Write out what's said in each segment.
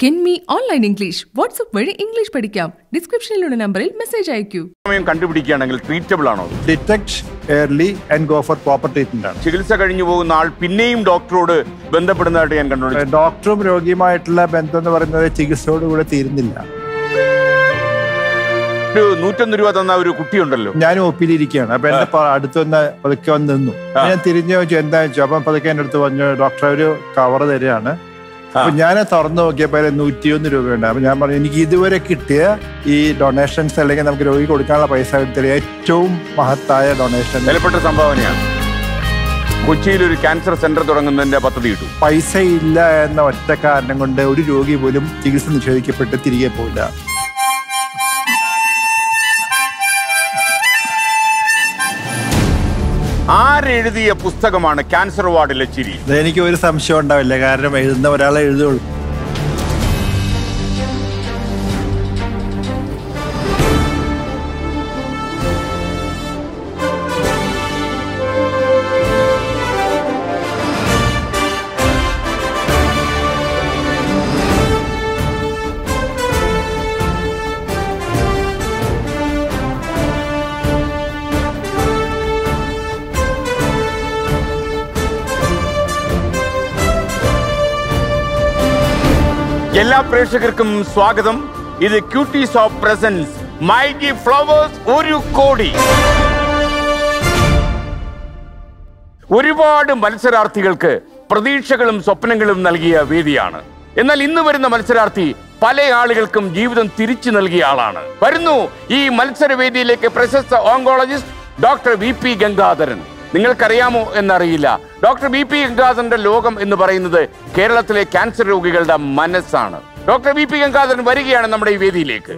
കെൻമി online English WhatsApp വഴി English പഠിക്കാം ഡിസ്ക്രിപ്ഷനിലുള്ള നമ്പറിൽ മെസ്സേജ് അയക്കൂ സമയം കണ്ടുപിടിക്കുകയാണെങ്കിൽ ട്രീറ്റബിൾ ആണോ അത്? Detect early and go for proper treatment ആണ് ചികിത്സ കഴിഞ്ഞു പോകുന്ന ആൾ പിന്നെയും ഡോക്ടറോട് ബന്ധപ്പെടുന്നതായിട്ട് ഞാൻ കണ്ടു ഡോക്ടറും രോഗിയുമായിട്ടുള്ള ബന്ധം എന്ന് പറയുന്നത് ചികിത്സയോടുകൂടെ തീരുന്നില്ല ഒരു നൂറ്റൊന്ന് രൂപ തന്ന ഒരു കുട്ടിയുണ്ടല്ലോ ഞാൻ ഒപ്പിലിരിക്കുകയാണ് അപ്പൊ എന്റെ പ- അടുത്ത് വന്ന് പതുക്കെ വന്ന് നിന്നു ആ. ഞാൻ തിരിഞ്ഞു ചോദിച്ചു എന്താ വെച്ചു അപ്പൊ പതുക്കെ എന്റെ അടുത്ത് പറഞ്ഞു ഡോക്ടർ ഒരു കവർ തരികയാണ് അപ്പൊ ഞാൻ തുറന്നു നോക്കിയപ്പോ അതിൽ നൂറ്റിയൊന്ന് രൂപയുണ്ട് അപ്പൊ ഞാൻ പറഞ്ഞു എനിക്ക് ഇതുവരെ കിട്ടിയ ഈ ഡൊണേഷൻസ് അല്ലെങ്കിൽ നമുക്ക് രോഗി കൊടുക്കാനുള്ള പൈസ എടുത്തിയ ഏറ്റവും മഹത്തായ ഡൊണേഷൻ വിലപ്പെട്ട സംഭാവനയാണ് കൊച്ചിയിൽ ഒരു ക്യാൻസർ സെന്റർ തുടങ്ങുന്നതിന്റെ പദ്ധതി കിട്ടും പൈസ ഇല്ല എന്ന ഒറ്റ കാരണം കൊണ്ട് ഒരു രോഗി പോലും ചികിത്സ നിഷേധിക്കപ്പെട്ട് തിരികെ പോയില്ല ആരെഴുതിയ പുസ്തകമാണ് ക്യാൻസർ വാർഡിലെ ചിരി ഇത് എനിക്ക് ഒരു സംശയം ഉണ്ടാവില്ല കാരണം എഴുതുന്ന ഒരാളെ എഴുതുള്ളൂ എല്ലാ പ്രേക്ഷകർക്കും സ്വാഗതം ഇത് cuties of presence myG Flowers Oru Kodi ഒരുപാട് മത്സരാർത്ഥികൾക്ക് പ്രതീക്ഷകളും സ്വപ്നങ്ങളും നൽകിയ വേദിയാണ് എന്നാൽ ഇന്ന് വരുന്ന മത്സരാർത്ഥി പല ആളുകൾക്കും ജീവിതം തിരിച്ചു നൽകിയ ആളാണ് വരുന്നു ഈ മത്സരവേദിയിലേക്ക് പ്രശസ്ത oncologist doctor V P Gangadharan നിങ്ങൾക്കറിയാമോ എന്നറിയില്ല ഡോക്ടർ ബി പി ഗംഗാധരന്റെ ലോകം എന്ന് പറയുന്നത് കേരളത്തിലെ ക്യാൻസർ രോഗികളുടെ മനസ്സാണ് ഡോക്ടർ ബി പി ഗംഗാധരൻ വരികയാണ് നമ്മുടെ ഈ വേദിയിലേക്ക്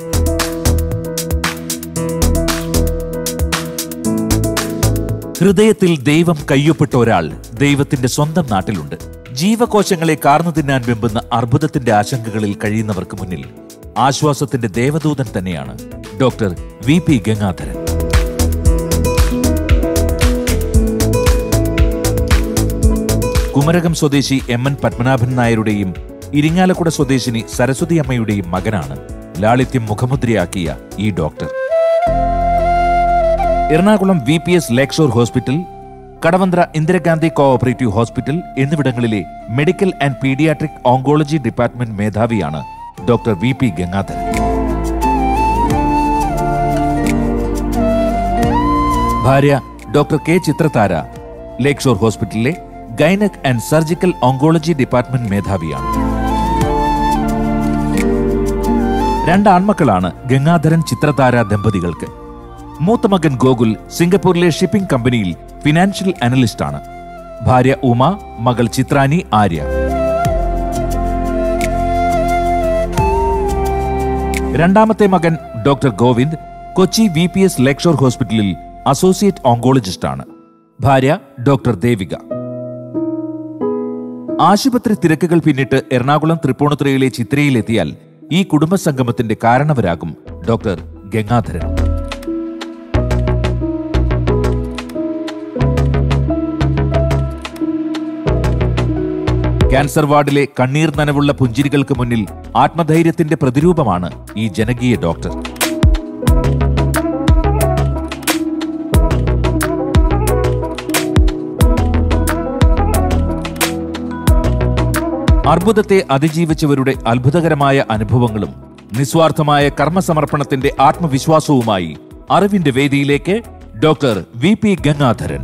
ഹൃദയത്തിൽ ദൈവം കയ്യൊപ്പെട്ട ഒരാൾ ദൈവത്തിന്റെ സ്വന്തം നാട്ടിലുണ്ട് ജീവകോശങ്ങളെ കാർന്നു തിന്നാൻ വെമ്പുന്ന അർബുദത്തിന്റെ ആശങ്കകളിൽ കഴിയുന്നവർക്ക് മുന്നിൽ ആശ്വാസത്തിന്റെ ദേവദൂതൻ തന്നെയാണ് doctor V P Gangadharan Kumarakom സ്വദേശി എം എൻ പത്മനാഭൻ നായരുടെയും ഇരിങ്ങാലക്കുട സ്വദേശിനി സരസ്വതി അമ്മയുടെയും മകനാണ് ലാളിത്യം മുഖമുദ്രയാക്കിയ ഈ doctor Ernakulam V P S Lakeshore hospital Kadavanthra Indira Gandhi cooperative hospital എന്നിവിടങ്ങളിലെ medical and paediatric oncology department മേധാവിയാണ് ഡോക്ടർ വി പി ഗംഗാധരൻ ഭാര്യ ഡോക്ടർ കെ ചിത്രതാര ലേക്ഷോർ ഹോസ്പിറ്റലിലെ gynaec and surgical oncology department മേധാവിയാണ് രണ്ട് ആൺമക്കളാണ് ഗംഗാധരൻ ചിത്രതാര ദമ്പതികൾക്ക് മൂത്ത മകൻ ഗോകുൽ സിംഗപ്പൂരിലെ ഷിപ്പിംഗ് കമ്പനിയിൽ ഫിനാൻഷ്യൽ അനലിസ്റ്റാണ് ഭാര്യ ഉമ മകൾ ചിത്രാനി ആര്യ രണ്ടാമത്തെ മകൻ doctor Govind Kochi V P S Lakeshore ഹോസ്പിറ്റലിൽ അസോസിയേറ്റ് ഓങ്കോളജിസ്റ്റാണ് ഭാര്യ ഡോക്ടർ ദേവിക ആശുപത്രി തിരക്കുകൾ പിന്നിട്ട് എറണാകുളം തൃപ്പൂണിത്തുറയിലെ ചിത്രയിലെത്തിയാൽ ഈ കുടുംബ സംഗമത്തിന്റെ കാരണവരാകും ഡോക്ടർ ഗംഗാധരൻ ക്യാൻസർ വാർഡിലെ കണ്ണീർ നനവുള്ള പുഞ്ചിരികൾക്ക് മുന്നിൽ ആത്മധൈര്യത്തിന്റെ പ്രതിരൂപമാണ് ഈ ജനകീയ ഡോക്ടർ അർബുദത്തെ അതിജീവിച്ചവരുടെ അത്ഭുതകരമായ അനുഭവങ്ങളും നിസ്വാർത്ഥമായ കർമ്മസമർപ്പണത്തിന്റെ ആത്മവിശ്വാസവുമായി അറിവിന്റെ വേദിയിലേക്ക് doctor V P Gangadharan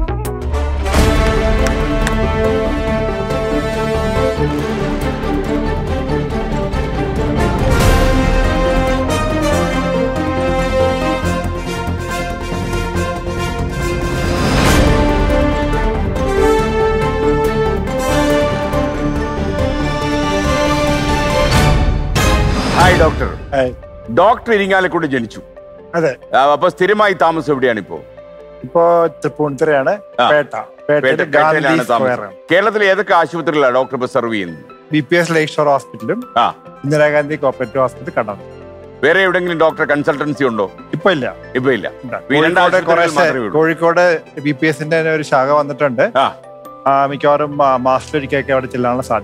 hi doctor ഏയ്, ഡോക്ടർ ഇരിങ്ങാലക്കുടി ജനിച്ചു അതെ ആ, അപ്പൊ സ്ഥിരമായി താമസം എവിടെയാണ് ഇപ്പോ ഇപ്പോ തൃപ്പൂണിത്തുറയാണ് ആ. പേട്ട പേട്ടയില് പേട്ട- ഗാന്ധി പേട്ടയിലാണ് സ്ക്വയർ താമസം കേരളത്തിലെ ഏതൊക്കെ ആശുപത്രികളാണ് ഡോക്ടർ ഇപ്പൊ സെർവ് ചെയ്യുന്നത് B P S Lakeshore ഹോസ്പിറ്റലും ആ ഇന്ദിരാഗാന്ധി കോപ്പറേറ്റീവ് ഹോസ്പിറ്റൽ കണ്ടത് വേറെ എവിടെങ്കിലും ഡോക്ടർ കൺസൾട്ടൻസി ഉണ്ടോ ഇപ്പൊ ഇല്ല ഇപ്പൊ ഇല്ല ഇല്ല. ഈ രണ്ട് കോഴിക്കോട് കുറേ ആശുപത്രികളിൽ മാത്രമേ ഉള്ളൂ. കോഴിക്കോട് ബി പി എസിന്റെ ഒരു ശാഖ വന്നിട്ടുണ്ട് ആ ആ, മിക്കവാറും മാ- മാസത്തിൽ ഒരിക്കലൊക്കെ അവിടെ ചെല്ലാനുള്ള സാധ്യത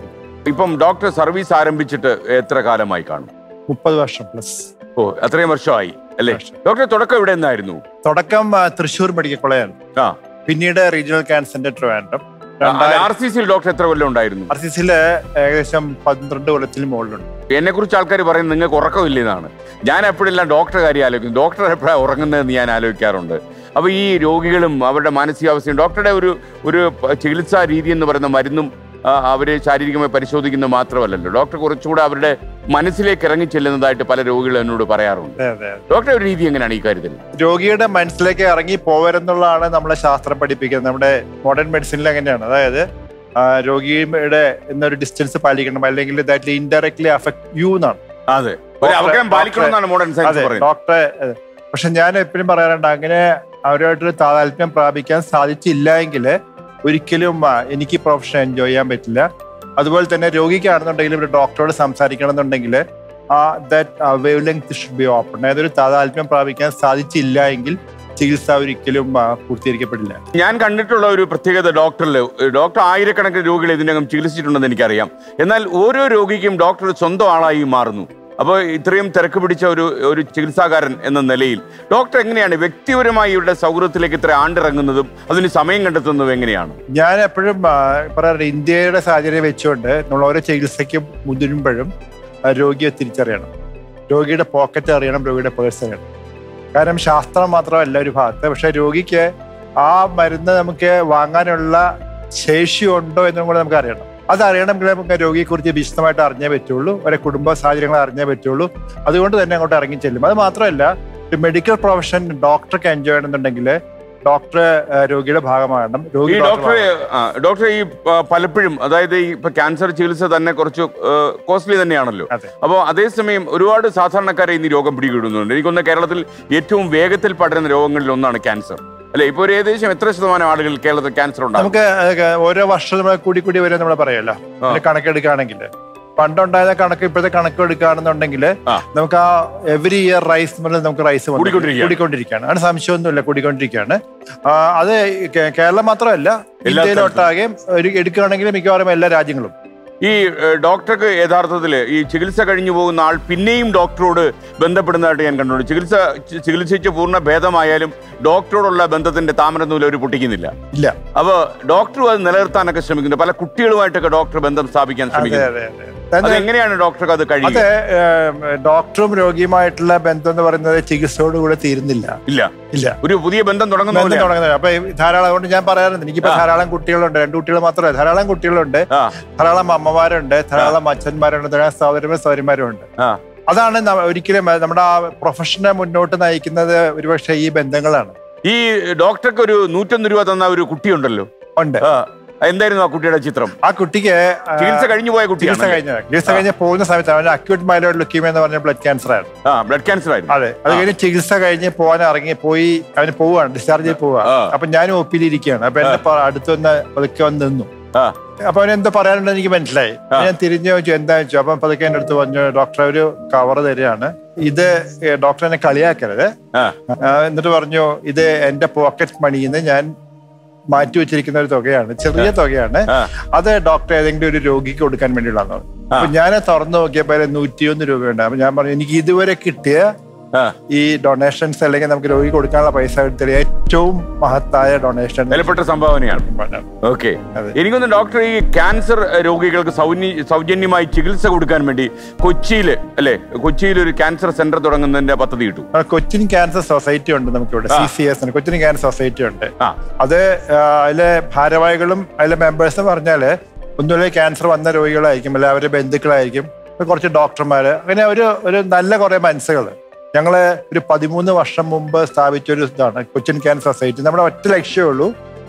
ഇപ്പം ഡോക്ടർ സർവീസ് ആരംഭിച്ചിട്ട് എത്ര കാലമായി കാണും മുപ്പത് വർഷം പ്ലസ് ഓ അത്രയും വർഷമായി അല്ലേ വർഷം. ഡോക്ടർ തുടക്കം ഇവിടെ നിന്നായിരുന്നു തുടക്കം ആ, തൃശ്ശൂർ മെഡിക്കൽ കോളേജാണ് ആ പിന്നീട് റീജിയണൽ ക്യാൻസർ സെന്റർ ട്രിവാൻഡ്രം രണ്ടായിരം ആർ സി സിയിൽ ഡോക്ടർ എത്ര കൊല്ലം ഉണ്ടായിരുന്നു ആർ സി സിയില് ഏകദേശം പന്ത്രണ്ട് കൊല്ലത്തിന് മുകളിലുണ്ട് എന്നെ കുറിച്ച് ആൾക്കാർ പറയുന്നത് നിങ്ങൾക്ക് ഉറക്കമില്ലെന്നാണ് ഞാൻ എപ്പോഴെല്ലാം ഡോക്ടർ കാര്യം ആലോചിക്കും ഡോക്ടർ എപ്പോഴാണ് ഉറങ്ങുന്നതെന്ന് ഞാൻ ആലോചിക്കാറുണ്ട് അപ്പോൾ ഈ രോഗികളും അവരുടെ മാനസികാവസ്ഥയും ഡോക്ടറുടെ ഒരു ഒരു പ- ചികിത്സാ രീതി എന്ന് പറയുന്ന മരുന്നും ആ, അവരെ ശാരീരികമായി പരിശോധിക്കുന്നത് മാത്രമല്ലല്ലോ ഡോക്ടർ കുറച്ചുകൂടെ അവരുടെ മനസ്സിലേക്ക് ഇറങ്ങി ചെല്ലുന്നതായിട്ട് പല രോഗികളും എന്നോട് പറയാറുണ്ട് അതെ അതെ ഡോക്ടറുടെ ഒരു രീതി എങ്ങനെയാണ് ഈ കാര്യത്തിൽ രോഗിയുടെ മനസ്സിലേക്ക് ഇറങ്ങി പോവരെന്നുള്ളതാണ് നമ്മളെ ശാസ്ത്രം പഠിപ്പിക്കുന്നത് നമ്മുടെ മോഡേൺ മെഡിസിനിൽ അങ്ങനെയാണ് അതായത് ആ, രോഗിയുടെ എന്നൊരു ഡിസ്റ്റൻസ് പാലിക്കണം അല്ലെങ്കിൽ ദാറ്റ് ഇൻഡയറക്ട്ലി അഫക്ട് യു എന്നാണ് അതെ ഒരു അവഗ്രഹം പാലിക്കണമെന്നാണ് മോഡേൺ സയൻസ് അതെ പറയുന്നത് ഡോക്ടറെ അതെ. പക്ഷെ ഞാൻ എപ്പോഴും പറയാറുണ്ട് അങ്ങനെ അവരുമായിട്ടൊരു താതാത്മ്യം പ്രാപിക്കാൻ സാധിച്ചില്ല എങ്കിൽ ഒരിക്കലും ആ, എനിക്ക് പ്രൊഫഷൻ എൻജോയ് ചെയ്യാൻ പറ്റില്ല അതുപോലെ തന്നെ രോഗിക്കാണെന്നുണ്ടെങ്കിൽ ഒരു ഡോക്ടറോട് സംസാരിക്കണം എന്നുണ്ടെങ്കിൽ ആ that wavelength should be open അതായത് ഒരു താതാത്മ്യം പ്രാപിക്കാൻ സാധിച്ചില്ല എങ്കിൽ ചികിത്സ ഒരിക്കലും ആ, പൂർത്തീകരിക്കപ്പെടില്ല ഞാൻ കണ്ടിട്ടുള്ള ഒരു പ്രത്യേകത ഡോക്ടറിൽ ഡോക്ടർ ആയിരക്കണക്കിന് രോഗികൾ ഇതിനകം ചികിത്സിച്ചിട്ടുണ്ടെന്ന് എനിക്കറിയാം എന്നാൽ ഓരോ രോഗിക്കും ഡോക്ടർ സ്വന്തം ആളായി മാറുന്നു അപ്പോൾ ഇത്രയും തിരക്ക് പിടിച്ച ഒരു ഒരു ചികിത്സാകാരൻ എന്ന നിലയിൽ ഡോക്ടർ എങ്ങനെയാണ് വ്യക്തിപരമായി ഇവരുടെ സൗഹൃദത്തിലേക്ക് ഇത്ര ആണ്ടിറങ്ങുന്നതും അതിന് സമയം കണ്ടെത്തുന്നതും എങ്ങനെയാണ് ഞാൻ എപ്പോഴും ആ, പറയാറുണ്ട് ഇന്ത്യയുടെ സാഹചര്യം വെച്ചുകൊണ്ട് നമ്മൾ ഓരോ ചികിത്സയ്ക്ക് മുതിരുമ്പോഴും ആ, രോഗിയെ തിരിച്ചറിയണം രോഗിയുടെ പോക്കറ്റ് അറിയണം രോഗിയുടെ പേഴ്സ് അറിയണം കാരണം ശാസ്ത്രം മാത്രമല്ല ഒരു ഭാഗത്ത് പക്ഷെ രോഗിക്ക് ആ മരുന്ന് നമുക്ക് വാങ്ങാനുള്ള ശേഷിയുണ്ടോ എന്നും കൂടെ നമുക്ക് അറിയണം അത് അറിയണമെങ്കിൽ നമുക്ക് രോഗിയെക്കുറിച്ച് വിശദമായിട്ട് അറിഞ്ഞേ പറ്റുള്ളൂ അവരെ കുടുംബ സാഹചര്യങ്ങൾ അറിഞ്ഞേ പറ്റുള്ളൂ അതുകൊണ്ട് തന്നെ അങ്ങോട്ട് ഇറങ്ങി ചെല്ലും അത് മാത്രമല്ല ഒരു മെഡിക്കൽ പ്രൊഫഷൻ ഡോക്ടർക്ക് എൻജോയ് ചെയ്യണമെന്നുണ്ടെങ്കിൽ ഡോക്ടർ രോഗിയുടെ ഭാഗമാകണം ഈ രോഗി ഡോക്ടറെ ആ, ഡോക്ടർ ഈ ആ, പലപ്പോഴും അതായത് ഈ ഇപ്പൊ ക്യാൻസർ ചികിത്സ തന്നെ കുറച്ച് കോസ്റ്റ്ലി തന്നെയാണല്ലോ അതെ അപ്പോൾ അതേസമയം ഒരുപാട് സാധാരണക്കാരെ ഇന്ന് ഈ രോഗം പിടികൂടുന്നുണ്ട് എനിക്കൊന്ന് കേരളത്തിൽ ഏറ്റവും വേഗത്തിൽ പടരുന്ന രോഗങ്ങളിൽ ഒന്നാണ് ക്യാൻസർ അല്ലെ ഇപ്പൊ ഒരു ഏകദേശം എത്ര ശതമാനം ആളുകൾ കേരളത്തിൽ ക്യാൻസർ ഉണ്ടാകും നമുക്ക് അതൊക്കെ ഓരോ വർഷം നമ്മൾ കൂടി കൂടി വരെ നമ്മൾ പറയല്ലോ ആ. അതിന് കണക്കെടുക്കുകയാണെങ്കിൽ പണ്ടുണ്ടായ കണക്ക് ഇപ്പോഴത്തെ കണക്ക് എടുക്കുകയാണെന്നുണ്ടെങ്കിൽ ആ. നമുക്ക് ആ എവറി ഇയർ റൈസ് മുതൽ നമുക്ക് റൈസ് വന്നു- കൂടിക്കൊണ്ടിരിക്കുകയാണ്. കൂടിക്കൊണ്ടിരിക്കുകയാണ് അങ്ങനെ സംശയമൊന്നുമില്ല കൂടിക്കൊണ്ടിരിക്കുകയാണ് ആ, അത് കേ- കേരളം മാത്രമല്ല ഇന്ത്യയിലൊട്ടാകെ ഒരു എടുക്കുകയാണെങ്കിൽ മിക്കവാറും എല്ലാ രാജ്യങ്ങളും ഈ ഏഹ്, ഡോക്ടർക്ക് യഥാർത്ഥത്തിൽ ഈ ചികിത്സ കഴിഞ്ഞു പോകുന്ന ആൾ പിന്നെയും ഡോക്ടറോട് ബന്ധപ്പെടുന്നതായിട്ട് ഞാൻ കണ്ടുണ്ട് ചികിത്സ ചി- ചികിത്സിച്ച് പൂർണ്ണ ഭേദമായാലും ഡോക്ടറോടുള്ള ബന്ധത്തിന്റെ താമരനൂല് അവർ പൊട്ടിക്കുന്നില്ല ഇല്ല അപ്പോൾ ഡോക്ടറും അത് നിലനിർത്താനൊക്കെ ശ്രമിക്കുന്നു പല കുട്ടികളുമായിട്ടൊക്കെ ഡോക്ടർ ബന്ധം സ്ഥാപിക്കാൻ അതെ ശ്രമിക്കുന്നു അതെ അതെ തന്നെ അതെങ്ങനെയാണ് ഡോക്ടർക്ക് അത് കഴിയുക അതെ ഏം, ഡോക്ടറും രോഗിയുമായിട്ടുള്ള ബന്ധം എന്ന് പറയുന്നത് ചികിത്സയോട് കൂടെ തീരുന്നില്ല ഇല്ല ഇല്ല ഒരു പുതിയ ബന്ധം തുടങ്ങുന്ന ബന്ധം പോലെയാണ്. തുടങ്ങുന്നത് അപ്പൊ ഈ ധാരാളം അതുകൊണ്ട് ഞാൻ പറയാറുണ്ട് എനിക്കിപ്പോ ആ. ധാരാളം കുട്ടികളുണ്ട് രണ്ട് കുട്ടികൾ മാത്രമല്ല ധാരാളം കുട്ടികളുണ്ട് ആ ധാരാളം അമ്മമാരുണ്ട് ധാരാളം അച്ഛന്മാരുണ്ട് ധാരാളം സഹോദരന്മാരും സഹോദരിമാരും ഉണ്ട് ആ അതാണ് ന- ഒരിക്കലും നമ്മുടെ ആ പ്രൊഫഷനെ മുന്നോട്ട് നയിക്കുന്നത് ഒരുപക്ഷെ ഈ ബന്ധങ്ങളാണ് ഈ ഡോക്ടർക്ക് ഒരു നൂറ്റൊന്ന് രൂപ തന്ന ഒരു കുട്ടിയുണ്ടല്ലോ ഉണ്ട് ആ എന്തായിരുന്നു ആ കുട്ടിയുടെ ചിത്രം ആ കുട്ടിക്ക് ആ, ചികിത്സ കഴിഞ്ഞു പോയ ചികിത്സ കുട്ടിയാണ് കഴിഞ്ഞ ചികിത്സ കഴിഞ്ഞ് പോകുന്ന സമയത്ത് അവന് അക്യൂട്ട് മൈലോയിഡ് ലുക്കീമിയ എന്ന് പറഞ്ഞ ബ്ലഡ് ക്യാൻസർ ആണ് ആ ബ്ലഡ് ക്യാൻസർ ആയിരുന്നു അതെ അത് ആ. കഴിഞ്ഞ് ചികിത്സ കഴിഞ്ഞ് പോകാൻ ഇറങ്ങി പോയി അവന് പോവാണ് ഡിസ്ചാർജ് ചെയ്ത് പോവാ ആ. അപ്പൊ ഞാനും ഒ ഇരിക്കുകയാണ് അപ്പൊ എന്റെ പ- അടുത്ത് വന്ന് പതുക്കെ വന്ന് നിന്നു ആ അപ്പൊ അവൻ എന്തോ പറയാനുണ്ടെന്ന് എനിക്ക് മനസ്സിലായി ആ. ഞാൻ തിരിഞ്ഞു ചോദിച്ചു എന്താ വെച്ചു അപ്പൊ പതുക്കെ എന്റെ അടുത്ത് പറഞ്ഞു ഡോക്ടർ ഒരു കവർ തരികയാണ് ഇത് ഡോക്ടർ എന്നെ കളിയാക്കരുത് ആ ആ, എന്നിട്ട് പറഞ്ഞു ഇത് എന്റെ പോക്കറ്റ് മണിയിൽ നിന്ന് ഞാൻ മാറ്റി വെച്ചിരിക്കുന്ന ഒരു തുകയാണ് ചെറിയ തുകയാണ് ആ. അത് ഡോക്ടർ ഏതെങ്കിലും ഒരു രോഗിക്ക് കൊടുക്കാൻ വേണ്ടിയുള്ളതാണ് ആ. അപ്പൊ ഞാൻ തുറന്നു നോക്കിയപ്പോ നൂറ്റിയൊന്ന് രൂപയുണ്ട് അപ്പൊ ഞാൻ പറഞ്ഞു എനിക്ക് ഇതുവരെ കിട്ടിയ ആ ഈ ഡൊണേഷൻസ് അല്ലെങ്കിൽ നമുക്ക് രോഗി കൊടുക്കാനുള്ള പൈസ എടുത്തിയ ഏറ്റവും മഹത്തായ ഡൊണേഷൻ വിലപ്പെട്ട സംഭാവനയാണ് ഓക്കെ അതെ. എനിക്കൊന്ന് ഡോക്ടർ ഈ ക്യാൻസർ രോഗികൾക്ക് സൗന്യ സൗജന്യമായി ചികിത്സ കൊടുക്കാൻ വേണ്ടി കൊച്ചിയിൽ അല്ലെ കൊച്ചിയിൽ ഒരു ക്യാൻസർ സെന്റർ തുടങ്ങുന്നതിന്റെ പദ്ധതി കിട്ടും കൊച്ചിൻ ക്യാൻസർ സൊസൈറ്റി ഉണ്ട് നമുക്കിവിടെ ആ. C C S Cochin cancer society ഉണ്ട് ആ അത് ആ, അതിലെ ഭാരവാഹികളും അതിലെ മെമ്പേഴ്സ് പറഞ്ഞാല് ഒന്നുമില്ല ക്യാൻസർ വന്ന രോഗികളായിരിക്കും അല്ലെ അവരുടെ ബന്ധുക്കളായിരിക്കും ഇപ്പൊ കുറച്ച് ഡോക്ടർമാര് അങ്ങനെ ഒരു ഒരു നല്ല കുറെ മനസ്സുകൾ ഞങ്ങള് ഒരു പതിമൂന്ന് വർഷം മുമ്പ് സ്ഥാപിച്ച ഒരു ഇതാണ് കൊച്ചിൻ ക്യാൻസർ സൊസൈറ്റി നമ്മുടെ ഒറ്റ ലക്ഷ്യമേ ഉള്ളൂ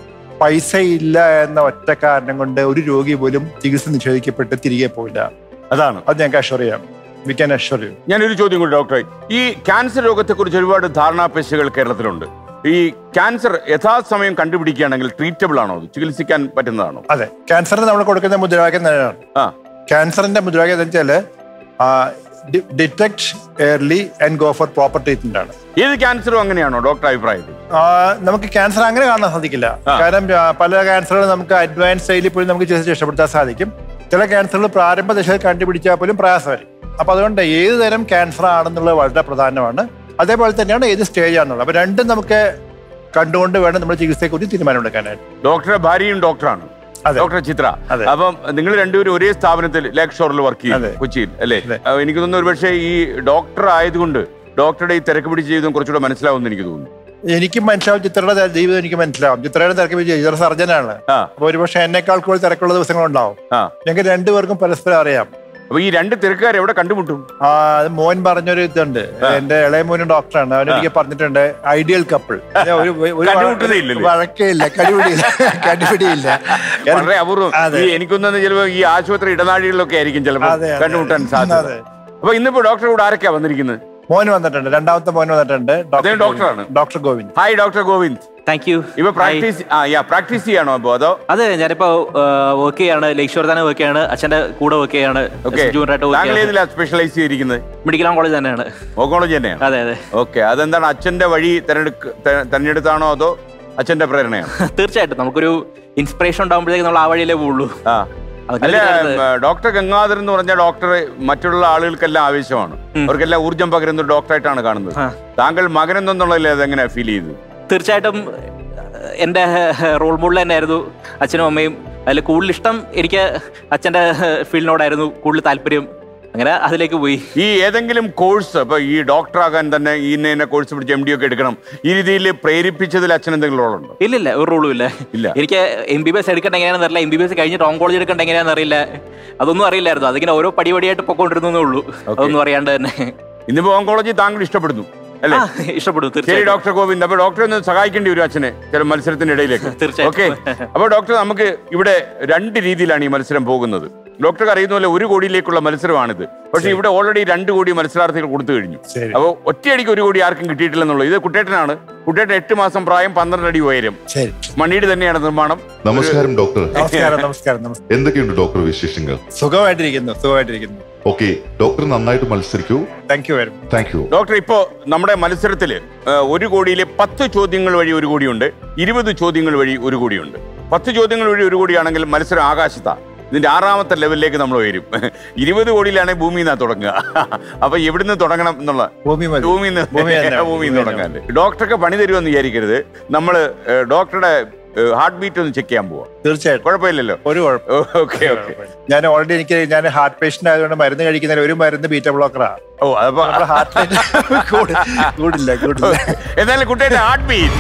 പൈസ ഇല്ല എന്ന ഒറ്റ കാരണം കൊണ്ട് ഒരു രോഗി പോലും ചികിത്സ നിഷേധിക്കപ്പെട്ട് തിരികെ പോയില്ല അതാണ് അത് ഞങ്ങൾക്ക് അഷ്വർ ചെയ്യാം വി ക്യാൻ അഷ്വർ യു ഞാനൊരു ചോദ്യം കൂടി ഡോക്ടറെ ഈ ക്യാൻസർ രോഗത്തെക്കുറിച്ച് ഒരുപാട് ധാരണാപേശകൾ കേരളത്തിലുണ്ട് ഈ ക്യാൻസർ യഥാസമയം കണ്ടുപിടിക്കുകയാണെങ്കിൽ ട്രീറ്റബിൾ ആണോ അത് ചികിത്സിക്കാൻ പറ്റുന്നതാണോ അതെ ക്യാൻസറിന് നമ്മൾ കൊടുക്കുന്ന മുദ്രാവാക്യം തന്നെയാണ് ആ ക്യാൻസറിന്റെ മുദ്രാവാക്യം എന്ന് വെച്ചാല് detect early and go for proper treatment ആണ് ഏത് ക്യാൻസറും അങ്ങനെയാണോ ഡോക്ടർ അഭിപ്രായത്തിൽ ആ, നമുക്ക് ക്യാൻസർ അങ്ങനെ കാണാൻ സാധിക്കില്ല ആ. കാരണം ആ, പല ക്യാൻസറുകളും നമുക്ക് അഡ്വാൻസ് സ്റ്റൈലിൽ പോയി നമുക്ക് ചികിത്സ രക്ഷപ്പെടുത്താൻ സാധിക്കും ചില ക്യാൻസറുകൾ പ്രാരംഭ ദശയിൽ കണ്ടുപിടിച്ചാൽ പോലും പ്രയാസമായിരിക്കും അപ്പൊ അതുകൊണ്ട് ഏത് തരം ക്യാൻസർ ആണെന്നുള്ളത് വളരെ പ്രധാനമാണ് അതേപോലെ തന്നെയാണ് ഏത് സ്റ്റേജ് ആണെന്നുള്ളത് അപ്പൊ രണ്ടും നമുക്ക് കണ്ടുകൊണ്ട് വേണം നമ്മുടെ ചികിത്സയെക്കുറിച്ച് തീരുമാനമെടുക്കാനായിട്ട് ഡോക്ടറുടെ ഭാര്യയും ഡോക്ടറാണ് അതെ. ഡോക്ടർ ചിത്ര അതെ. അപ്പം നിങ്ങൾ രണ്ടുപേരും ഒരേ സ്ഥാപനത്തിൽ ലേക്ക് ഷോറിൽ വർക്ക് ചെയ്യും അതെ. കൊച്ചിയിൽ അല്ലേ അതെ. അഹ് എനിക്ക് തോന്നുന്നു ഒരുപക്ഷെ ഈ ഡോക്ടർ ആയതുകൊണ്ട് ഡോക്ടറുടെ ഈ തിരക്ക് പിടിച്ച ജീവിതം കുറച്ചുകൂടെ മനസ്സിലാവുമെന്ന് എനിക്ക് തോന്നുന്നു എനിക്കും മനസ്സിലാവും ചിത്രയുടെ ജീവിതം എനിക്ക് മനസ്സിലാവും ചിത്രയുടെ തിരക്ക് വിജയ് ചിത്ര സർജനാണ് ആ അപ്പൊ ഒരുപക്ഷെ എന്നെക്കാൾ കൂടുതൽ തിരക്കുള്ള ദിവസങ്ങളുണ്ടാവും ആ ഞങ്ങൾക്ക് രണ്ടുപേർക്കും പരസ്പരം അറിയാം അപ്പൊ ഈ രണ്ട് തിരക്കുകാർ എവിടെ കണ്ടുമുട്ടും ആ അത് മോൻ പറഞ്ഞൊരു ഇതുണ്ട് എന്റെ ഇളയ മോനും ഡോക്ടറാണ് അവൻ എനിക്ക് പറഞ്ഞിട്ടുണ്ട് ഐഡിയൽ കപ്പിൾ ഒരു ഒരു കണ്ടുമുട്ടുന്നേ ഇല്ലല്ലേ? വഴക്കേ ഇല്ല കടിപിടിയില്ല കടിപിടിയില്ല വളരെ അപൂർവം അതെ. ഈ എനിക്കൊന്നു ചിലപ്പോ ഈ ആശുപത്രി ഇടനാഴികളിലൊക്കെ ആയിരിക്കും ചിലപ്പോൾ അതെ, അതെ. കണ്ടുമുട്ടാൻ സാധ്യത അതെ. അപ്പൊ ഇന്നിപ്പോ ഡോക്ടറെ കൂടെ ആരൊക്കെയാ വന്നിരിക്കുന്നത് മോൻ വന്നിട്ടുണ്ട് രണ്ടാമത്തെ മോൻ വന്നിട്ടുണ്ട് അദ്ദേഹം ഡോക്ടറാണ്. Doctor Govind hi doctor Govind thank you ഇപ്പൊ പ്രാക്ടീസ് ആ യാ പ്രാക്ടീസ് ചെയ്യാണോ അപ്പോ അതോ അതെ ഞാനിപ്പോ വർക്ക് ചെയ്യാണ് ലേക്ക് തന്നെ വർക്ക് ചെയ്യാണ് അച്ഛന്റെ കൂടെ വർക്ക് ചെയ്യാണ് ഓക്കെ ജൂനിയറായിട്ട് വർക്ക് താങ്കൾ ചെയ്യാണ് ഏതിലാ സ്പെഷ്യലൈസ് ചെയ്തിരിക്കുന്നത് മെഡിക്കൽ കോളേജ് തന്നെയാണ് ഓക്കോളജി തന്നെയാണ് അതെ അതെ ഓക്കെ അതെന്താണ് അച്ഛന്റെ വഴി തെരഞ്ഞെടുക്ക തെ- തെരഞ്ഞെടുത്താണോ അതോ അച്ഛന്റെ പ്രേരണയാണ് തീർച്ചയായിട്ടും നമുക്കൊരു ഇൻസ്പിറേഷൻ ഉണ്ടാകുമ്പോഴത്തേക്ക് നമ്മൾ ആ വഴിയിലേ പോകുള്ളൂ ആ അതൊക്കെ അല്ല ഒരു കാലത്ത് ഡോക്ടർ ഗംഗാധരൻ എന്ന് പറഞ്ഞ ഡോക്ടർ മറ്റുള്ള ആളുകൾക്കെല്ലാം ആവശ്യമാണ് അവർക്കെല്ലാം ഊർജ്ജം പകരുന്ന ഒരു ഡോക്ടറായിട്ടാണ് കാണുന്നത് ആ. താങ്കൾ മകൻ എന്നുള്ളതിൽ അതെങ്ങനെ ഫീൽ ചെയ്തു തീർച്ചയായിട്ടും എൻ്റെ റോൾ മോഡൽ തന്നെയായിരുന്നു അച്ഛനും അമ്മയും അതിൽ കൂടുതൽ ഇഷ്ടം എനിക്ക് അച്ഛൻ്റെ ഫീൽഡിനോടായിരുന്നു കൂടുതൽ താല്പര്യം അങ്ങനെ അതിലേക്ക് പോയി ഈ ഏതെങ്കിലും കോഴ്സ് ഇപ്പൊ ഈ ഡോക്ടർ ആകാൻ തന്നെ ഈ ഇന്ന ഇന്ന കോഴ്സ് പിടിച്ച് എം ഡി ഒക്കെ എടുക്കണം ഈ രീതിയിൽ പ്രേരിപ്പിച്ചതിൽ അച്ഛൻ എന്തെങ്കിലും റോളുണ്ടോ ഇല്ലില്ല ഒരു റോളും ഇല്ല ഇല്ല. എനിക്ക് എം ബി ബി എസ് എടുക്കേണ്ട എങ്ങനെയാണെന്ന് അറിയില്ല എം ബി ബി എസ് കഴിഞ്ഞിട്ട് ഓങ്കോളജി എടുക്കേണ്ട എങ്ങനെയാണെന്ന് അറിയില്ല അതൊന്നും അറിയില്ലായിരുന്നു അതിങ്ങനെ ഓരോ പടിപടിയായിട്ട് പൊക്കോണ്ടിരുന്നേ ഉള്ളൂ അതൊന്നും അറിയാണ്ട് തന്നെ ഇന്നിപ്പോ ഓങ്കോളജി താങ്കൾ ഇഷ്ടപ്പെടുന്നു അല്ലേ ആ, ഇഷ്ടപ്പെടും ശരി തീർച്ചയായും ഡോക്ടർ ഗോവിന്ദ് അപ്പൊ ഡോക്ടറെ ഒന്ന് സഹായിക്കേണ്ടി വരും അച്ഛനെ ചില മത്സരത്തിന്റെ ഇടയിലേക്ക് തീർച്ചയായും. ഓക്കെ അപ്പൊ ഡോക്ടർ നമുക്ക് ഇവിടെ രണ്ട് രീതിയിലാണ് ഈ മത്സരം പോകുന്നത് ഡോക്ടർക്ക് അറിയുന്ന പോലെ ഒരു കോടിയിലേക്കുള്ള മത്സരമാണിത് പക്ഷെ ഇവിടെ ഓൾറെഡി രണ്ട് കോടി മത്സരാർത്ഥികൾ കൊടുത്തു കഴിഞ്ഞു ശരി. അപ്പോൾ ഒറ്റയടിക്ക് ഒരു കോടി ആർക്കും കിട്ടിയിട്ടില്ലെന്നുള്ളത് ഇത് കുട്ടേട്ടനാണ് കുട്ടേട്ടൻ എട്ട് മാസം പ്രായം പന്ത്രണ്ട് അടി ഉയരം ശരി മണ്ണിയുടെ തന്നെയാണ് നിർമ്മാണം നമസ്കാരം ഡോക്ടർ നമസ്കാരം നമസ്കാരം നമസ്കാരം എന്തൊക്കെയുണ്ട് ഡോക്ടർ വിശേഷങ്ങൾ സുഖമായിട്ടിരിക്കുന്നു സുഖമായിട്ടിരിക്കുന്നു ഓക്കെ ഡോക്ടർ നന്നായിട്ട് മത്സരിക്കൂ thank you very much thank you doctor ഇപ്പോ നമ്മുടെ മത്സരത്തില് ആ, ഒരു കോടിയിലെ പത്ത് ചോദ്യങ്ങൾ വഴി ഒരു കോടിയുണ്ട് ഇരുപത് ചോദ്യങ്ങൾ വഴി ഒരു കോടിയുണ്ട് പത്ത് ചോദ്യങ്ങൾ വഴി ഒരു കോടിയാണെങ്കിൽ മത്സരം ആകാശത്താ ഇതിന്റെ ആറാമത്തെ ലെവലിലേക്ക് നമ്മൾ വരും ഇരുപത് കോടിയിലാണെങ്കിൽ ഭൂമിയിൽ നിന്നാ തുടങ്ങുക അപ്പൊ എവിടുന്ന് തുടങ്ങണം എന്നുള്ള ഭൂമി മതി ഭൂമിയിൽ ഭൂമി തന്നെ. നിന്ന് ഭൂമിയിൽ നിന്ന് തുടങ്ങാൻ ഡോക്ടർക്ക് പണി തരുമെന്ന് വിചാരിക്കരുത് നമ്മൾ ഡോക്ടറുടെ ഹാർട്ട് ബീറ്റ് ഒന്ന് ചെക്ക് ചെയ്യാൻ പോവാം തീർച്ചയായിട്ടും കുഴപ്പമില്ലല്ലോ ഒരു കുഴപ്പം ഓക്കെ ഓക്കെ ഞാൻ ഓൾറെഡി എനിക്ക് ഞാൻ ഹാർട്ട് പേഷ്യന്റ് ആയതുകൊണ്ട് മരുന്ന് കഴിക്കുന്നതിന് ഒരു മരുന്ന് ബീറ്റ ബ്ലോക്കറാ ഓ അപ്പൊ നമ്മുടെ ഹാർട്ട് കൂടില്ല കൂടില്ല എന്നാലും കുട്ടിയുടെ ഹാർട്ട് ബീറ്റ്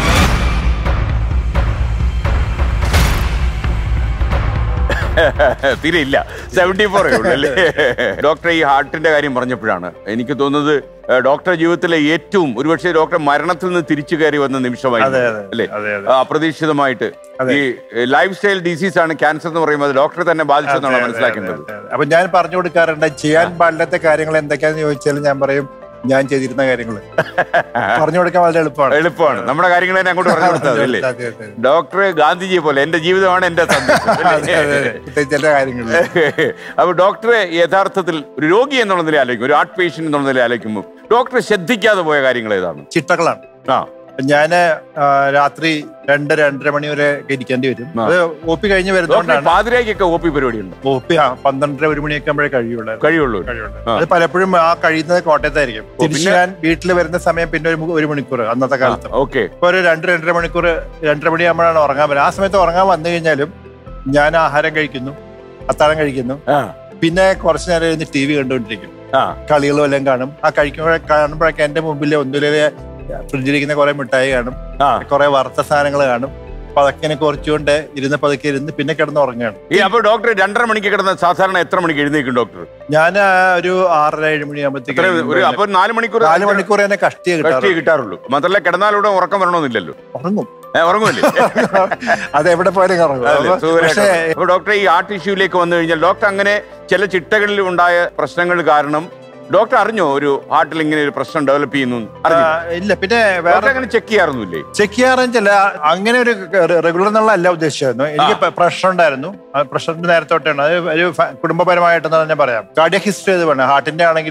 തീരെ ഇല്ല സെവന്റി ഫോർ അല്ലേ ഡോക്ടർ ഈ ഹാർട്ടിന്റെ കാര്യം പറഞ്ഞപ്പോഴാണ് എനിക്ക് തോന്നുന്നത് ഏഹ്, ഡോക്ടറുടെ ജീവിതത്തിലെ ഏറ്റവും ഒരുപക്ഷെ ഡോക്ടർ മരണത്തിൽ നിന്ന് തിരിച്ചു കയറി വന്ന നിമിഷമായി അതെ, അതെ. അല്ലേ അതെ, അതെ. ആ, അപ്രതീക്ഷിതമായിട്ട് ഈ ലൈഫ് സ്റ്റൈൽ ഡിസീസ് ആണ് ക്യാൻസർ എന്ന് പറയുമ്പോൾ അത് ഡോക്ടറെ തന്നെ ബാധിച്ചെന്നാണ് മനസ്സിലാക്കേണ്ടത് അപ്പൊ ഞാൻ പറഞ്ഞു കൊടുക്കാറുണ്ട് ചെയ്യാൻ പാടില്ലാത്ത കാര്യങ്ങൾ എന്തൊക്കെയാന്ന് ചോദിച്ചാൽ ഞാൻ പറയും ഞാൻ ചെയ്തിരുന്ന കാര്യങ്ങൾ പറഞ്ഞു കൊടുക്കാൻ വളരെ എളുപ്പമാണ് എളുപ്പമാണ് നമ്മുടെ കാര്യങ്ങൾ തന്നെ അങ്ങോട്ട് പറഞ്ഞു കൊടുത്താൽ മതി, അല്ലേ അതെ, അതെ, അതെ. ഡോക്ടർ ഗാന്ധിജിയെ പോലെ എന്റെ ജീവിതമാണ് എന്റെ സന്ദേശം അതെ, അതെ, അല്ലേ? അതെ. പ്രത്യേകിച്ച് ചില കാര്യങ്ങളിൽ അപ്പൊ ഡോക്ടറെ യഥാർത്ഥത്തിൽ ഒരു രോഗി എന്നുള്ള നില ആലോചിക്കും ഒരു ഹാർട്ട് പേഷ്യന്റ് എന്നുള്ള നില ആലോചിക്കുമ്പോൾ ഡോക്ടർ ശ്രദ്ധിക്കാതെ പോയ കാര്യങ്ങൾ ഏതാണ് ചിട്ടകളാണ് ആ ഞാന് ആ, രാത്രി രണ്ട് രണ്ടര മണി വരെ ഒക്കെ ഇരിക്കേണ്ടി വരും ആ. അത് ഒ പി കഴിഞ്ഞ് ഡോക്ടർ വരുന്നതുകൊണ്ടാണ് പാതിരായ്ക്കൊക്കെ ഒ പി പരിപാടി ഉണ്ട് ഒ പി ആ പന്ത്രണ്ടര ഒരു മണിയൊക്കെ ആകുമ്പോഴേ കഴിയുള്ളൂ കഴിയുള്ളൂ കഴിയുള്ളൂ ആ. അത് പലപ്പോഴും ആ കഴിയുന്നത് കോട്ടയത്തായിരിക്കും ഓ, തിരിച്ച് പിന്നെ? ഞാൻ വീട്ടിൽ വരുന്ന സമയം പിന്നെ ഒരു മു- ഒരു മണിക്കൂർ അന്നത്തെ കാലത്ത് ഓക്കെ ഇപ്പൊ ഒരു രണ്ട് രണ്ടര മണിക്കൂർ രണ്ടര മണിയാകുമ്പോഴാണ് ഉറങ്ങാൻ പറ്റുക ആ സമയത്ത് ഉറങ്ങാൻ വന്നു കഴിഞ്ഞാലും ഞാൻ ആഹാരം കഴിക്കുന്നു അത്താഴം കഴിക്കുന്നു പിന്നെ കുറച്ച് നേരം ഇരുന്ന് ടി വി കണ്ടുകൊണ്ടിരിക്കും ആ കളികളും എല്ലാം കാണും ആ കഴിക്കുമ്പോൾ കാണുമ്പോഴൊക്കെ എന്റെ മുമ്പിൽ ഒന്നിലെ ഫ്രിഡ്ജിലിരിക്കുന്ന കുറെ മിഠായി കാണും ആ കുറെ വറുത്ത സാധനങ്ങൾ കാണും അപ്പൊ അതൊക്കെ ഇങ്ങനെ കുറച്ചുകൊണ്ട് ഇരുന്ന് പതുക്കെ ഇരുന്ന് പിന്നെ കിടന്ന് ഉറങ്ങുകയാണ് ഈ അപ്പൊ ഡോക്ടർ രണ്ടര മണിക്ക് കിടന്ന സാധാരണ എത്ര മണിക്ക് എഴുന്നേക്കും ഡോക്ടർ ഞാൻ ആ ഒരു ആറര ഏഴ് എത്ര ഒരു മണിയാകുമ്പോഴത്തേക്ക് അപ്പൊ നാല് മണിക്കൂർ നാല് മണിക്കൂർ തന്നെ കഷ്ടിയെ കഷ്ടിയേ കിട്ടാറുള്ളൂ കിട്ടാറുള്ളൂ മാത്രമല്ല കിടന്നാലൂടെ ഉറക്കം വരണമെന്നില്ലല്ലോ ഉറങ്ങും ഏ, ഉറങ്ങുമല്ലേ അത് എവിടെ പോയാലും ഉറങ്ങും അതെ, അപ്പൊ സുഖകരമായിട്ട് പക്ഷേ ഉറങ്ങും. അപ്പൊ ഡോക്ടർ ഈ ഹാർട്ട് ഇഷ്യൂലേക്ക് വന്നു കഴിഞ്ഞാൽ ഡോക്ടർ അങ്ങനെ ചില ചിട്ടകളിൽ ഉണ്ടായ പ്രശ്നങ്ങൾ കാരണം ഡോക്ടർ അറിഞ്ഞോ ഒരു ഹാർട്ടിൽ ഇങ്ങനെ ഒരു പ്രശ്നം ഡെവലപ്പ് ചെയ്യുന്നു ആ, അറിഞ്ഞോ? ഇല്ല പിന്നെ ഡോക്ടർ വേറെ അങ്ങനെ ചെക്ക് ചെയ്യാറൊന്നുമില്ലേ ചെക്ക് ചെയ്യാറും ചില അങ്ങനെ ഒരു റെഗുലർ എന്നുള്ള അല്ല ഉദ്ദേശിച്ചായിരുന്നു എനിക്ക് പ്രഷർ ഉണ്ടായിരുന്നു പ്രഷറിന്റെ നേരത്തോട്ടാണ് അത് ഒരു ഫ- കുടുംബപരമായിട്ടെന്ന് തന്നെ പറയാം കാർഡിയക് ഹിസ്റ്ററി അത് വേണം ഹാർട്ടിന്റെ ആണെങ്കിലും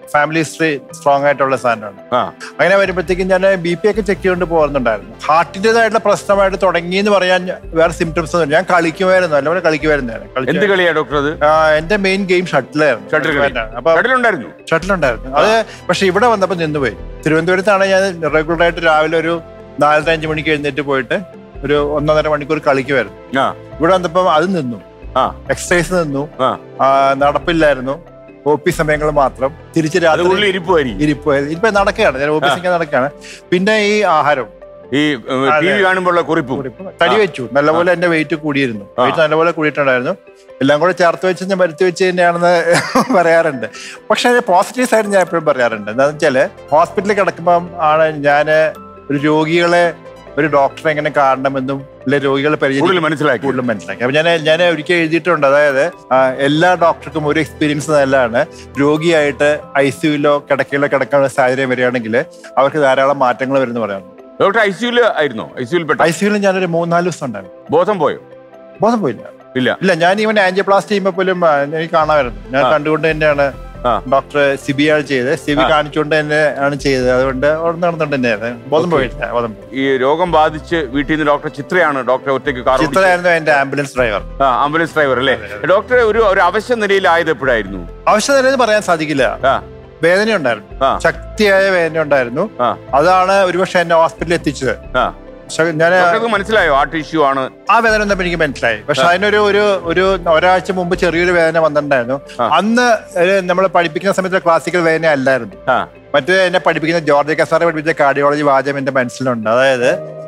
ഫാമിലി ഹിസ്റ്ററി സ്ട്രോങ് ആയിട്ടുള്ള സാധനമാണ് ആ അങ്ങനെ വരുമ്പോഴത്തേക്കും ഞാൻ ബി പി ഒക്കെ ചെക്ക് ചെയ്തുകൊണ്ട് പോകുന്നുണ്ടായിരുന്നു ഹാർട്ടിൻ്റെതായിട്ടുള്ള പ്രശ്നമായിട്ട് തുടങ്ങി എന്ന് പറയാൻ വേറെ സിംറ്റംസ് ഒന്നും ഇല്ല. ഞാൻ കളിക്കുമായിരുന്നു നല്ലപോലെ കളിക്കുമായിരുന്നു ഞാൻ. കളിച്ചു- എന്ത് കളിയാ ഡോക്ടർ അത് ആ, എന്റെ മെയിൻ ഗെയിം ഷട്ടിലായിരുന്നു ഷട്ടിൽ കളി അപ്പൊ ഷട്ടിലുണ്ടായിരുന്നു ഷട്ടിലുണ്ടായിരുന്നു അത് പക്ഷെ ഇവിടെ വന്നപ്പോൾ നിന്നുപോയി തിരുവനന്തപുരത്താണ് ഞാൻ റെഗുലർ ആയിട്ട് രാവിലെ ഒരു നാലര അഞ്ച് മണിക്ക് എഴുന്നേറ്റ് പോയിട്ട് ഒരു ഒന്നൊന്നര മണിക്കൂർ കളിക്കുമായിരുന്നു ആ ഇവിടെ വന്നപ്പോൾ അത് നിന്നു ആ എക്സസൈസ് നിന്നു ആ ആ, നടപ്പില്ലായിരുന്നു ഒ പി സമയങ്ങൾ മാത്രം തിരിച്ച് അത് രാത്രി ഉള്ളിൽ ഇരിപ്പുമായിരിക്കും ഇരിപ്പ് ഇപ്പൊ നടക്കുകയാണ് ഞാൻ ഓഫീസിൽ ഇങ്ങനെ നടക്കുകയാണ് പിന്നെ ഈ ആഹാരം ഈ ടി വി കാണുമ്പോഴുള്ള കുറിപ്പും തടി വെച്ചു നല്ലപോലെ എന്റെ വെയിറ്റ് കൂടിയിരുന്നു വെയിറ്റ് നല്ലപോലെ കൂടിയിട്ടുണ്ടായിരുന്നു എല്ലാം കൂടെ ചേർത്ത് വെച്ച് ഞാൻ വരുത്തി വെച്ച് തന്നെയാണെന്ന് പറയാറുണ്ട് പക്ഷെ പോസിറ്റീവ് സൈഡ് ഞാൻ എപ്പോഴും പറയാറുണ്ട് എന്താണെന്ന് വെച്ചാല് ഹോസ്പിറ്റലിൽ കിടക്കുമ്പം ആണ് ഞാൻ ഒരു രോഗികളെ ഒരു ഡോക്ടറെ എങ്ങനെ കാണണമെന്നും അല്ലെ രോഗികളെ കൂടുതൽ പരിചയം മനസ്സിലാക്കി കൂടുതൽ മനസ്സിലാക്കി അപ്പൊ ഞാൻ ഞാൻ ഒരിക്കൽ എഴുതിയിട്ടുണ്ട് അതായത് ആ, എല്ലാ ഡോക്ടർക്കും ഒരു എക്സ്പീരിയൻസ് നല്ലതാണ് രോഗിയായിട്ട് ഐ സിയുലോ കിടക്കയിലോ കിടക്കാനുള്ള സാഹചര്യം വരികയാണെങ്കിൽ അവർക്ക് ധാരാളം മാറ്റങ്ങൾ വരുന്നു പറയാം ഡോക്ടർ ഐ സിയുല് ആയിരുന്നോ ഐ സിയുൽ പെട്ട ഐ സിയുവിൽ ഞാനൊരു മൂന്നാല് ദിവസം ഉണ്ടായിരുന്നു ബോധം പോയോ ബോധം പോയില്ല ഇല്ല ഇല്ല ഞാൻ ഇവൻ ആൻജിയോപ്ലാസ്റ്റി ചെയ്യുമ്പോൾ പോലും ആ, എനിക്ക് കാണാമായിരുന്നു ഞാൻ ആ. കണ്ടുകൊണ്ട് തന്നെയാണ് ആ. ഡോക്ടർ സിബിയാണ് ചെയ്തത് സിബി ആ. കാണിച്ചുകൊണ്ട് തന്നെ ആണ് ചെയ്തത് അതുകൊണ്ട് അവിടെ നടന്നുകൊണ്ട് തന്നെയായിരുന്നു ബോധം Okay. പോയിട്ടില്ല ബോധം പോയി ഈ രോഗം ബാധിച്ച് വീട്ടിൽ നിന്ന് ഡോക്ടർ ചിത്രയാണ് ഡോക്ടറെ ഒറ്റയ്ക്ക് കാർ ചിത്രയായിരുന്നു എന്റെ ആംബുലൻസ് ഡ്രൈവർ ആംബുലൻസ് ഡ്രൈവർ അല്ലേ ഡോക്ടർ ഒരു ഒരു അവശ്യ നിലയിലായത് എപ്പോഴായിരുന്നു ആവശ്യത പറയാൻ സാധിക്കില്ല ആ വേദന ഉണ്ടായിരുന്നു ആ. ശക്തിയായ വേദന ഉണ്ടായിരുന്നു ആ അതാണ് ഒരുപക്ഷെ എന്നെ ഹോസ്പിറ്റലിൽ എത്തിച്ചത് ആ പക്ഷെ ഞാൻ ഡോക്ടർക്ക് മനസ്സിലായോ ഹാർട്ട് ഇഷ്യൂ ആണ് ആ വേദന ഒന്നും എനിക്ക് മനസ്സിലായി പക്ഷെ അതിനൊരു ഒരു ഒരു ഒരാഴ്ച മുമ്പ് ചെറിയൊരു വേദന വന്നിട്ടുണ്ടായിരുന്നു ആ. അന്ന് നമ്മൾ പഠിപ്പിക്കുന്ന സമയത്ത് ക്ലാസിക്കൽ വേദന അല്ലായിരുന്നു ആ മറ്റേ എന്നെ പഠിപ്പിക്കുന്ന ജോർജ് കസാറെ പഠിപ്പിച്ച കാർഡിയോളജി വാചകം എന്റെ മനസ്സിലുണ്ട് അതായത്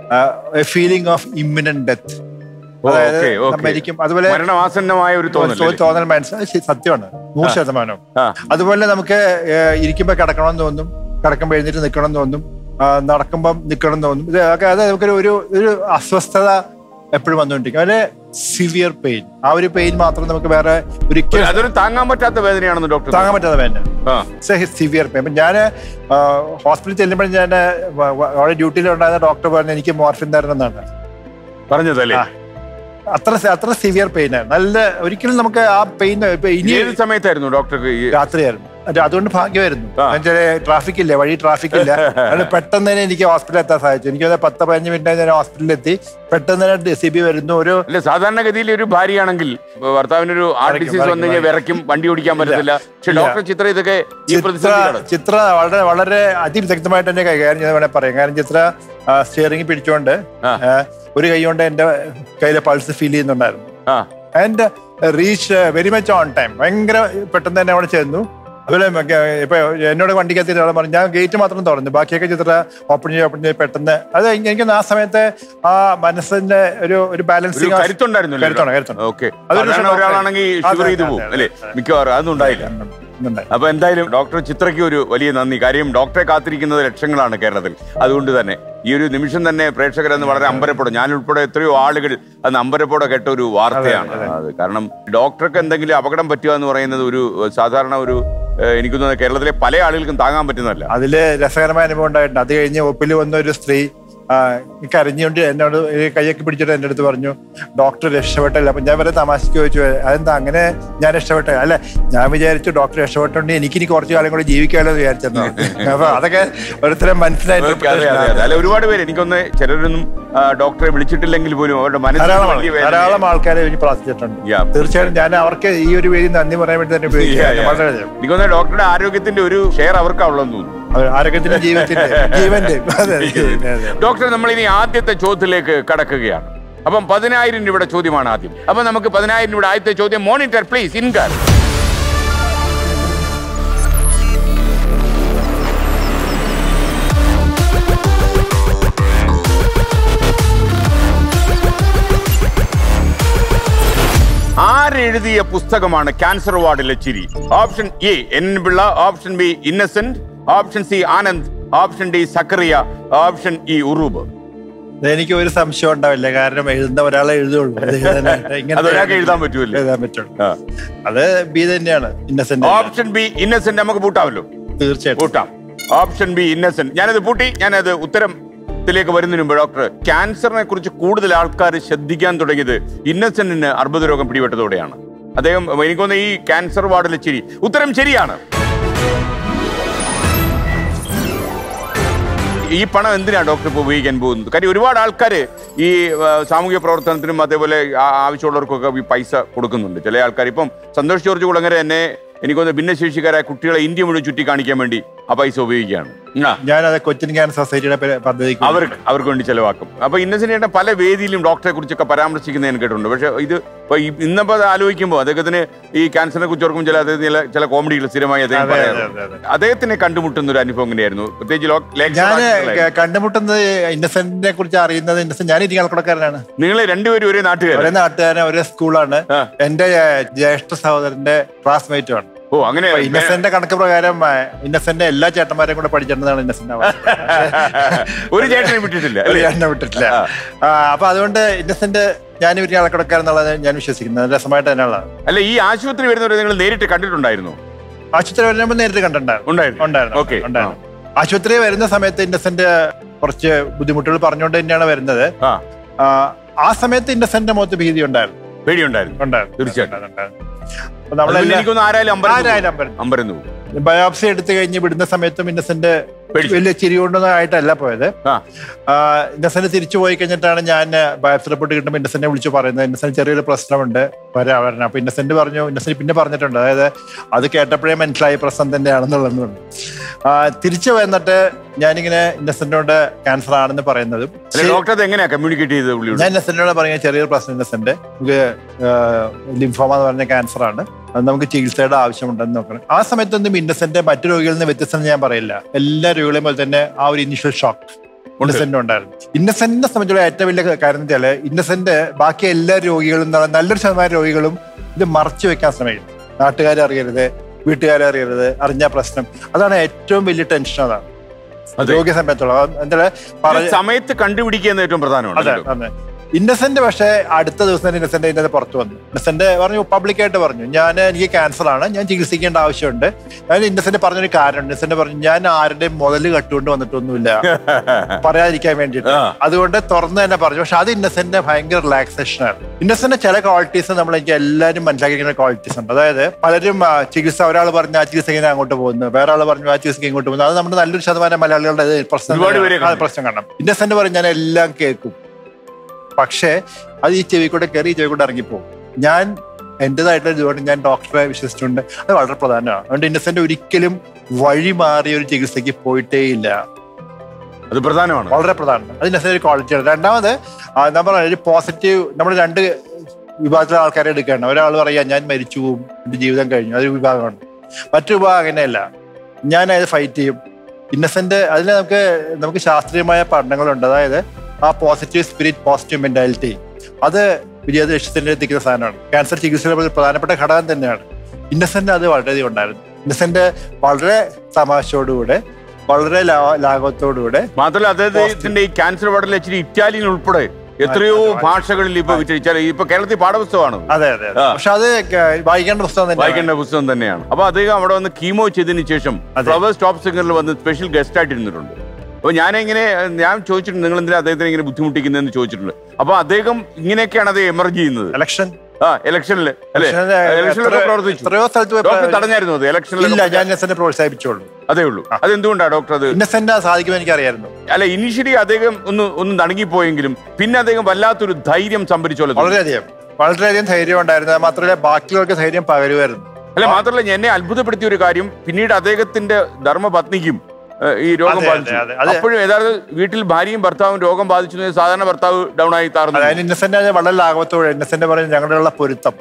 ഫീലിംഗ് ഓഫ് ഇമ്മിനന്റ് ഡെത്ത് ഓ, അതായത് okay, okay. മരിക്കും അതുപോലെ മരണമാസന്നമായ ഒരു തോന്നൽ ഒരു തോന്നൽ മനസ്സിലായി ശരി, സത്യമാണ് നൂറ് ശതമാനം ആ അതുപോലെ നമുക്ക് ഏഹ്, ഇരിക്കുമ്പോ കിടക്കണം തോന്നും കിടക്കുമ്പോ എഴുന്നേറ്റ് നിൽക്കണം തോന്നും ആ, നടക്കുമ്പം നിൽക്കണം തോന്നും ഇത് ഒക്കെ അത് നമുക്കൊരു ഒരു ഒരു അസ്വസ്ഥത എപ്പോഴും വന്നുകൊണ്ടിരിക്കും അതിന് സിവിയർ പെയിൻ ആ ഒരു പെയിൻ മാത്രം നമുക്ക് വേറെ ഒരിക്കലും അതൊരു താങ്ങാൻ പറ്റാത്ത വേദനയാണെന്ന് ഡോക്ടർ താങ്ങാൻ പറ്റാതെ വേണ്ട ആ സിവിയർ പെയിൻ അപ്പം ഞാൻ ഹോസ്പിറ്റലിൽ ചെല്ലുമ്പോൾ ഞാൻ അവിടെ ഡ്യൂട്ടിയിൽ ഉണ്ടായിരുന്ന ഡോക്ടർ പറഞ്ഞു എനിക്ക് മോർഫിൻ തരണം എന്നാണ് പറഞ്ഞതല്ലേ ആ. അത്ര അത്ര സിവിയർ പെയിൻ ആണ് നല്ല ഒരിക്കലും നമുക്ക് ആ പെയിൻ ഇപ്പൊ ഇനി ഏത് സമയത്തായിരുന്നു ഡോക്ടർക്ക് ഈ രാത്രിയായിരുന്നു അത് അതുകൊണ്ട് ഭാഗ്യമായിരുന്നു ആ. ട്രാഫിക് ഇല്ല വഴി ട്രാഫിക് ഇല്ല അതുകൊണ്ട് പെട്ടെന്ന് തന്നെ എനിക്ക് ഹോസ്പിറ്റലിൽ എത്താൻ സാധിച്ചു എനിക്ക് തോന്നുന്നു പത്ത് പതിനഞ്ച് മിനിറ്റ് ഞാൻ ഹോസ്പിറ്റലിൽ എത്തി പെട്ടെന്ന് തന്നെ സി ബി വരുന്നു ഒരു അല്ല സാധാരണഗതിയിൽ ഒരു ഭാര്യയാണെങ്കിൽ ഭർത്താവിനൊരു ഹാർട്ട് വിറയ്ക്കും, ഡിസീസ് വന്നു കഴിഞ്ഞാൽ വിറയ്ക്കും. വിറയ്ക്കും വണ്ടി ഓടിക്കാൻ പറ്റത്തില്ല പക്ഷെ ഇല്ല. ഡോക്ടർ ചിത്ര ഇതൊക്കെ ഈ ചിത്ര പ്രതിസന്ധി ചിത്ര വളരെ വളരെ അതിവിദഗ്ധമായിട്ട് തന്നെ കൈകാര്യം ചെയ്ത് വേണേൽ പറയാം കാരണം ചിത്ര സ്റ്റിയറിംഗ് പിടിച്ചുകൊണ്ട് ആ. ആ, ഒരു കൈ കൊണ്ട് എന്റെ കയ്യിലെ പൾസ് ഫീൽ ചെയ്യുന്നുണ്ടായിരുന്നു ആ and reach very much on time ഭയങ്കര പെട്ടെന്ന് തന്നെ അവിടെ ചെന്നു അതുപോലെ മറ്റേ ഇപ്പൊ എന്നോട് വണ്ടിക്കകത്ത് ഒരാൾ പറഞ്ഞു ഞാൻ ഗേറ്റ് മാത്രം തുറന്നു ബാക്കിയൊക്കെ ചിത്ര ഓപ്പൺ ചെയ്ത് ഓപ്പൺ ചെയ്ത് പെട്ടെന്ന് അത് എനിക്ക് ആ സമയത്ത് ആ മനസ്സിന്റെ ഒരു ഒരു ഒരു ബാലൻസിങ് കരുത്തുണ്ടായിരുന്നു കരുത്താണ്, കരുത്താണ്. ഓക്കെ അതൊരു സാധാരണ ഷോക്ക് ഒരാളാണെങ്കിൽ അതെ, ഷുഗർ ചെയ്തു അതെ, പോകും അതെ, അല്ലേ അതെ. മിക്കവാറും അതൊന്നും ഉണ്ടായില്ല അപ്പൊ എന്തായാലും ഡോക്ടർ ചിത്രയ്ക്ക് ഒരു വലിയ നന്ദി കാര്യം ഡോക്ടറെ കാത്തിരിക്കുന്നത് ലക്ഷങ്ങളാണ് കേരളത്തിൽ അതുകൊണ്ട് തന്നെ ഈ ഒരു നിമിഷം തന്നെ പ്രേക്ഷകരെന്ന് വളരെ അമ്പരപ്പെടും ഞാൻ ഉൾപ്പെടെ എത്രയോ ആളുകൾ അന്ന് അമ്പരപ്പോടെ കേട്ട ഒരു വാർത്തയാണ് അത് കാരണം ഡോക്ടർക്ക് എന്തെങ്കിലും അപകടം പറ്റുക എന്ന് പറയുന്നത് ഒരു ഏഹ്, സാധാരണ ഒരു ഏഹ്, എനിക്ക് തോന്നുന്നത് കേരളത്തിലെ പല ആളുകൾക്കും താങ്ങാൻ പറ്റുന്നതല്ല അതില് രസകരമായ അനുഭവം ഉണ്ടായിട്ടുണ്ട് അത് കഴിഞ്ഞ് ഒപ്പിൽ വന്ന ഒരു സ്ത്രീ ആ, കരഞ്ഞുകൊണ്ട് എന്നോട് ഈ കൈയൊക്കെ പിടിച്ചിട്ട് എൻ്റെ അടുത്ത് പറഞ്ഞു ഡോക്ടർ രക്ഷപ്പെട്ടല്ല അപ്പൊ ഞാൻ വരെ തമാശക്ക് ചോദിച്ചു അതെന്താ അങ്ങനെ ഞാൻ രക്ഷപ്പെട്ട അല്ല ഞാൻ വിചാരിച്ചു ഡോക്ടർ രക്ഷപ്പെട്ടുകൊണ്ട് എനിക്ക് ഇനി കുറച്ചു കാലം കൂടി ജീവിക്കാമല്ലോ എന്ന് വിചാരിച്ചെന്നാ അപ്പൊ അതൊക്കെ ഓരോരുത്തരും ഓക്കേ, അതെ, അതെ, അതെ. അല്ല ഒരുപാട് പേര് എനിക്കൊന്ന് ചിലരൊന്നും ആ, ഡോക്ടറെ വിളിച്ചിട്ടില്ലെങ്കിൽ പോലും അവരുടെ മനസ്സിൽ ധാരാളം വലിയ ആൾ- വേദന ധാരാളം ആൾക്കാരെ എനിക്ക് പ്രാർത്ഥിച്ചിട്ടുണ്ട് Yeah. തീർച്ചയായും ഞാൻ അവർക്ക് ഈ ഒരു വേദി നന്ദി പറയാൻ വേണ്ടി തന്നെ Yeah, ഉപയോഗിക്കുകയാണ് yeah. വളരെ എനിക്കൊന്ന് ഡോക്ടറുടെ ആരോഗ്യത്തിന്റെ ഒരു ഷെയർ അവർക്കാവുള്ളതെന്ന് തോന്നുന്നു അത് ആരോഗ്യത്തിന്റെ ജീവിതത്തിന്റെ ജീവന്റെ അതെ അതെ, അതെ അതെ ഡോക്ടർ നമ്മൾ ഇനി ആദ്യത്തെ ചോദ്യത്തിലേക്ക് കടക്കുകയാണ് അപ്പം പതിനായിരം രൂപയുടെ ചോദ്യമാണ് ആദ്യം അപ്പൊ നമുക്ക് പതിനായിരം രൂപയുടെ ആദ്യത്തെ ചോദ്യം മോണിറ്റർ പ്ലീസ് ഇൻകാർ ആരെഴുതിയ പുസ്തകമാണ് ക്യാൻസർ വാർഡിലെ ചിരി option A N Pillai option B Innocent option C Anand option D Zacharia option E Uroob എനിക്ക് ഒരു സംശയം ഉണ്ടാവില്ല കാരണം എഴുതുന്ന ഒരാളെ എഴുതുള്ളൂ അത് എഴുതാനായിട്ട് ഇങ്ങനത്തെ- അത് ഒരാൾക്ക് എഴുതാൻ പറ്റുമല്ലോ. എഴുതാൻ പറ്റുള്ളൂ ആ. അത് ബി തന്നെയാണ് ഇന്നസെന്റ് ഓപ്ഷൻ ബി ഇന്നസെന്റ് നമുക്ക് പൂട്ടാമല്ലോ തീർച്ചയായിട്ടും പൂട്ടാം ഓപ്ഷൻ ബി ഇന്നസെന്റ് ഞാനത് പൂട്ടി ഞാനത് ഉത്തരത്തിലേക്ക് വരുന്നതിന് മുമ്പ് ഡോക്ടർ ക്യാൻസറിനെ കുറിച്ച് കൂടുതൽ ആൾക്കാർ ശ്രദ്ധിക്കാൻ തുടങ്ങിയത് ഇന്നസെന്റിന് അർബുദ രോഗം പിടിപെട്ടതോടെയാണ് അദ്ദേഹം എനിക്കൊന്ന് ഈ ക്യാൻസർ വാർഡിലെ ചിരി ഉത്തരം ശരിയാണ് ഈ പണം എന്തിനാണ് ഡോക്ടർ ഇപ്പോൾ ഉപയോഗിക്കാൻ പോകുന്നത് കാര്യം ഒരുപാട് ആൾക്കാർ ഈ ആ, സാമൂഹ്യ പ്രവർത്തനത്തിനും അതേപോലെ ആ- ആവശ്യമുള്ളവർക്കൊക്കെ ഈ പൈസ കൊടുക്കുന്നുണ്ട് ചില ആൾക്കാർ ഇപ്പം സന്തോഷ് ജോർജ് കുളങ്ങര എന്നെ എനിക്കൊന്ന് ഭിന്നശേഷിക്കാരായ കുട്ടികളെ ഇന്ത്യ മുഴുവൻ ചുറ്റി കാണിക്കാൻ വേണ്ടി ആ പൈസ ഉപയോഗിക്കുകയാണ് ആ ഞാനത് കൊച്ചിൻ ക്യാൻസർ സൊസൈറ്റിയുടെ പേ- പദ്ധതിക്ക് അവർക്ക് അവർക്ക് വേണ്ടി ചെലവാക്കും അപ്പൊ ഇന്നസെന്റ് പല വേദിയിലും ഡോക്ടറെ കുറിച്ചൊക്കെ പരാമർശിക്കുന്ന ഞാൻ കേട്ടിട്ടുണ്ട് പക്ഷെ ഇത് ഇപ്പൊ ഈ- ഇന്നിപ്പോ അത് ആലോചിക്കുമ്പോൾ അദ്ദേഹത്തിന് ഈ ക്യാൻസറിനെ കുറിച്ച് ഓർക്കും ചില അദ്ദേഹത്തിന് ചില ചില കോമഡികൾ സ്ഥിരമായി അദ്ദേഹം അതെ, അതെ, പറയാറുണ്ട് അതെ, അദ്ദേഹത്തിനെ കണ്ടുമുട്ടുന്ന ഒരു അനുഭവം എങ്ങനെയായിരുന്നു പ്രത്യേകിച്ച് ലോ- ലേഖ- ഞാൻ സഭാ- കണ്ടുമുട്ടുന്നത് ഇന്നസെന്റിനെ കുറിച്ച് അറിയുന്നത് ഇന്നസെന്റ് ഞാൻ ഇരിങ്ങാലക്കുടക്കാരനാണ് നിങ്ങൾ രണ്ടുപേരും ഒരേ നാട്ടുകാർ ഒരേ നാട്ടുകാരൻ ഒരേ സ്കൂളാണ് ആ. എന്റെ ഏഹ്, ജ്യേഷ്ഠ സഹോദരന്റെ ക്ലാസ്മേറ്റും ആണ് ഓ അങ്ങനെ അപ്പൊ ഇന്നസെന്റ് കണക്ക് പ്രകാരം ഏഹ്, ഇന്നസെന്റ് എല്ലാ ചേട്ടന്മാരെയും കൂടെ പഠിച്ചിട്ടുണ്ടെന്നാണ് ഇന്നസെന്റ് ഒരു ചേട്ടനെ വിട്ടിട്ടില്ല ഒരു അല്ലേ? ചേട്ടനെ വിട്ടിട്ടില്ല ആ, അപ്പൊ അതുകൊണ്ട് ഇന്നസെന്റ് ഞാൻ ഇരിങ്ങാലക്കുടക്കാരെന്നുള്ളത് ഞാൻ വിശ്വസിക്കുന്നത് രസമായിട്ട് തന്നെയുള്ളതാണ് അല്ല ഈ ആശുപത്രി വരുന്നവരെ നിങ്ങൾ നേരിട്ട് കണ്ടിട്ടുണ്ടായിരുന്നു ആശുപത്രി വരുമ്പോൾ നേരിട്ട് കണ്ടിട്ടുണ്ടായിരുന്നു ഉണ്ടായിരുന്നു ഉണ്ടായിരുന്നു ഓക്കെ ഉണ്ടായിരുന്നു ആശുപത്രി വരുന്ന സമയത്ത് ഇന്നസെന്റ് കുറച്ച് ബുദ്ധിമുട്ടുകൾ പറഞ്ഞുകൊണ്ട് തന്നെയാണ് വരുന്നത് ആ ആ, ആ സമയത്ത് ഇന്നസെന്റിന്റെ മുഖത്ത് ഭീതി ഉണ്ടായിരുന്നു പേടിയുണ്ടായിരുന്നു ഉണ്ടായിരുന്നു തീർച്ചയായിട്ടും. ഉണ്ടായിരുന്നു. അപ്പൊ അതുകൊണ്ട് നമ്മളെല്ലാം എനിക്കൊന്ന് ആരായാലും അമ്പരം ആരായാലും അമ്പരം. അമ്പരന്ന് പോകും ബയോപ്സി എടുത്തു കഴിഞ്ഞ് വിടുന്ന സമയത്തും ഇന്നസെന്റ് പേടിച്ചു. വലിയ ചിരി കൊണ്ടൊന്നും ആയിട്ടല്ല പോയത് ആ ആ, ഇന്നസെന്റ് തിരിച്ചു പോയി കഴിഞ്ഞിട്ടാണ് ഞാൻ ബയോപ്സി റിപ്പോർട്ട് കിട്ടുമ്പോൾ ഇന്നസെന്റിനെ വിളിച്ച് പറയുന്നത് ഇന്നസെന്റ് ചെറിയൊരു പ്രശ്നമുണ്ട് വരാ വരണം അപ്പൊ ഇന്നസെന്റ് പറഞ്ഞു ഇന്നസെന്റ് പിന്നെ പറഞ്ഞിട്ടുണ്ട് അതായത് അത് കേട്ടപ്പോഴേ മനസ്സിലായി പ്രശ്നം തന്നെയാണെന്നുള്ളത് ആ, തിരിച്ചു വന്നിട്ട് ഞാനിങ്ങനെ ഇന്നസെന്റിനോട് ക്യാൻസർ ആണെന്ന് പറയുന്നതും അല്ല ഡോക്ടർ അത് എങ്ങനെയാ കമ്മ്യൂണിക്കേറ്റ് ചെയ്തത് പുള്ളിയോട് ഞാൻ ഇന്നസെന്റിനോട് പറഞ്ഞ ചെറിയൊരു പ്രശ്നം ഇന്നസെന്റ് നമുക്ക് ലിംഫോമ എന്ന് പറഞ്ഞ ക്യാൻസർ ആണ് അത് നമുക്ക് ചികിത്സയുടെ ആവശ്യമുണ്ടെന്ന് നോക്കണം ആ സമയത്തൊന്നും ഇന്നസെന്റ് മറ്റു രോഗികളിൽ നിന്ന് വ്യത്യസ്തം ഞാൻ പറയില്ല എല്ലാ രോഗികളെയും പോലെ തന്നെ ആ ഒരു ഇനിഷ്യൽ ഷോക്ക് ഇന്നസെന്റ് ഉണ്ടായിരുന്നു ഇന്നസെന്റിനെ സംബന്ധിച്ചുള്ള ഏറ്റവും വലിയ കാര്യം എന്ന് വെച്ചാല് ഇന്നസെന്റ് ബാക്കി എല്ലാ രോഗികളും എന്ന് പറഞ്ഞാൽ നല്ലൊരു ശതമാനം രോഗികളും ഇത് മറച്ചു വെക്കാൻ ശ്രമിക്കും നാട്ടുകാരെ അറിയരുത് വീട്ടുകാരെ അറിയരുത് അറിഞ്ഞ പ്രശ്നം അതാണ് ഏറ്റവും വലിയ ടെൻഷൻ അതാണ് അതെ. രോഗിയെ സംബന്ധിച്ചോളം എന്താ ഇത് സമയത്ത് കണ്ടുപിടിക്കുക എന്ന് ഏറ്റവും പ്രധാനമാണ് അതെ അതെ ഇന്നസെന്റ് പക്ഷേ അടുത്ത ദിവസം തന്നെ ഇന്നസെന്റ് ഇതിന്റെ പുറത്ത് വന്നു ഇന്നസെന്റ് പറഞ്ഞു പബ്ലിക്കായിട്ട് പറഞ്ഞു ഞാൻ എനിക്ക് ക്യാൻസർ ആണ് ഞാൻ ചികിത്സിക്കേണ്ട ആവശ്യമുണ്ട് ഞാൻ ഇന്നസെന്റ് പറഞ്ഞൊരു കാരണം ഇന്നസെന്റ് പറഞ്ഞു ഞാൻ ആരുടെയും മുതല് കട്ടുകൊണ്ട് വന്നിട്ടൊന്നുമില്ല പറയാതിരിക്കാൻ വേണ്ടിയിട്ട് ആ. അതുകൊണ്ട് തുറന്ന് തന്നെ പറഞ്ഞു പക്ഷെ അത് ഇന്നസെന്റ് ഭയങ്കര റിലാക്സേഷൻ ആണ് ഇന്നസെന്റ് ചില ക്വാളിറ്റീസ് നമ്മൾ എനിക്ക് എല്ലാവരും മനസ്സിലാക്കിയിരിക്കുന്ന ക്വാളിറ്റീസ് ഉണ്ട് അതായത് പലരും ആ, ചികിത്സ ഒരാൾ പറഞ്ഞു ആ ചികിത്സ ഇങ്ങനെ അങ്ങോട്ട് പോകുന്നു വേറെ ആൾ പറഞ്ഞു ആ ചികിത്സ ഇങ്ങോട്ട് പോകുന്നു അത് നമ്മുടെ നല്ലൊരു ശതമാനം മലയാളികളുടെ ഇത് പ്രശ്നം ഒരുപാട് പേരെ തന്നെയാണ്. ആ, പ്രശ്നം കാണാം ഇന്നസെന്റ് പറഞ്ഞു ഞാൻ എല്ലാം കേൾക്കും പക്ഷേ അത് ഈ ചെവി കൂടെ കയറി ഈ ചെവി കൂടെ ഇറങ്ങിപ്പോകും ഞാൻ എന്റേതായിട്ടുള്ള ഇതുകൊണ്ട് ഞാൻ ഡോക്ടറെ വിശ്വസിച്ചിട്ടുണ്ട് അത് വളരെ പ്രധാനമാണ് അതുകൊണ്ട് ഇന്നസെന്റ് ഒരിക്കലും വഴി മാറിയ ഒരു ചികിത്സയ്ക്ക് പോയിട്ടേ ഇല്ല അത് പ്രധാനമാണ് വളരെ പ്രധാനമാണ് അത് ഇന്നസെന്റ് ഒരു ക്വാളിറ്റിയാണ് രണ്ടാമത് ആ, ഞാൻ പറഞ്ഞ ഒരു പോസിറ്റീവ് നമ്മൾ രണ്ട് വിഭാഗത്തിലെ ആൾക്കാരെ എടുക്കുകയാണ് ഒരാൾ പറയാ ഞാൻ മരിച്ചു പോകും എന്റെ ജീവിതം കഴിഞ്ഞു അതൊരു വിഭാഗമാണ് മറ്റൊരു വിഭാഗം അങ്ങനെയല്ല ഞാൻ അത് ഫൈറ്റ് ചെയ്യും ഇന്നസെന്റ് അതിൽ നമുക്ക് നമുക്ക് ശാസ്ത്രീയമായ പഠനങ്ങളുണ്ട് അതായത് ആ പോസിറ്റീവ് സ്പിരിറ്റ് പോസിറ്റീവ് മെന്റാലിറ്റി അത് വിജയ ലക്ഷ്യത്തിൽ എത്തിക്കുന്ന സാധനമാണ് ക്യാൻസർ ചികിത്സയിലെ ഒരു പ്രധാനപ്പെട്ട ഘടകം തന്നെയാണ് ഇന്നസെന്റ് അത് വളരെയധികം ഉണ്ടായിരുന്നു ഇന്നസെന്റ് വളരെ തമാശയോടുകൂടെ വളരെ ലാ- ലാഘവത്തോടുകൂടെ മാത്രമല്ല അദ്ദേഹത്തിന്റെ ഈ ക്യാൻസർ വാർഡിൽ ഇച്ചിരി ഇറ്റാലിയൻ ഉൾപ്പെടെ എത്രയോ അതെ, അതെ. ഭാഷകളിൽ ഇപ്പൊ വിറ്റഴിച്ചാൽ ഇപ്പൊ കേരളത്തിൽ പാഠപുസ്തകമാണ് അതെ അതെ അതെ. ആ. പക്ഷെ അത് ക- വായിക്കേണ്ട പുസ്തകം തന്നെ വായിക്കേണ്ട പുസ്തകം തന്നെയാണ് അപ്പൊ അദ്ദേഹം അവിടെ വന്ന് കീമോ ചെയ്തതിന് ശേഷം അതെ. ഫ്ലവേഴ്സ് ടോപ്പ് സിംഗറിൽ വന്ന് സ്പെഷ്യൽ ഗസ്റ്റ് ആയിട്ട് ഇരുന്നിട്ടുണ്ട് അപ്പൊ ഞാനിങ്ങനെ ഞാൻ ചോദിച്ചിട്ടുണ്ട് നിങ്ങൾ എന്തിനാ അദ്ദേഹത്തിന് ഇങ്ങനെ ബുദ്ധിമുട്ടിക്കുന്നതെന്ന് ചോദിച്ചിട്ടുണ്ട് അപ്പൊ അദ്ദേഹം ഇങ്ങനെയൊക്കെയാണ് അത് എമർജ് ചെയ്യുന്നത് ഇലക്ഷൻ ആ ഇലക്ഷനിൽ അല്ലെ ഇലക്ഷനില് ഇലക്ഷനിലൊക്കെ എത്ര- പ്രവർത്തിച്ചു എത്രയോ സ്ഥലത്ത് പോയി ഡോക്ടർ പ്ര- തടഞ്ഞായിരുന്നു അത് ഇലക്ഷനിൽ ഇല്ല ഞാൻ ഇന്നസെന്റ് പ്രോത്സാഹിപ്പിച്ചോളൂ അതേ ഉള്ളൂ അതെന്തുകൊണ്ടാണ് ഡോക്ടർ അത് ഇന്നസെന്റ് സാധിക്കുമെന്ന് എനിക്കറിയായിരുന്നു അല്ല ഇനിഷ്യലി അദ്ദേഹം ഒന്ന് ഒന്ന് നടുങ്ങിപ്പോയെങ്കിലും പിന്നെ അദ്ദേഹം വല്ലാത്തൊരു ധൈര്യം സംഭരിച്ചോളൂ വളരെയധികം വളരെയധികം ധൈര്യം ഉണ്ടായിരുന്നു അത് മാത്രമല്ല ബാക്കിയുള്ളവർക്ക് ധൈര്യം പകരുമായിരുന്നു അല്ല മാത്രമല്ല എന്നെ അത്ഭുതപ്പെടുത്തിയ ഒരു കാര്യം പിന്നീട് അദ്ദേഹത്തിന്റെ ധർമ്മപത്നിക്കും ഏഹ്, ഈ രോഗം അതെ, ബാധിച്ചു അതെ, അതെ. അപ്പോഴും യഥാർത്ഥ വീട്ടിൽ ഭാര്യയും ഭർത്താവും രോഗം ബാധിച്ചു എന്ന് സാധാരണ ഭർത്താവ് ഡൗൺ ആയി താർന്നു അതായത് ഇന്നസെന്റ് അത് വളരെ ലാഘവത്തോടെ ഇന്നസെന്റ് പറഞ്ഞു ഞങ്ങളുടെയുള്ള പൊരുത്തം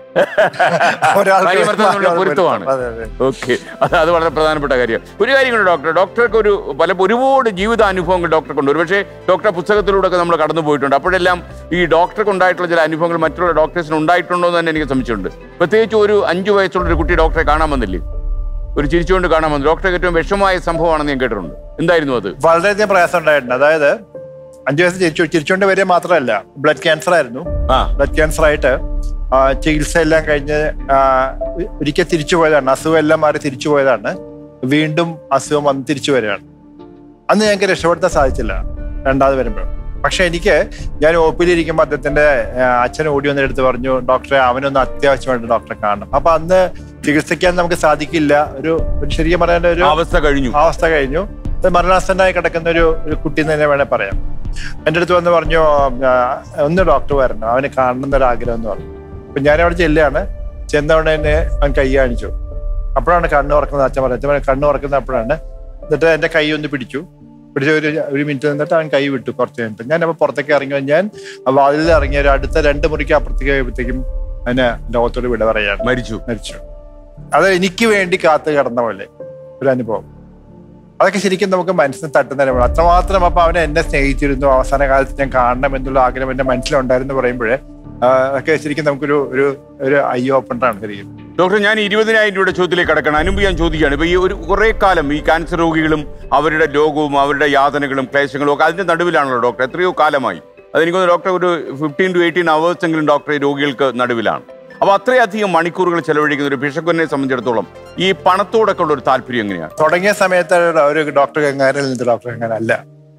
ഒരാൾക്ക് ഭാര്യ ഭർത്താവ് തമ്മിലുള്ള ബാക്കിയുള്ള പൊരുത്തമാണ്. അതെ അതെ ഓക്കെ അത് അത് വളരെ പ്രധാനപ്പെട്ട കാര്യം ഒരു കാര്യം കൂടെ ഡോക്ടർ ഡോക്ടർക്ക് ഒരു പല ഒരുപാട് ജീവിതാനുഭവങ്ങൾ ഡോക്ടർക്കുണ്ട് ഒരുപക്ഷെ ഡോക്ടർ പുസ്തകത്തിലൂടെ ഒക്കെ നമ്മൾ കടന്നു പോയിട്ടുണ്ട് അപ്പോഴെല്ലാം ഈ ഡോക്ടർക്ക് ഉണ്ടായിട്ടുള്ള ചില അനുഭവങ്ങൾ മറ്റുള്ള ഡോക്ടേഴ്സിന് ഉണ്ടായിട്ടുണ്ടോ എന്ന് തന്നെ എനിക്ക് സംശയമുണ്ട് പ്രത്യേകിച്ച് ഒരു അഞ്ചു വയസ്സുള്ള ഒരു കുട്ടി ഡോക്ടറെ കാണാൻ വന്നില്ലേ ഒരു ചിരിച്ചുകൊണ്ട് കാണാൻ വന്നു ഡോക്ടർക്ക് ഏറ്റവും വിഷമമായ സംഭവമാണെന്ന് ഞാൻ കേട്ടിട്ടുണ്ട് എന്തായിരുന്നു അത് വളരെയധികം പ്രയാസം ഉണ്ടായിട്ടുണ്ട് അതായത് അഞ്ചു വയസ്സ് ചിരിച്ചു ചിരിച്ചുകൊണ്ട് വരിക മാത്രമല്ല ബ്ലഡ് ക്യാൻസർ ആയിരുന്നു ആ ബ്ലഡ് ക്യാൻസർ ആയിട്ട് ആ, ചികിത്സ എല്ലാം കഴിഞ്ഞ് ആ, ഒ- ഒരിക്കൽ തിരിച്ചു പോയതാണ് അസുഖം എല്ലാം മാറി തിരിച്ചു പോയതാണ് വീണ്ടും അസുഖം വന്ന് തിരിച്ചു വരികയാണ് അന്ന് ഞങ്ങൾക്ക് രക്ഷപ്പെടുത്താൻ സാധിച്ചില്ല രണ്ടാമത് വരുമ്പോൾ പക്ഷെ എനിക്ക് ഞാൻ ഒ പിയിൽ ഇരിക്കുമ്പോൾ അദ്ദേഹത്തിന്റെ ആ, അച്ഛൻ ഓടി വന്നിട്ട് എടുത്ത് പറഞ്ഞു ഡോക്ടറെ അവനൊന്ന് അത്യാവശ്യമായിട്ട് ഡോക്ടറെ കാണണം അപ്പൊ അന്ന് ചികിത്സിക്കാൻ നമുക്ക് സാധിക്കില്ല ഒരു ഒരു ശരിക്കും പറയാൻ ഒരു അവസ്ഥ കഴിഞ്ഞു അവസ്ഥ കഴിഞ്ഞു അത് മരണാസന്നായി കിടക്കുന്ന ഒരു ഒരു കുട്ടി എന്ന് തന്നെ വേണേൽ പറയാം എൻ്റെ അടുത്ത് വന്ന് പറഞ്ഞു ആ, ഒന്ന് ഡോക്ടർ വരണം അവന് കാണണം എന്നൊരു ആഗ്രഹം എന്ന് പറഞ്ഞു അപ്പൊ ഞാൻ അവിടെ ചെല്ലുകയാണ് ചെന്നവിടെ തന്നെ അവൻ കൈ കാണിച്ചു അപ്പോഴാണ് കണ്ണ് തുറക്കുന്നത് അച്ഛൻ പറഞ്ഞു അച്ഛൻ പറഞ്ഞു, കണ്ണ് തുറക്കുന്നത് അപ്പോഴാണ് എന്നിട്ട് എൻ്റെ കൈ ഒന്ന് പിടിച്ചു പിടിച്ച ഒരു ഒരു മിനിറ്റ് നിന്നിട്ട് അവൻ കൈ വിട്ടു കുറച്ച് കഴിഞ്ഞിട്ട് ഞാൻ അപ്പോൾ പുറത്തേക്ക് ഇറങ്ങി ഞാൻ ആ വാതിലിൽ ഇറങ്ങിയ ഒരു അടുത്ത രണ്ട് മുറിക്ക് അപ്പുറത്തേക്ക് കഴിയുമ്പോഴത്തേക്കും അതിന് ലോകത്തോട് വിട പറയാണ് മരിച്ചു മരിച്ചു അത് എനിക്ക് വേണ്ടി കാത്തു കിടന്ന പോലെ ഒരു അനുഭവം അതൊക്കെ ശരിക്കും നമുക്ക് മനസ്സിന് തട്ടുന്ന അനുഭവം അത്രമാത്രം അപ്പൊ അവനെ എന്നെ സ്നേഹിച്ചിരുന്നു അവസാന കാലത്ത് ഞാൻ കാണണം എന്നുള്ള ആഗ്രഹം എന്റെ മനസ്സിലുണ്ടായിരുന്നു പറയുമ്പോഴേ ആ, ഒക്കെ ശരിക്കും നമുക്കൊരു ഒരു ഒരു ഐ ഓപ്പണറാണ് ശരിക്കും ഡോക്ടർ ഞാൻ ഇരുപതിനായിരം രൂപയുടെ ചോദ്യത്തിലേക്ക് കടക്കണം അനുമ്പ് ഞാൻ ചോദിക്കുകയാണ് ഇപ്പൊ ഈ ഒരു കുറെ കാലം ഈ ക്യാൻസർ രോഗികളും അവരുടെ രോഗവും അവരുടെ യാതനകളും ക്ലേശങ്ങളും ഒക്കെ അതിന്റെ നടുവിലാണല്ലോ ഡോക്ടർ എത്രയോ കാലമായി അതെനിക്കൊന്ന് ഡോക്ടർ ഒരു ഫിഫ്റ്റീൻ ടു എയ്റ്റീൻ അവേഴ്സ് എങ്കിലും ഡോക്ടർ ഈ രോഗികൾക്ക് നടുവിലാണ് അപ്പൊ അത്രയധികം മണിക്കൂറുകൾ ചെലവഴിക്കുന്ന ഒരു ഭിഷക്കുനെ സംബന്ധിച്ചിടത്തോളം ഈ പണത്തോടൊക്കെ ഉള്ള ഒരു താല്പര്യം എങ്ങനെയാണ് തുടങ്ങിയ സമയത്ത് ഒരു ഡോക്ടർ ഗംഗാരിൽ നിന്ന് ഡോക്ടർ ഗംഗാരൻ അല്ല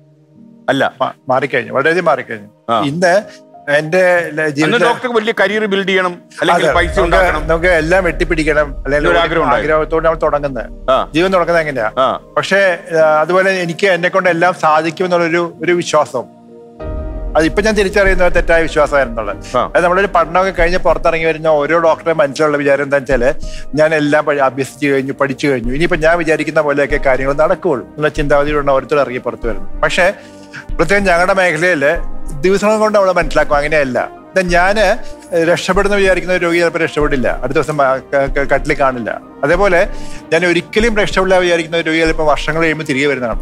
അല്ല മാ- മാറിക്കഴിഞ്ഞു വളരെയധികം മാറിക്കഴിഞ്ഞു ആ. ഇന്ന് എന്റെ ല- അന്ന് ജീവിതത്തിൽ ഡോക്ടർക്ക് വലിയ കരിയർ ബിൽഡ് ചെയ്യണം അല്ലെങ്കിൽ അതെ, പൈസ നമുക്ക് ഉണ്ടാക്കണം നമുക്ക് എല്ലാം വെട്ടിപ്പിടിക്കണം അല്ലെങ്കിൽ ഒരു ആഗ്രഹം ഉണ്ടായി. ആഗ്രഹത്തോടെ നമ്മൾ തുടങ്ങുന്നത് ആ ജീവൻ തുടങ്ങുന്നത് എങ്ങനെയാ ആ പക്ഷേ ആ, അതുപോലെ എനിക്ക് എന്നെ കൊണ്ട് എല്ലാം സാധിക്കും എന്നുള്ളൊരു ഒരു വിശ്വാസം അതിപ്പോ ഞാൻ തിരിച്ചറിയുന്ന ഒരു തെറ്റായ വിശ്വാസമായിരുന്നുള്ളത് ആ. അത് നമ്മളൊരു പഠനമൊക്കെ കഴിഞ്ഞ് പുറത്തിറങ്ങി വരുന്ന ഓരോ ഡോക്ടറെ മനസ്സിലുള്ള വിചാരം എന്താ വെച്ചാല് ഞാൻ എല്ലാം പഠി- അഭ്യസിച്ചു കഴിഞ്ഞു പഠിച്ചു കഴിഞ്ഞു ഇനിയിപ്പോ ഞാൻ വിചാരിക്കുന്ന പോലെയൊക്കെ കാര്യങ്ങൾ നടക്കുകയുള്ളൂ എന്നുള്ള ചിന്താഗതിയിലുള്ള ഓരോരുത്തർ ഇറങ്ങി പുറത്തു വരുന്നു പക്ഷേ പ്രത്യേകം ഞങ്ങളുടെ മേഖലയിൽ ദിവസങ്ങൾ കൊണ്ട് അവളെ മനസ്സിലാക്കും അങ്ങനെയല്ല ഇത് ഞാന് രക്ഷപ്പെടുന്ന വിചാരിക്കുന്ന ഒരു രോഗി ചിലപ്പോൾ രക്ഷപ്പെടില്ല അടുത്ത ദിവസം ആ ക- ക- കട്ടിൽ കാണില്ല അതേപോലെ ഞാൻ ഒരിക്കലും രക്ഷപ്പെടില്ല വിചാരിക്കുന്ന ഒരു രോഗി ചിലപ്പോൾ വർഷങ്ങൾ കഴിയുമ്പോൾ തിരികെ വരുന്നതാണ്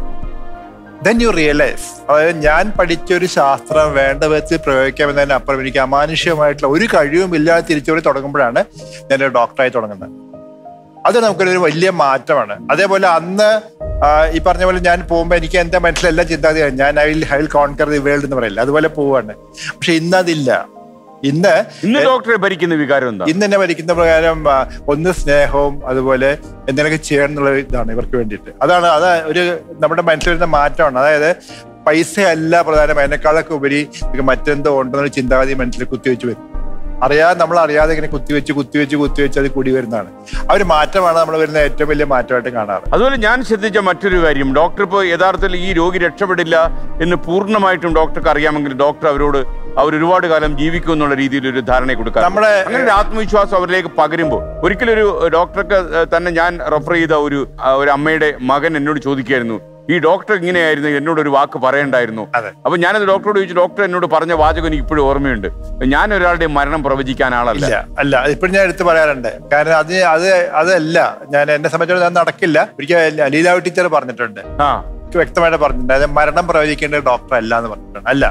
ദെൻ യു റിയലൈസ് അതായത് ഞാൻ പഠിച്ച ഒരു ശാസ്ത്രം വേണ്ട വിധത്തിൽ പ്രയോഗിക്കാമെന്നതിന് അപ്പുറം എനിക്ക് അമാനുഷ്യമായിട്ടുള്ള ഒരു കഴിവും ഇല്ലാതെ തിരിച്ചുപോയി തുടങ്ങുമ്പോഴാണ് ഞാൻ ഒരു ഡോക്ടറായി തുടങ്ങുന്നത് അത് നമുക്കൊരു വലിയ മാറ്റമാണ് അതേപോലെ അന്ന് ആ, ഈ പറഞ്ഞ പോലെ ഞാൻ പോകുമ്പോൾ എനിക്ക് എന്റെ മനസ്സിലെല്ലാം ചിന്താഗതിയാണ് ഞാൻ I will hi conquer the world എന്ന് പറയില്ല അതുപോലെ പോവാണ് പക്ഷെ ഇന്ന് അതില്ല ഇന്ന് ഇന്ന് ഡോക്ടറെ ഭരിക്കുന്ന വികാരം എന്താ ഇന്ന് എന്നെ ഭരിക്കുന്ന പ്രകാരം ആ, ഒന്ന് സ്നേഹവും അതുപോലെ എന്തെങ്കിലുമൊക്കെ ചെയ്യണം എന്നുള്ള ഇതാണ് ഇവർക്ക് വേണ്ടിയിട്ട് അതാണ് അത് ഒരു നമ്മുടെ മനസ്സിൽ വരുന്ന മാറ്റമാണ് അതായത് പൈസ അല്ല പ്രധാനം അതിനേക്കാളൊക്കെ ഉപരി ഇവർക്ക് മറ്റെന്തോ ഉണ്ടെന്നുള്ള ചിന്താഗതി മനസ്സിൽ കുത്തിവെച്ച് വരും അറിയാതെ നമ്മൾ അറിയാതെ ഇങ്ങനെ കുത്തിവെച്ച് കുത്തിവെച്ച് കുത്തിവെച്ച് അത് കൂടി വരുന്നതാണ് ആ ഒരു മാറ്റമാണ് നമ്മൾ വരുന്ന ഏറ്റവും വലിയ മാറ്റമായിട്ട് കാണാറ് അതുപോലെ ഞാൻ ശ്രദ്ധിച്ച മറ്റൊരു കാര്യം ഡോക്ടർ ഇപ്പോൾ യഥാർത്ഥത്തിൽ ഈ രോഗി രക്ഷപ്പെടില്ല എന്ന് പൂർണ്ണമായിട്ടും ഡോക്ടർക്ക് അറിയാമെങ്കിൽ ഡോക്ടർ അവരോട് അവർ ഒരുപാട് കാലം ജീവിക്കും എന്നുള്ള രീതിയിൽ ഒരു ധാരണ കൊടുക്കാം നമ്മളെ- അങ്ങനെ ഒരു ആത്മവിശ്വാസം അവരിലേക്ക് പകരുമ്പോൾ ഒരിക്കലും ഒരു ഡോക്ടർക്ക് തന്നെ ഞാൻ റെഫർ ചെയ്ത ഒരു ആ, ഒരു അമ്മയുടെ മകൻ എന്നോട് ചോദിക്കായിരുന്നു ഈ ഡോക്ടർ ഇങ്ങനെയായിരുന്നു എന്നോട് ഒരു വാക്ക് പറയണ്ടായിരുന്നു അതെ. അപ്പൊ ഞാനത് ഡോക്ടറോട് ചോദിച്ചു ഡോക്ടർ എന്നോട് പറഞ്ഞ വാചകം എനിക്ക് ഇപ്പോഴും ഓർമ്മയുണ്ട് ഞാൻ ഒരാളുടെ മരണം പ്രവചിക്കാൻ ആളല്ല ഇല്ല അല്ല ഇപ്പോഴും ഞാൻ എടുത്തു പറയാറുണ്ട് കാരണം അത് അത് അതല്ല ഞാൻ എന്നെ സംബന്ധിച്ചിടത്തോളം അത് നടക്കില്ല ഒരിക്കൽ ലീലാവ് ടീച്ചർ പറഞ്ഞിട്ടുണ്ട് ആ എനിക്ക് വ്യക്തമായിട്ട് പറഞ്ഞിട്ടുണ്ട് അതായത് മരണം പ്രവചിക്കേണ്ട ഡോക്ടർ അല്ല എന്ന് പറഞ്ഞിട്ടുണ്ട് അല്ല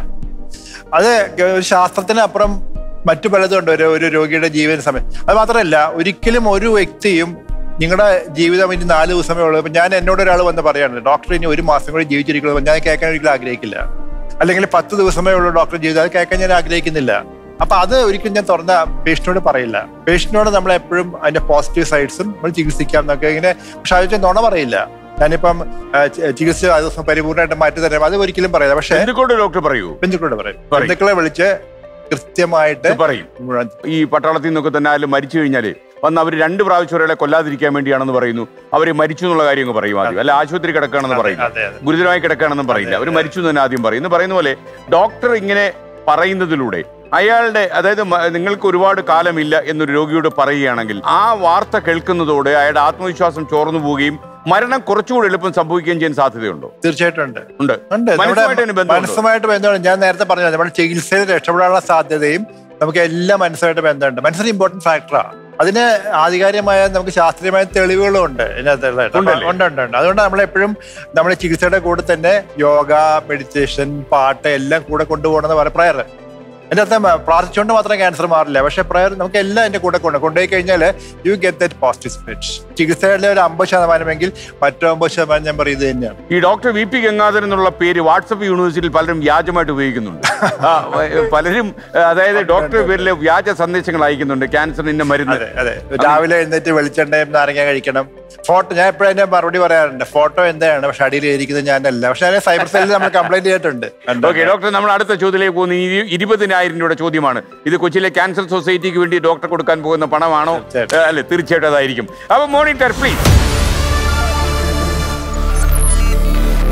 അത് ഒരു ശാസ്ത്രത്തിനപ്പുറം മറ്റു പലതും ഉണ്ട് ഒരു ഒരു രോഗിയുടെ ജീവന സമയം അത് മാത്രമല്ല ഒരിക്കലും ഒരു വ്യക്തിയും നിങ്ങളുടെ ജീവിതം ഇനി നാല് ദിവസമേ ഉള്ളൂ ഇപ്പൊ ഞാൻ എന്നോട് ഒരാൾ വന്ന് പറയാണ് ഡോക്ടർ ഇനി ഒരു മാസം കൂടി ജീവിച്ചിരിക്കുന്നത് ഞാൻ കേൾക്കാൻ ഒരിക്കലും ആഗ്രഹിക്കില്ല അല്ലെങ്കിൽ പത്ത് ദിവസമേ ഉള്ളൂ ഡോക്ടർ ജീവിതം അത് കേൾക്കാൻ ഞാൻ ആഗ്രഹിക്കുന്നില്ല അപ്പൊ അത് ഒരിക്കലും ഞാൻ തുറന്ന പേഷ്യനോട് പറയില്ല പേഷ്യനോട് നമ്മൾ എപ്പോഴും അതിന്റെ പോസിറ്റീവ് സൈഡ്സും നമ്മൾ ചികിത്സിക്കാം എന്നൊക്കെ ഇങ്ങനെ പക്ഷെ അത് നുണ പറയില്ല ഞാനിപ്പം ആ, ചി- ചികിത്സ അത് ദിവസം പരിപൂർണ്ണമായിട്ട് മാറ്റി തരാം അത് ഒരിക്കലും പറയില്ല പക്ഷെ എന്തുകൊണ്ട് ഡോക്ടർ പറയൂ ബന്ധുക്കളോട് പറയും പറയും. ബന്ധുക്കളെ വിളിച്ച് കൃത്യമായിട്ട് പറയും ഈ പട്ടാളത്തിൽ നിന്നൊക്കെ തന്നെ ആരും മരിച്ചു കഴിഞ്ഞാല് വന്ന് അവർ രണ്ട് പ്രാവശ്യം ഒരാളെ കൊല്ലാതിരിക്കാൻ വേണ്ടിയാണെന്ന് പറയുന്നു അവര് മരിച്ചു എന്നുള്ള കാര്യം അങ്ങ് പറയും ആദ്യം അല്ല ആശുപത്രി കിടക്കുകയാണെന്ന് പറയില്ല അതെ, അതെ. ഗുരുതരമായി കിടക്കുകയാണെന്നും പറയില്ല അവർ മരിച്ചു എന്ന് തന്നെ ആദ്യം പറയും എന്ന് പറയുന്ന പോലെ ഡോക്ടർ ഇങ്ങനെ പറയുന്നതിലൂടെ അയാളുടെ അതായത് മ- നിങ്ങൾക്ക് ഒരുപാട് കാലമില്ല എന്നൊരു രോഗിയോട് പറയുകയാണെങ്കിൽ ആ വാർത്ത കേൾക്കുന്നതോടെ അയാളുടെ ആത്മവിശ്വാസം ചോർന്നു പോവുകയും മരണം കുറച്ചുകൂടി എളുപ്പം സംഭവിക്കുകയും ചെയ്യാൻ സാധ്യതയുണ്ടോ തീർച്ചയായിട്ടും ഉണ്ട് ഉണ്ട് ഉണ്ട് മനസ്സുമായിട്ട് അതിന് നമ്മുടെ ബന്ധമുണ്ടോ? മനസ്സുമായിട്ട് ബന്ധമുണ്ട് ഞാൻ നേരത്തെ പറഞ്ഞത് നമ്മുടെ ചികിത്സയിൽ രക്ഷപ്പെടാനുള്ള സാധ്യതയും നമുക്ക് എല്ലാ മനസ്സുമായിട്ട് ബന്ധമുണ്ട് മനസ്സൊരു ഇമ്പോർട്ടന്റ് ഫാക്ടറാണ് അതിന് ആധികാരികമായ നമുക്ക് ശാസ്ത്രീയമായ തെളിവുകളും ഉണ്ട് ഇതിനകത്തുള്ളതായിട്ട്. അപ്പൊ ഉണ്ടല്ലേ? ഉണ്ട് ഉണ്ട് ഉണ്ട് അതുകൊണ്ട് നമ്മളെപ്പോഴും നമ്മുടെ ചികിത്സയുടെ കൂടെ തന്നെ യോഗ മെഡിറ്റേഷൻ പാട്ട് എല്ലാം കൂടെ കൊണ്ടുപോകണമെന്ന് പറയും പ്രയർ എന്റെ അർത്ഥം പ്രാർത്ഥിച്ചുകൊണ്ട് മാത്രം ക്യാൻസർ മാറില്ല പക്ഷെ പ്രയർ നമുക്ക് എല്ലാം എന്റെ കൂടെ കൊണ്ട് കൊണ്ടുപോയി കഴിഞ്ഞാൽ you get that positive spirit ചികിത്സയുടെ ഒരു അമ്പത് ശതമാനമെങ്കിൽ മറ്റു അമ്പത് ശതമാനം ഞാൻ പറയും ഇത് തന്നെയാണ് ഈ ഡോക്ടർ വി പി ഗംഗാധരൻ എന്നുള്ള പേര് വാട്സപ്പ് യൂണിവേഴ്സിറ്റിയിൽ പലരും വ്യാജമായിട്ട് ഉപയോഗിക്കുന്നുണ്ട് ആ, വ- പലരും ആ, അതായത് ഡോക്ടറുടെ പേരിൽ വ്യാജ സന്ദേശങ്ങൾ അയക്കുന്നുണ്ട് ക്യാൻസറിന് ഇന്ന മരുന്ന് അതെ അതെ രാവിലെ എഴുന്നേറ്റ് വെളിച്ചെണ്ണയും നാരങ്ങ കഴിക്കണം ഫോട്ടോ ഞാൻ എപ്പോഴും അതിന്റെ മറുപടി പറയാറുണ്ട് ഫോട്ടോ എന്താണ് പക്ഷെ അടിയിൽ ഇരിക്കുന്നത് ഞാനല്ല പക്ഷെ അതിനെ സൈബർ സെല്ലിൽ നമ്മൾ കംപ്ലൈന്റ് ചെയ്തിട്ടുണ്ട് ഓക്കെ ഡോക്ടർ നമ്മൾ അടുത്ത ചോദ്യത്തിലേക്ക് പോകുന്ന ഈ ഇരുപതിനായിരം രൂപയുടെ ചോദ്യമാണ് ഇത് കൊച്ചിയിലെ ക്യാൻസർ സൊസൈറ്റിക്ക് വേണ്ടി ഡോക്ടർ കൊടുക്കാൻ പോകുന്ന പണമാണോ തീർച്ചയായിട്ടും. ഏ, അല്ലെ തീർച്ചയായിട്ടും അതായിരിക്കും അപ്പൊ monitor please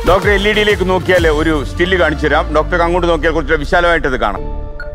doctor L E ഡിയിലേക്ക് നോക്കിയാൽ ഒരു സ്റ്റില്ല് കാണിച്ചു തരാം ഡോക്ടർക്ക് അങ്ങോട്ട് നോക്കിയാൽ കുറച്ച് വിശാലമായിട്ട് ഇത് കാണാം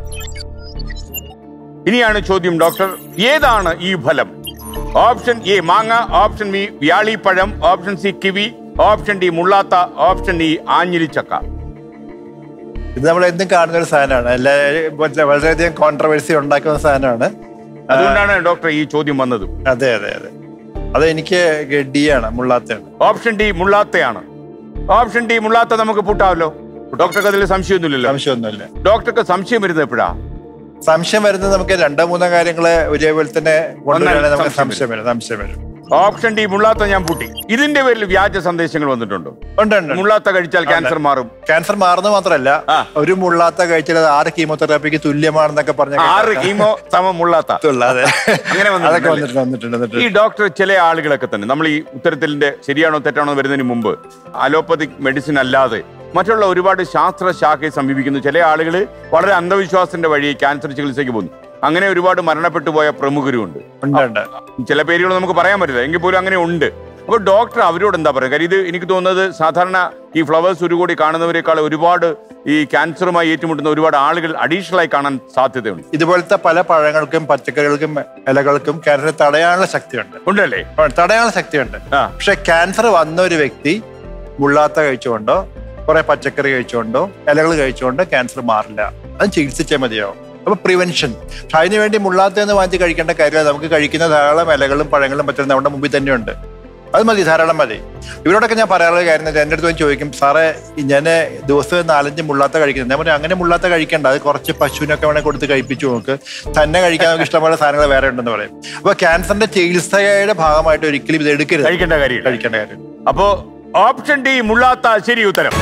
ഇനിയാണ് ചോദ്യം ഡോക്ടർ ഏതാണ് ഈ ഫലം ഓപ്ഷൻ എ മാങ്ങ ഓപ്ഷൻ ബി വ്യാളിപ്പഴം option C kiwi option D മുള്ളാത്ത ഓപ്ഷൻ ഇ ആഞ്ഞിലിച്ചക്ക ഇത് നമ്മൾ എന്നും കാണുന്ന ഒരു സാധനമാണ് എല്ലാവരും വളരെ- വളരെയധികം കോൺട്രവേഴ്സി ഉണ്ടാക്കുന്ന സാധനമാണ് അതുകൊണ്ടാണ് ഡോക്ടർ ഈ ചോദ്യം വന്നത് അതെ അതെ അതെ അത് എനിക്ക് ഡി ആണ് മുള്ളാത്തയാണ് ഓപ്ഷൻ ഡി മുള്ളാത്തയാണ് ഓപ്ഷൻ ഡി മുള്ളാത്ത നമുക്ക് പൂട്ടാവല്ലോ ഡോക്ടർക്ക് അതിൽ സംശയമൊന്നുമില്ലല്ലോ സംശയമൊന്നുമില്ല ഡോക്ടർക്ക് സംശയം വരുന്നത് എപ്പോഴാ സംശയം വരുന്നത് നമുക്ക് രണ്ടോ മൂന്നോ കാര്യങ്ങള് ഒരേപോലെ തന്നെ കൊണ്ടുവരികയാണെങ്കിൽ നമുക്ക് സംശയം സംശയം വരും സംശയം വരും ഓപ്ഷൻ ഡി മുള്ളാത്ത ഞാൻ പൂട്ടി ഇതിന്റെ പേരിൽ വ്യാജ സന്ദേശങ്ങൾ വന്നിട്ടുണ്ടോ ഉണ്ട് ഉണ്ട് മുള്ളാത്ത കഴിച്ചാൽ ക്യാൻസർ മാറും ക്യാൻസർ മാറുന്നത് മാത്രമല്ല ആ. ഒരു മുള്ളാത്ത കഴിച്ചാൽ അത് ആറ് കീമോതെറാപ്പിക്ക് തുല്യമാണെന്നൊക്കെ പറഞ്ഞ ആറ് കീമോ സമം മുള്ളാത്ത അതെ അങ്ങനെ വന്നിട്ടുണ്ട് അതൊക്കെ അല്ലേ? വന്നിട്ടുണ്ട് വന്നിട്ടുണ്ട് ഈ വന്നിട്ടുണ്ട് ഡോക്ടർ ചില ആളുകളൊക്കെ തന്നെ നമ്മൾ ഈ ഉത്തരത്തിന്റെ ശരിയാണോ തെറ്റാണോ വരുന്നതിന് മുമ്പ് അലോപ്പതിക് മെഡിസിൻ അല്ലാതെ മറ്റുള്ള ഒരുപാട് ശാസ്ത്ര ശാഖയെ സമീപിക്കുന്നു ചില ആളുകൾ വളരെ അന്ധവിശ്വാസത്തിന്റെ വഴി ക്യാൻസർ ചികിത്സയ്ക്ക് പോകുന്നു അങ്ങനെ ഒരുപാട് മരണപ്പെട്ടു പോയ പ്രമുഖരുമുണ്ട് ഉണ്ട് ഉണ്ട് ചില പേരുകൾ നമുക്ക് പറയാൻ പറ്റില്ല എങ്കിൽ പോലും അങ്ങനെ ഉണ്ട് അപ്പോൾ ഡോക്ടർ അവരോട് എന്താ പറയുക കാര്യം ഇത് എനിക്ക് തോന്നുന്നത് സാധാരണ ഈ ഫ്ലവേഴ്സ് ഒരു കൂടി കാണുന്നവരെക്കാൾ ഒരുപാട് ഈ ക്യാൻസറുമായി ഏറ്റുമുട്ടുന്ന ഒരുപാട് ആളുകൾ അഡീഷണൽ ആയി കാണാൻ സാധ്യതയുണ്ട് ഇതുപോലത്തെ പല പഴങ്ങൾക്കും പച്ചക്കറികൾക്കും ഇലകൾക്കും ക്യാൻസർ തടയാനുള്ള ശക്തിയുണ്ട് ഉണ്ടല്ലേ ആ, തടയാനുള്ള ശക്തിയുണ്ട് ആ. പക്ഷെ ക്യാൻസർ വന്ന ഒരു വ്യക്തി മുള്ളാത്ത കഴിച്ചുകൊണ്ടോ കുറെ പച്ചക്കറി കഴിച്ചുകൊണ്ടോ ഇലകൾ കഴിച്ചുകൊണ്ടോ ക്യാൻസർ മാറില്ല അത് ചികിത്സിച്ചാൽ മതിയാവും അപ്പൊ പ്രിവെൻഷൻ പക്ഷെ അതിന് വേണ്ടി മുള്ളാത്തെന്ന് വാങ്ങിച്ച് കഴിക്കേണ്ട കാര്യമില്ല നമുക്ക് കഴിക്കുന്ന ധാരാളം ഇലകളും പഴങ്ങളും പറ്റുന്ന നമ്മുടെ മുമ്പിൽ തന്നെയുണ്ട് അത് മതി ധാരാളം മതി ഇവരോടൊക്കെ ഞാൻ പറയാനുള്ള കാര്യം എന്ന് വെച്ചാൽ എൻ്റെ അടുത്ത് വന്ന് ചോദിക്കും സാറേ ഞാൻ ദിവസം നാലഞ്ച് മുള്ളാത്ത കഴിക്കുന്നത് ഞാൻ പറഞ്ഞു അങ്ങനെ മുള്ളാത്ത കഴിക്കണ്ട അത് കുറച്ച് പശുവിനൊക്കെ വേണേൽ കൊടുത്ത് കഴിപ്പിച്ചു നോക്ക് തന്നെ കഴിക്കാൻ നമുക്ക് ഇഷ്ടംപോലെ സാധനങ്ങൾ വേറെ ഉണ്ടെന്ന് പറയും അപ്പൊ ക്യാൻസറിന്റെ ചികിത്സയുടെ ഭാഗമായിട്ട് ഒരിക്കലും ഇത് എടുക്കരുത് കഴിക്കേണ്ട കാര്യമില്ല കഴിക്കേണ്ട കാര്യം അപ്പോ ഓപ്ഷൻ ഡി മുള്ളാത്ത ശരി ഉത്തരം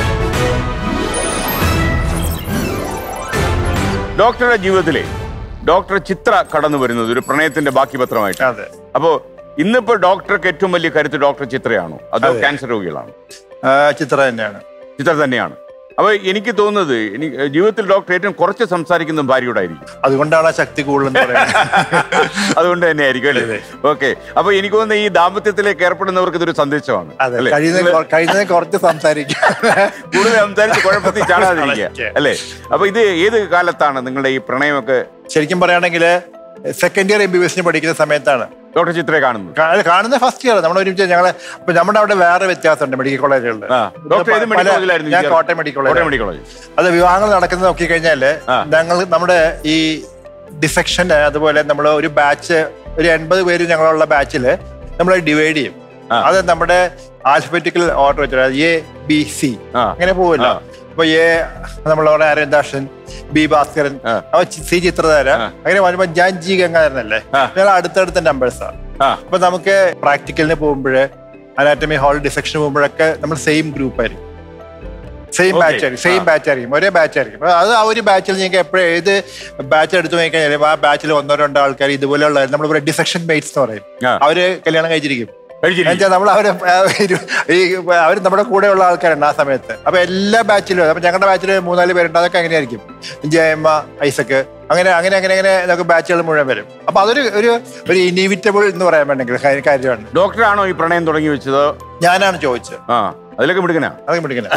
ഡോക്ടറുടെ ജീവിതത്തിലെ ഡോക്ടർ ചിത്ര കടന്നു വരുന്നത് ഒരു പ്രണയത്തിന്റെ ബാക്കി പത്രമായിട്ട് അതെ അപ്പോ ഇന്നിപ്പോ ഡോക്ടർക്ക് ഏറ്റവും വലിയ കരുത്ത് ഡോക്ടർ ചിത്രയാണോ അതോ അതെ. ക്യാൻസർ രോഗികളാണോ ആ, ചിത്ര തന്നെയാണ് ചിത്ര തന്നെയാണ് അപ്പൊ എനിക്ക് തോന്നുന്നത് എനിക്ക് ജീവിതത്തിൽ ഡോക്ടർ ഏറ്റവും കുറച്ച് സംസാരിക്കുന്നതും ഭാര്യയോടായിരിക്കും അതുകൊണ്ടാണ് ആ ശക്തി കൂടുതലെന്ന് പറയുന്നത് അതുകൊണ്ട് തന്നെ ആയിരിക്കും അല്ലേ ഓക്കെ അപ്പൊ എനിക്ക് തോന്നുന്നത് ഈ ദാമ്പത്യത്തിലേക്ക് ഏർപ്പെടുന്നവർക്ക് ഇതൊരു സന്ദേശമാണ് അതെ അല്ലേ? കഴിയുന്ന കഴിയുന്നത് കുറച്ച് സംസാരിക്കും കൂടുതൽ സംസാരിച്ച് കുഴപ്പത്തിൽ ചാടാതിരിക്കുക അല്ലേ അപ്പൊ ഇത് ഏത് കാലത്താണ് നിങ്ങളുടെ ഈ പ്രണയമൊക്കെ ശരിക്കും പറയുകയാണെങ്കിൽ second year M B B എസിന് പഠിക്കുന്ന സമയത്താണ് ഡോക്ടർ ചിത്രയെ കാണുന്നത് കാ- അത് കാണുന്ന ഫസ്റ്റ് ഇയർ നമ്മൾ ഒരുമിച്ച് ഞങ്ങള് അപ്പൊ നമ്മുടെ അവിടെ വേറെ വ്യത്യാസമുണ്ട് മെഡിക്കൽ കോളേജുകളിൽ ആ. ഡോക്ടർ ഏത് മെഡിക്കൽ കോളേജിലായിരുന്നു ഞാൻ വിദ്യാർത്ഥി? Kottayam medical Kottayam college medical college അത് വിവാഹങ്ങൾ നടക്കുന്നത് നോക്കി കഴിഞ്ഞാല് ആ. ഞങ്ങൾ നമ്മുടെ ഈ ഡിസെക്ഷൻ അതുപോലെ നമ്മൾ ഒരു ബാച്ച് ഒരു എൺപത് പേര് ഞങ്ങളുള്ള ബാച്ചില് നമ്മൾ ഡിവൈഡ് ചെയ്യും ആ. അത് നമ്മുടെ ആൽഫബറ്റിക്കൽ ഓർഡർ വെച്ചിട്ട് എ ബി സി ആ. അങ്ങനെ പോവില്ല ആ. അപ്പൊ എ നമ്മളവിടെ അരവിന്ദാഷൻ ബി ഭാസ്കരൻ ആ. അപ്പൊ ചി- സി ചിത്രധാര ആ. അങ്ങനെ വരുമ്പോ ഞാൻ ജി ഗംഗാധരനല്ലേ ആ. ഞങ്ങൾ അടുത്തടുത്ത നമ്പേഴ്സാണ് ആ അപ്പൊ നമുക്ക് പ്രാക്ടിക്കലിന് പോകുമ്പോഴ് അനാറ്റമി ഹാൾ ഡിസെക്ഷൻ പോകുമ്പോഴൊക്കെ നമ്മൾ സെയിം ഗ്രൂപ്പ് ആയിരിക്കും സെയിം Okay. ബാച്ച് ആയിരിക്കും സെയിം ആ. ബാച്ച് ആയിരിക്കും ഒരേ ബാച്ച് ആയിരിക്കും അപ്പൊ അത് ആ ഒരു ബാച്ചിൽ നിങ്ങൾക്ക് എപ്പോഴും ഏത് ബാച്ച് എടുത്തു നോക്കിക്കഴിഞ്ഞാലും ആ ബാച്ചിൽ ഒന്നോ രണ്ടോ ആൾക്കാർ ഇതുപോലെയുള്ള നമ്മൾ ഡിസെക്ഷൻ മേറ്റ്സ് എന്ന് പറയും ആ. അവര് കല്യാണം കഴിച്ചിരിക്കും കഴിച്ചിരിക്കും. എന്നുവെച്ചാൽ നമ്മൾ അവര് ആ, ഇരു- ഈ അവർ നമ്മുടെ കൂടെയുള്ള ആൾക്കാരുണ്ട് ആ സമയത്ത് അപ്പൊ എല്ലാ ബാച്ചിലും അപ്പൊ ഞങ്ങളുടെ ബാച്ചിൽ മൂന്നാല് പേരുണ്ട് അതൊക്കെ അങ്ങനെയായിരിക്കും ജയമ്മ ഐസക്ക് അങ്ങനെ അങ്ങനെ അങ്ങനെ അങ്ങനെ നമുക്ക് ബാച്ചുകൾ മുഴുവൻ വരും അപ്പൊ അതൊരു ഒരു ഒരു ഇനിവിറ്റബിൾ എന്ന് പറയാൻ വേണമെങ്കിൽ കാര്യം- കാര്യമാണ് ഡോക്ടറാണോ ഈ പ്രണയം തുടങ്ങി വെച്ചത് ഞാനാണ് ചോദിച്ചത് ആ അതിലൊക്കെ മിടുക്കനാ അതൊക്കെ പിടിക്കുന്നത്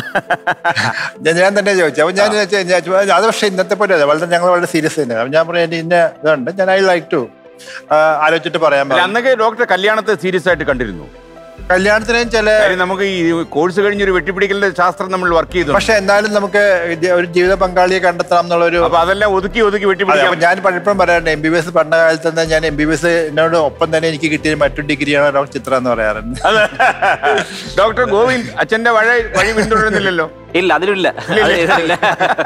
ഞാൻ ഞാൻ തന്നെ ചോദിച്ചു അപ്പൊ ഞാൻ ചോദിച്ചു, ഞാൻ ചോ- അത് പക്ഷേ ഇന്നത്തെ പോലെ അല്ല വളരെ ഞങ്ങൾ വളരെ സീരിയസ് തന്നെ അപ്പൊ ഞാൻ പറഞ്ഞു "എന്റെ ഇന്ന ഇതുണ്ട് ഞാൻ ഐ ലൈക്ക് ടു ആലോചിച്ചിട്ട് പറയാൻ അല്ല, പറഞ്ഞു അന്നൊക്കെ ഡോക്ടർ കല്യാണത്തെ സീരിയസ് ആയിട്ട് കണ്ടിരുന്നു കല്യാണത്തിനും ചില കാര്യം നമുക്ക് ഈ കോഴ്സ് കഴിഞ്ഞൊരു വെട്ടിപ്പിടിക്കലിന്റെ ശാസ്ത്രം നമ്മൾ വർക്ക് ചെയ്തു പക്ഷെ എന്നാലും നമുക്ക് ഇത് ഒരു ജീവിത പങ്കാളിയെ കണ്ടെത്തണം എന്നുള്ള ഒരു അപ്പൊ അതെല്ലാം ഒതുക്കി ഒതുക്കി അതെ, വെട്ടിപ്പിടിക്കാം അപ്പൊ ഞാൻ പലപ്പോഴും പറയാറുണ്ട് എം ബി ബി എസ് പഠന കാലത്ത് തന്നെ ഞാൻ എം ബി ബി എസ് എന്നോട് ഒപ്പം തന്നെ എനിക്ക് കിട്ടിയ മറ്റൊരു ഡിഗ്രിയാണ് ഡോക്ടർ ചിത്ര എന്ന് പറയാറുണ്ട് അതെ. ഡോക്ടർ ഗോവിന്ദ് അച്ഛന്റെ വഴി വഴി പിന്തുടരുന്നില്ലല്ലോ ഇല്ല അതിലില്ല അത് ഇതിലില്ല.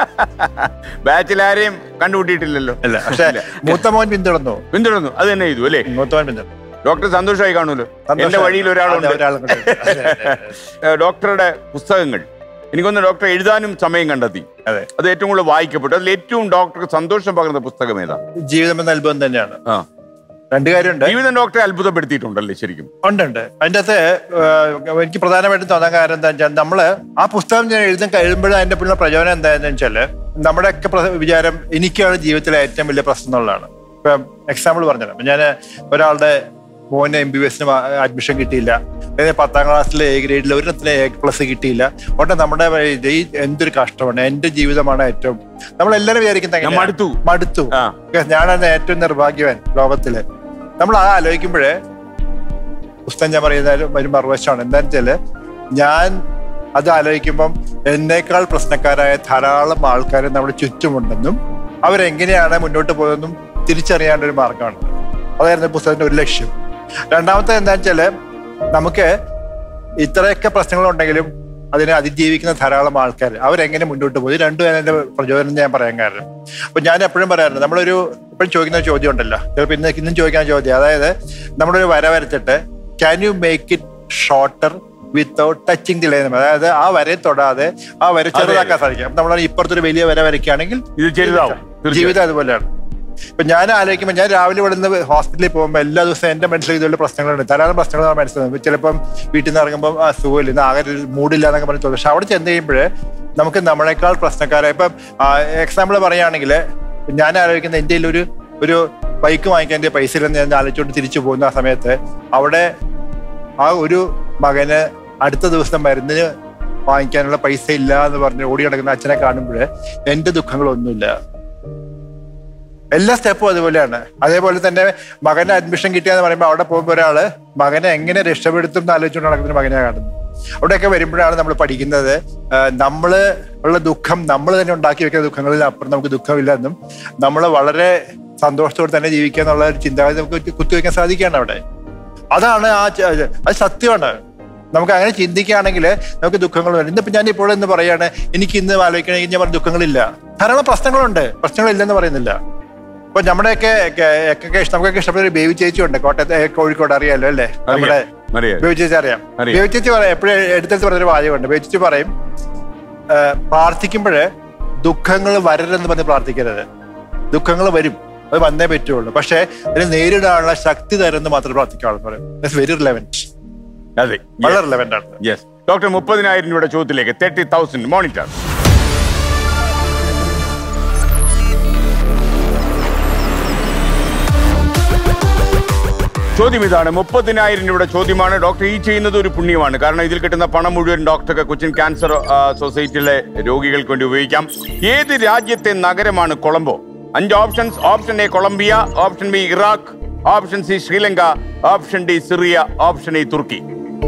ബാച്ചിലാരെയും കണ്ടുപിട്ടിട്ടില്ലല്ലോ അല്ല പക്ഷെ മൂത്ത മോൻ പിന്തുടർന്നു പിന്തുടർന്നു അത് തന്നെ ചെയ്തു അല്ലേ മൂത്ത മോൻ പിന്തുടർന്നു ഡോക്ടർ സന്തോഷമായി കാണുമല്ലോ എന്റെ സന്തോഷം. വഴിയിൽ ഒരാളുണ്ട് അതെ, ഒരാളുണ്ട്. അതെ, അതെ, അതെ. ഏഹ് ഡോക്ടറുടെ പുസ്തകങ്ങൾ എനിക്കൊന്ന് ഡോക്ടർ എഴുതാനും സമയം കണ്ടെത്തി അതെ അത് ഏറ്റവും കൂടുതൽ വായിക്കപ്പെട്ടു അതിൽ ഏറ്റവും ഡോക്ടർക്ക് സന്തോഷം പകർന്ന പുസ്തകം ഏതാ ജീവിതം എന്ന അത്ഭുതം തന്നെയാണ് ആ രണ്ട് കാര്യമുണ്ട് ജീവിതം ഡോക്ടറെ അത്ഭുതപ്പെടുത്തിയിട്ടുണ്ടല്ലേ ശരിക്കും ഉണ്ട് ഉണ്ട് അതിൻ്റെ അകത്ത് ഏഹ്, എനിക്ക് പ്രധാനമായിട്ടും തോന്നാൻ കാരണം എന്താ വെച്ചാൽ നമ്മള് ആ പുസ്തകം ഞാൻ എഴുതും കഴിയുമ്പോഴും അതിന്റെ പിന്നിലെ പ്രചോദനം എന്താണെന്ന് വെച്ചാല് നമ്മുടെയൊക്കെ പ്ര- വിചാരം എനിക്കാണ് ജീവിതത്തിലെ ഏറ്റവും വലിയ പ്രശ്നം എന്നുള്ളതാണ് ഇപ്പം എക്സാമ്പിൾ പറഞ്ഞത് ഞാൻ ഒരാളുടെ മോന് എം ബി ബി എസിന് അഡ്മിഷൻ കിട്ടിയില്ല അതായത് പത്താം ക്ലാസ്സിലെ എ ഗ്രേഡിൽ ഒരിടത്തിലെ എ പ്ലസ് കിട്ടിയില്ല ഉടനെ നമ്മുടെ ഇത് ഈ എന്തൊരു കഷ്ടമാണ് എന്റെ ജീവിതമാണ് ഏറ്റവും നമ്മളെല്ലാരും വിചാരിക്കുന്നത് ഞാൻ എങ്ങനെയാ? മടുത്തു. മടുത്തു ആ. Because ഞാനാണ് ഏറ്റവും നിർഭാഗ്യവാൻ ലോകത്തില് നമ്മൾ ആ ആലോചിക്കുമ്പോഴേ പുസ്തകം ഞാൻ പറയുന്ന ഒരു- ഒരു മറുവശമാണ് എന്താണെന്ന് വെച്ചാല് ഞാൻ അത് ആലോചിക്കുമ്പം എന്നേക്കാൾ പ്രശ്നക്കാരായ ധാരാളം ആൾക്കാർ നമ്മുടെ ചുറ്റുമുണ്ടെന്നും അവരെങ്ങനെയാണ് മുന്നോട്ട് പോകുന്നതെന്നും തിരിച്ചറിയാനുള്ള ഒരു മാർഗമാണ് അതായിരുന്നു പുസ്തകത്തിന്റെ ഒരു ലക്ഷ്യം രണ്ടാമത്തെ എന്താ വെച്ചാല് നമുക്ക് ഇത്രയൊക്കെ പ്രശ്നങ്ങളുണ്ടെങ്കിലും അതിനെ അതിജീവിക്കുന്ന ധാരാളം ആൾക്കാർ അവരെങ്ങനെ മുന്നോട്ട് പോയി രണ്ടും എന്റെ പ്രചോദനം എന്ന് ഞാൻ പറയാൻ കാരണം അപ്പൊ ഞാൻ എപ്പോഴും പറയാറുണ്ട് നമ്മളൊരു എപ്പോഴും ചോദിക്കുന്ന ഒരു ചോദ്യം ഉണ്ടല്ലോ ചിലപ്പോൾ ഇന്ന് ഇന്നും ചോദിക്കുന്ന ചോദ്യം അതായത് നമ്മളൊരു വര വരച്ചിട്ട് can you make it shorter without touching the line അതായത് ആ വരയെ തൊടാതെ ആ വര ചെറുതാക്കാൻ സാധിക്കും അപ്പൊ നമ്മൾ ഇപ്പുറത്തൊരു വലിയ വര വരയ്ക്കുകയാണെങ്കിൽ ഇത് ചെറുതാവും തീർച്ചയായും. ജീവിതം അതുപോലെയാണ് ഇപ്പൊ ഞാൻ ആലോചിക്കുമ്പോൾ ഞാൻ രാവിലെ ഇവിടെ നിന്ന് ഹോസ്പിറ്റലിൽ പോകുമ്പോൾ എല്ലാ ദിവസവും എന്റെ മനസ്സിൽ ഇതുപോലെ പ്രശ്നങ്ങളുണ്ട് ധാരാളം പ്രശ്നങ്ങൾ മനസ്സിലാകും ചിലപ്പം വീട്ടിൽ നിന്ന് ഇറങ്ങുമ്പോൾ ആ സുഖമില്ല ഇന്ന് ആകെ ഒരു മൂഡില്ല എന്നൊക്കെ പറഞ്ഞ് തോന്നും പക്ഷെ അവിടെ ചെന്ന് കഴിയുമ്പോൾ നമുക്ക് നമ്മളെക്കാൾ പ്രശ്നക്കാരായ ഇപ്പം എക്സാമ്പിൾ പറയുകയാണെങ്കിൽ ഞാൻ ആലോചിക്കുന്ന എൻ്റെ ഒരു ഒരു ബൈക്ക് വാങ്ങിക്കാൻ എൻ്റെ പൈസ ഇല്ലെന്ന് ഞാൻ ആലോചിച്ചുകൊണ്ട് തിരിച്ചു പോകുന്ന ആ സമയത്ത് അവിടെ ആ ഒരു മകന് അടുത്ത ദിവസം മരുന്നിന് വാങ്ങിക്കാനുള്ള പൈസ ഇല്ല എന്ന് പറഞ്ഞ് ഓടി നടക്കുന്ന അച്ഛനെ കാണുമ്പോൾ എന്റെ ദുഃഖങ്ങളൊന്നുമില്ല എല്ലാ സ്റ്റെപ്പും അതുപോലെയാണ് അതേപോലെ തന്നെ മകന് അഡ്മിഷൻ കിട്ടിയെന്ന് പറയുമ്പോൾ അവിടെ പോകുമ്പോൾ ഒരാള് മകനെ എങ്ങനെ രക്ഷപ്പെടുത്തും എന്ന് ആലോചിച്ചുകൊണ്ട് നടക്കുന്ന ഒരു മകനെ കാണുന്നു അവിടെയൊക്കെ വരുമ്പോഴാണ് നമ്മൾ പഠിക്കുന്നത് ആ, നമ്മള് ഉള്ള ദുഃഖം നമ്മൾ തന്നെ ഉണ്ടാക്കി വെക്കുന്ന ദുഃഖങ്ങളിൽ അപ്പുറം നമുക്ക് ദുഃഖമില്ല എന്നും നമ്മൾ വളരെ സന്തോഷത്തോടെ തന്നെ ജീവിക്കുക എന്നുള്ള ഒരു ചിന്താഗതി നമുക്ക് കുത്തിവെക്കാൻ സാധിക്കുകയാണ് അവിടെ അതാണ് ആ ച- അത് സത്യമാണ് നമുക്ക് അങ്ങനെ ചിന്തിക്കുകയാണെങ്കിൽ നമുക്ക് ദുഃഖങ്ങൾ വരും ഇന്നിപ്പോ ഞാൻ ഇപ്പോൾ എന്ന് പറയാണ് എനിക്ക് ഇന്ന് ആലോചിക്കണമെങ്കിൽ ഞാൻ പറഞ്ഞ ദുഃഖങ്ങളില്ല ധാരാളം പ്രശ്നങ്ങളുണ്ട് പ്രശ്നങ്ങളില്ലെന്ന് പറയുന്നില്ല ഇപ്പൊ നമ്മുടെയൊക്കെ ഒക്കെ- ഒക്കെ ഇഷ്ടം- നമുക്കൊക്കെ ഇഷ്ടപ്പെട്ട ഒരു ബേബി ചേച്ചി ഉണ്ട് കോട്ടയത്ത് ഏ, കോഴിക്കോട് അറിയാലോ അല്ലേ നമ്മുടെ അറിയാം. ബേബി ചേച്ചി അറിയാം അറിയാം. ബേബി ചേച്ചി പറയാം എപ്പോഴും എടുത്തെടുത്ത് പറഞ്ഞൊരു വാചകമുണ്ട് ബേബി ചേച്ചി പറയും പ്രാർത്ഥിക്കുമ്പോഴ് ദുഃഖങ്ങൾ വരരുതെന്ന് പറഞ്ഞ് പ്രാർത്ഥിക്കരുത് ദുഃഖങ്ങൾ വരും അത് വന്നേ പറ്റുള്ളൂ പക്ഷെ അതിനെ നേരിടാനുള്ള ശക്തി തരുമെന്ന് മാത്രമേ പ്രാർത്ഥിക്കാവുള്ളൂ പറയും വെരി റിലവൻറ്റ് അതെ വളരെ റിലവൻ്റ് ആണ് യെസ് ഡോക്ടർ മുപ്പതിനായിരം രൂപയുടെ ചോദ്യത്തിലേക്ക് തേർട്ടി തൗസൻഡ് മോണിറ്റർ ചോദ്യം ഇതാണ് മുപ്പതിനായിരം രൂപയുടെ ചോദ്യമാണ് ഡോക്ടർ ഈ ചെയ്യുന്നത് ഒരു പുണ്യമാണ് കാരണം ഇതിൽ കിട്ടുന്ന പണം മുഴുവൻ ഡോക്ടർക്ക് കൊച്ചിൻ ക്യാൻസർ ആ, സൊസൈറ്റിയിലെ രോഗികൾക്ക് വേണ്ടി ഉപയോഗിക്കാം ഏത് രാജ്യത്തെ നഗരമാണ് കൊളംബോ അഞ്ച് options option A Colombia option B Iraq option C Sri Lanka option D Syria option A തുർക്കി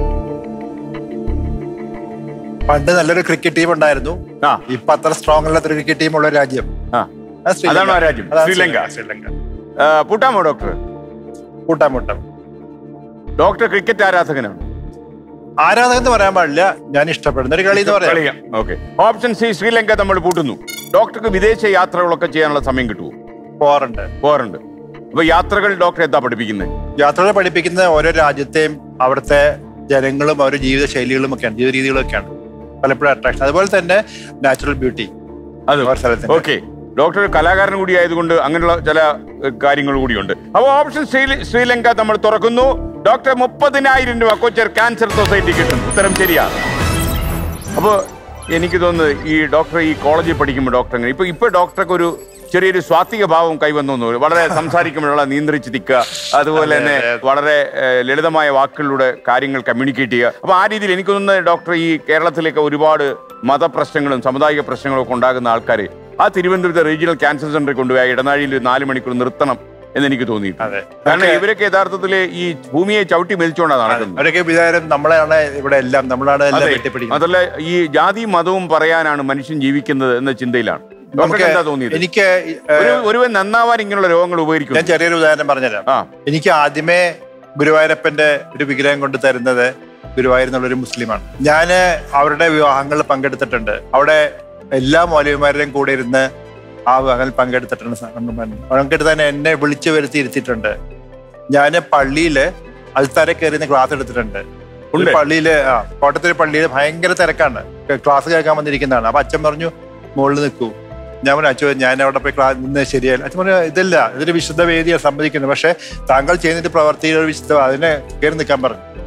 പണ്ട് നല്ലൊരു ക്രിക്കറ്റ് ടീം ഉണ്ടായിരുന്നു ആ. ഇപ്പൊ അത്ര സ്ട്രോങ് അല്ലാത്തൊരു ക്രിക്കറ്റ് ടീം ഉള്ള ഒരു രാജ്യം ആ അത് ശ്രീലങ്ക. അതാണോ ആ രാജ്യം? അതാണ് ശ്രീലങ്ക. ശ്രീലങ്ക ആ, പൂട്ടാമോ ഡോക്ടർ കൂട്ടാൻ കൂട്ടാം ഡോക്ടർ ക്രിക്കറ്റ് ആരാധകനാണ് ആരാധകൻ എന്ന് പറയാൻ പാടില്ല ഞാൻ ഇഷ്ടപ്പെടുന്ന ഒരു കളി എന്ന് പറയാം ഓക്കെ ഓപ്ഷൻ സി ശ്രീലങ്ക നമ്മൾ പൂട്ടുന്നു ഡോക്ടർക്ക് വിദേശ യാത്രകളൊക്കെ ചെയ്യാനുള്ള സമയം കിട്ടുമോ പോറുണ്ട് പോകാറുണ്ട് അപ്പൊ യാത്രകൾ ഡോക്ടർ എന്താ പഠിപ്പിക്കുന്നത് യാത്രകൾ പഠിപ്പിക്കുന്ന ഓരോ രാജ്യത്തെയും അവിടുത്തെ ജനങ്ങളും അവരുടെ ജീവിത ശൈലികളും ഒക്കെയാണ് ജീവിത രീതികളും ഒക്കെയാണ് പലപ്പോഴും അട്രാക്ഷൻ അതുപോലെ തന്നെ നാച്ചുറൽ ബ്യൂട്ടി അത് ഓരോ സ്ഥലത്തിന്റെ. ഓക്കെ ഡോക്ടർ ഒരു കലാകാരൻ കൂടി ആയതുകൊണ്ട് അങ്ങനെയുള്ള ചില ഏഹ്, കാര്യങ്ങൾ കൂടിയുണ്ട് അപ്പോൾ ഓപ്ഷൻ ശ്രീ- ശ്രീലങ്ക നമ്മൾ തുറക്കുന്നു ഡോക്ടർ മുപ്പതിനായിരം രൂപ കൊച്ചർ ക്യാൻസർ സൊസൈറ്റി കിട്ടും ഉത്തരം ശരിയാണ് അപ്പോൾ എനിക്ക് തോന്നുന്നത് ഈ ഡോക്ടർ ഈ കോളേജിൽ പഠിക്കുമ്പോൾ ഡോക്ടർ അങ്ങനെ ഇപ്പൊ ഇപ്പൊ ഡോക്ടർക്ക് ഒരു ചെറിയൊരു സ്വാത്വിക ഭാവം കൈവന്നു എന്ന് തോന്നുന്നു. വളരെ സംസാരിക്കുമ്പോഴുള്ള നിയന്ത്രിച്ച് നിൽക്കുക അതുപോലെ തന്നെ വളരെ ഏഹ്, ലളിതമായ വാക്കുകളിലൂടെ കാര്യങ്ങൾ കമ്മ്യൂണിക്കേറ്റ് ചെയ്യുക അപ്പൊ ആ രീതിയിൽ എനിക്ക് തോന്നുന്നത് ഡോക്ടർ ഈ കേരളത്തിലേക്ക് ഒരുപാട് മതപ്രശ്നങ്ങളും സാമുദായിക പ്രശ്നങ്ങളും ഒക്കെ ഉണ്ടാകുന്ന ആൾക്കാർ ആ തിരുവനന്തപുരത്തെ റീജിയണൽ ക്യാൻസർ സെന്ററിൽ കൊണ്ടുപോയി ആ ഇടനാഴിയിൽ ഒരു നാല് മണിക്കൂർ നിർത്തണം എന്ന് എനിക്ക് തോന്നിയിട്ടുണ്ട് അതെ കാരണം ഇവരൊക്കെ യഥാർത്ഥത്തിൽ ഈ ഭൂമിയെ ചവിട്ടി മെതിച്ചുകൊണ്ടാണ് നടക്കുന്നത് അവരൊക്കെ വിചാരം നമ്മളെയാണ് ഇവിടെ എല്ലാം നമ്മളാണ് എല്ലാം അതെ. വെട്ടിപ്പിടിക്കുന്നത് അതല്ല ഈ ജാതിയും മതവും പറയാനാണ് മനുഷ്യൻ ജീവിക്കുന്നത് എന്ന ചിന്തയിലാണ് ഡോക്ടർക്ക് നമുക്ക് എന്താ തോന്നിയത് എനിക്ക് ഒരു ഏഹ്, ഒരുവൻ നന്നാവാൻ ഇങ്ങനെയുള്ള രോഗങ്ങൾ ഞാൻ ഉപകരിക്കുന്നു ചെറിയൊരു ഉദാഹരണം പറഞ്ഞുതരാം ആ എനിക്ക് ആദ്യമേ ഗുരുവായൂരപ്പന്റെ ഒരു വിഗ്രഹം കൊണ്ട് തരുന്നത് ഗുരുവായൂർ എന്നുള്ളൊരു മുസ്ലിമാണ് ഞാൻ അവരുടെ വിവാഹങ്ങളിൽ പങ്കെടുത്തിട്ടുണ്ട് അവിടെ എല്ലാ മൗലവിമാരുടെയും കൂടെ ഇരുന്ന് ആ വിവാഹങ്ങളിൽ പങ്കെടുത്തിട്ടുണ്ട് പങ്കെടുത്ത് തന്നെ എന്നെ വിളിച്ചു വരുത്തി ഇരുത്തിയിട്ടുണ്ട് ഞാൻ പള്ളിയില് അൽത്താരെ കയറി ക്ലാസ് എടുത്തിട്ടുണ്ട് ഒരു ഉണ്ട്. പള്ളിയില് ആ കോട്ടയത്തൊരു പള്ളിയിൽ ഭയങ്കര തിരക്കാണ് ക്ലാസ് കേൾക്കാൻ വന്നിരിക്കുന്നതാണ് അപ്പൊ അച്ഛൻ പറഞ്ഞു മുകളിൽ നിൽക്കൂ ഞാൻ പറഞ്ഞു അച്ഛൻ ഞാൻ അവിടെ പോയി ക്ലാസ് നിന്ന് ശരിയല്ല അച്ഛൻ പറഞ്ഞു ഇതല്ല ഇതൊരു വിശുദ്ധ വേദിയാണ് സമ്മതിക്കുന്നത് പക്ഷെ താങ്കൾ ചെയ്യുന്ന പ്രവർത്തിയുടെ ഒരു വിശുദ്ധ അതിനെ കയറി നിൽക്കാൻ പറഞ്ഞു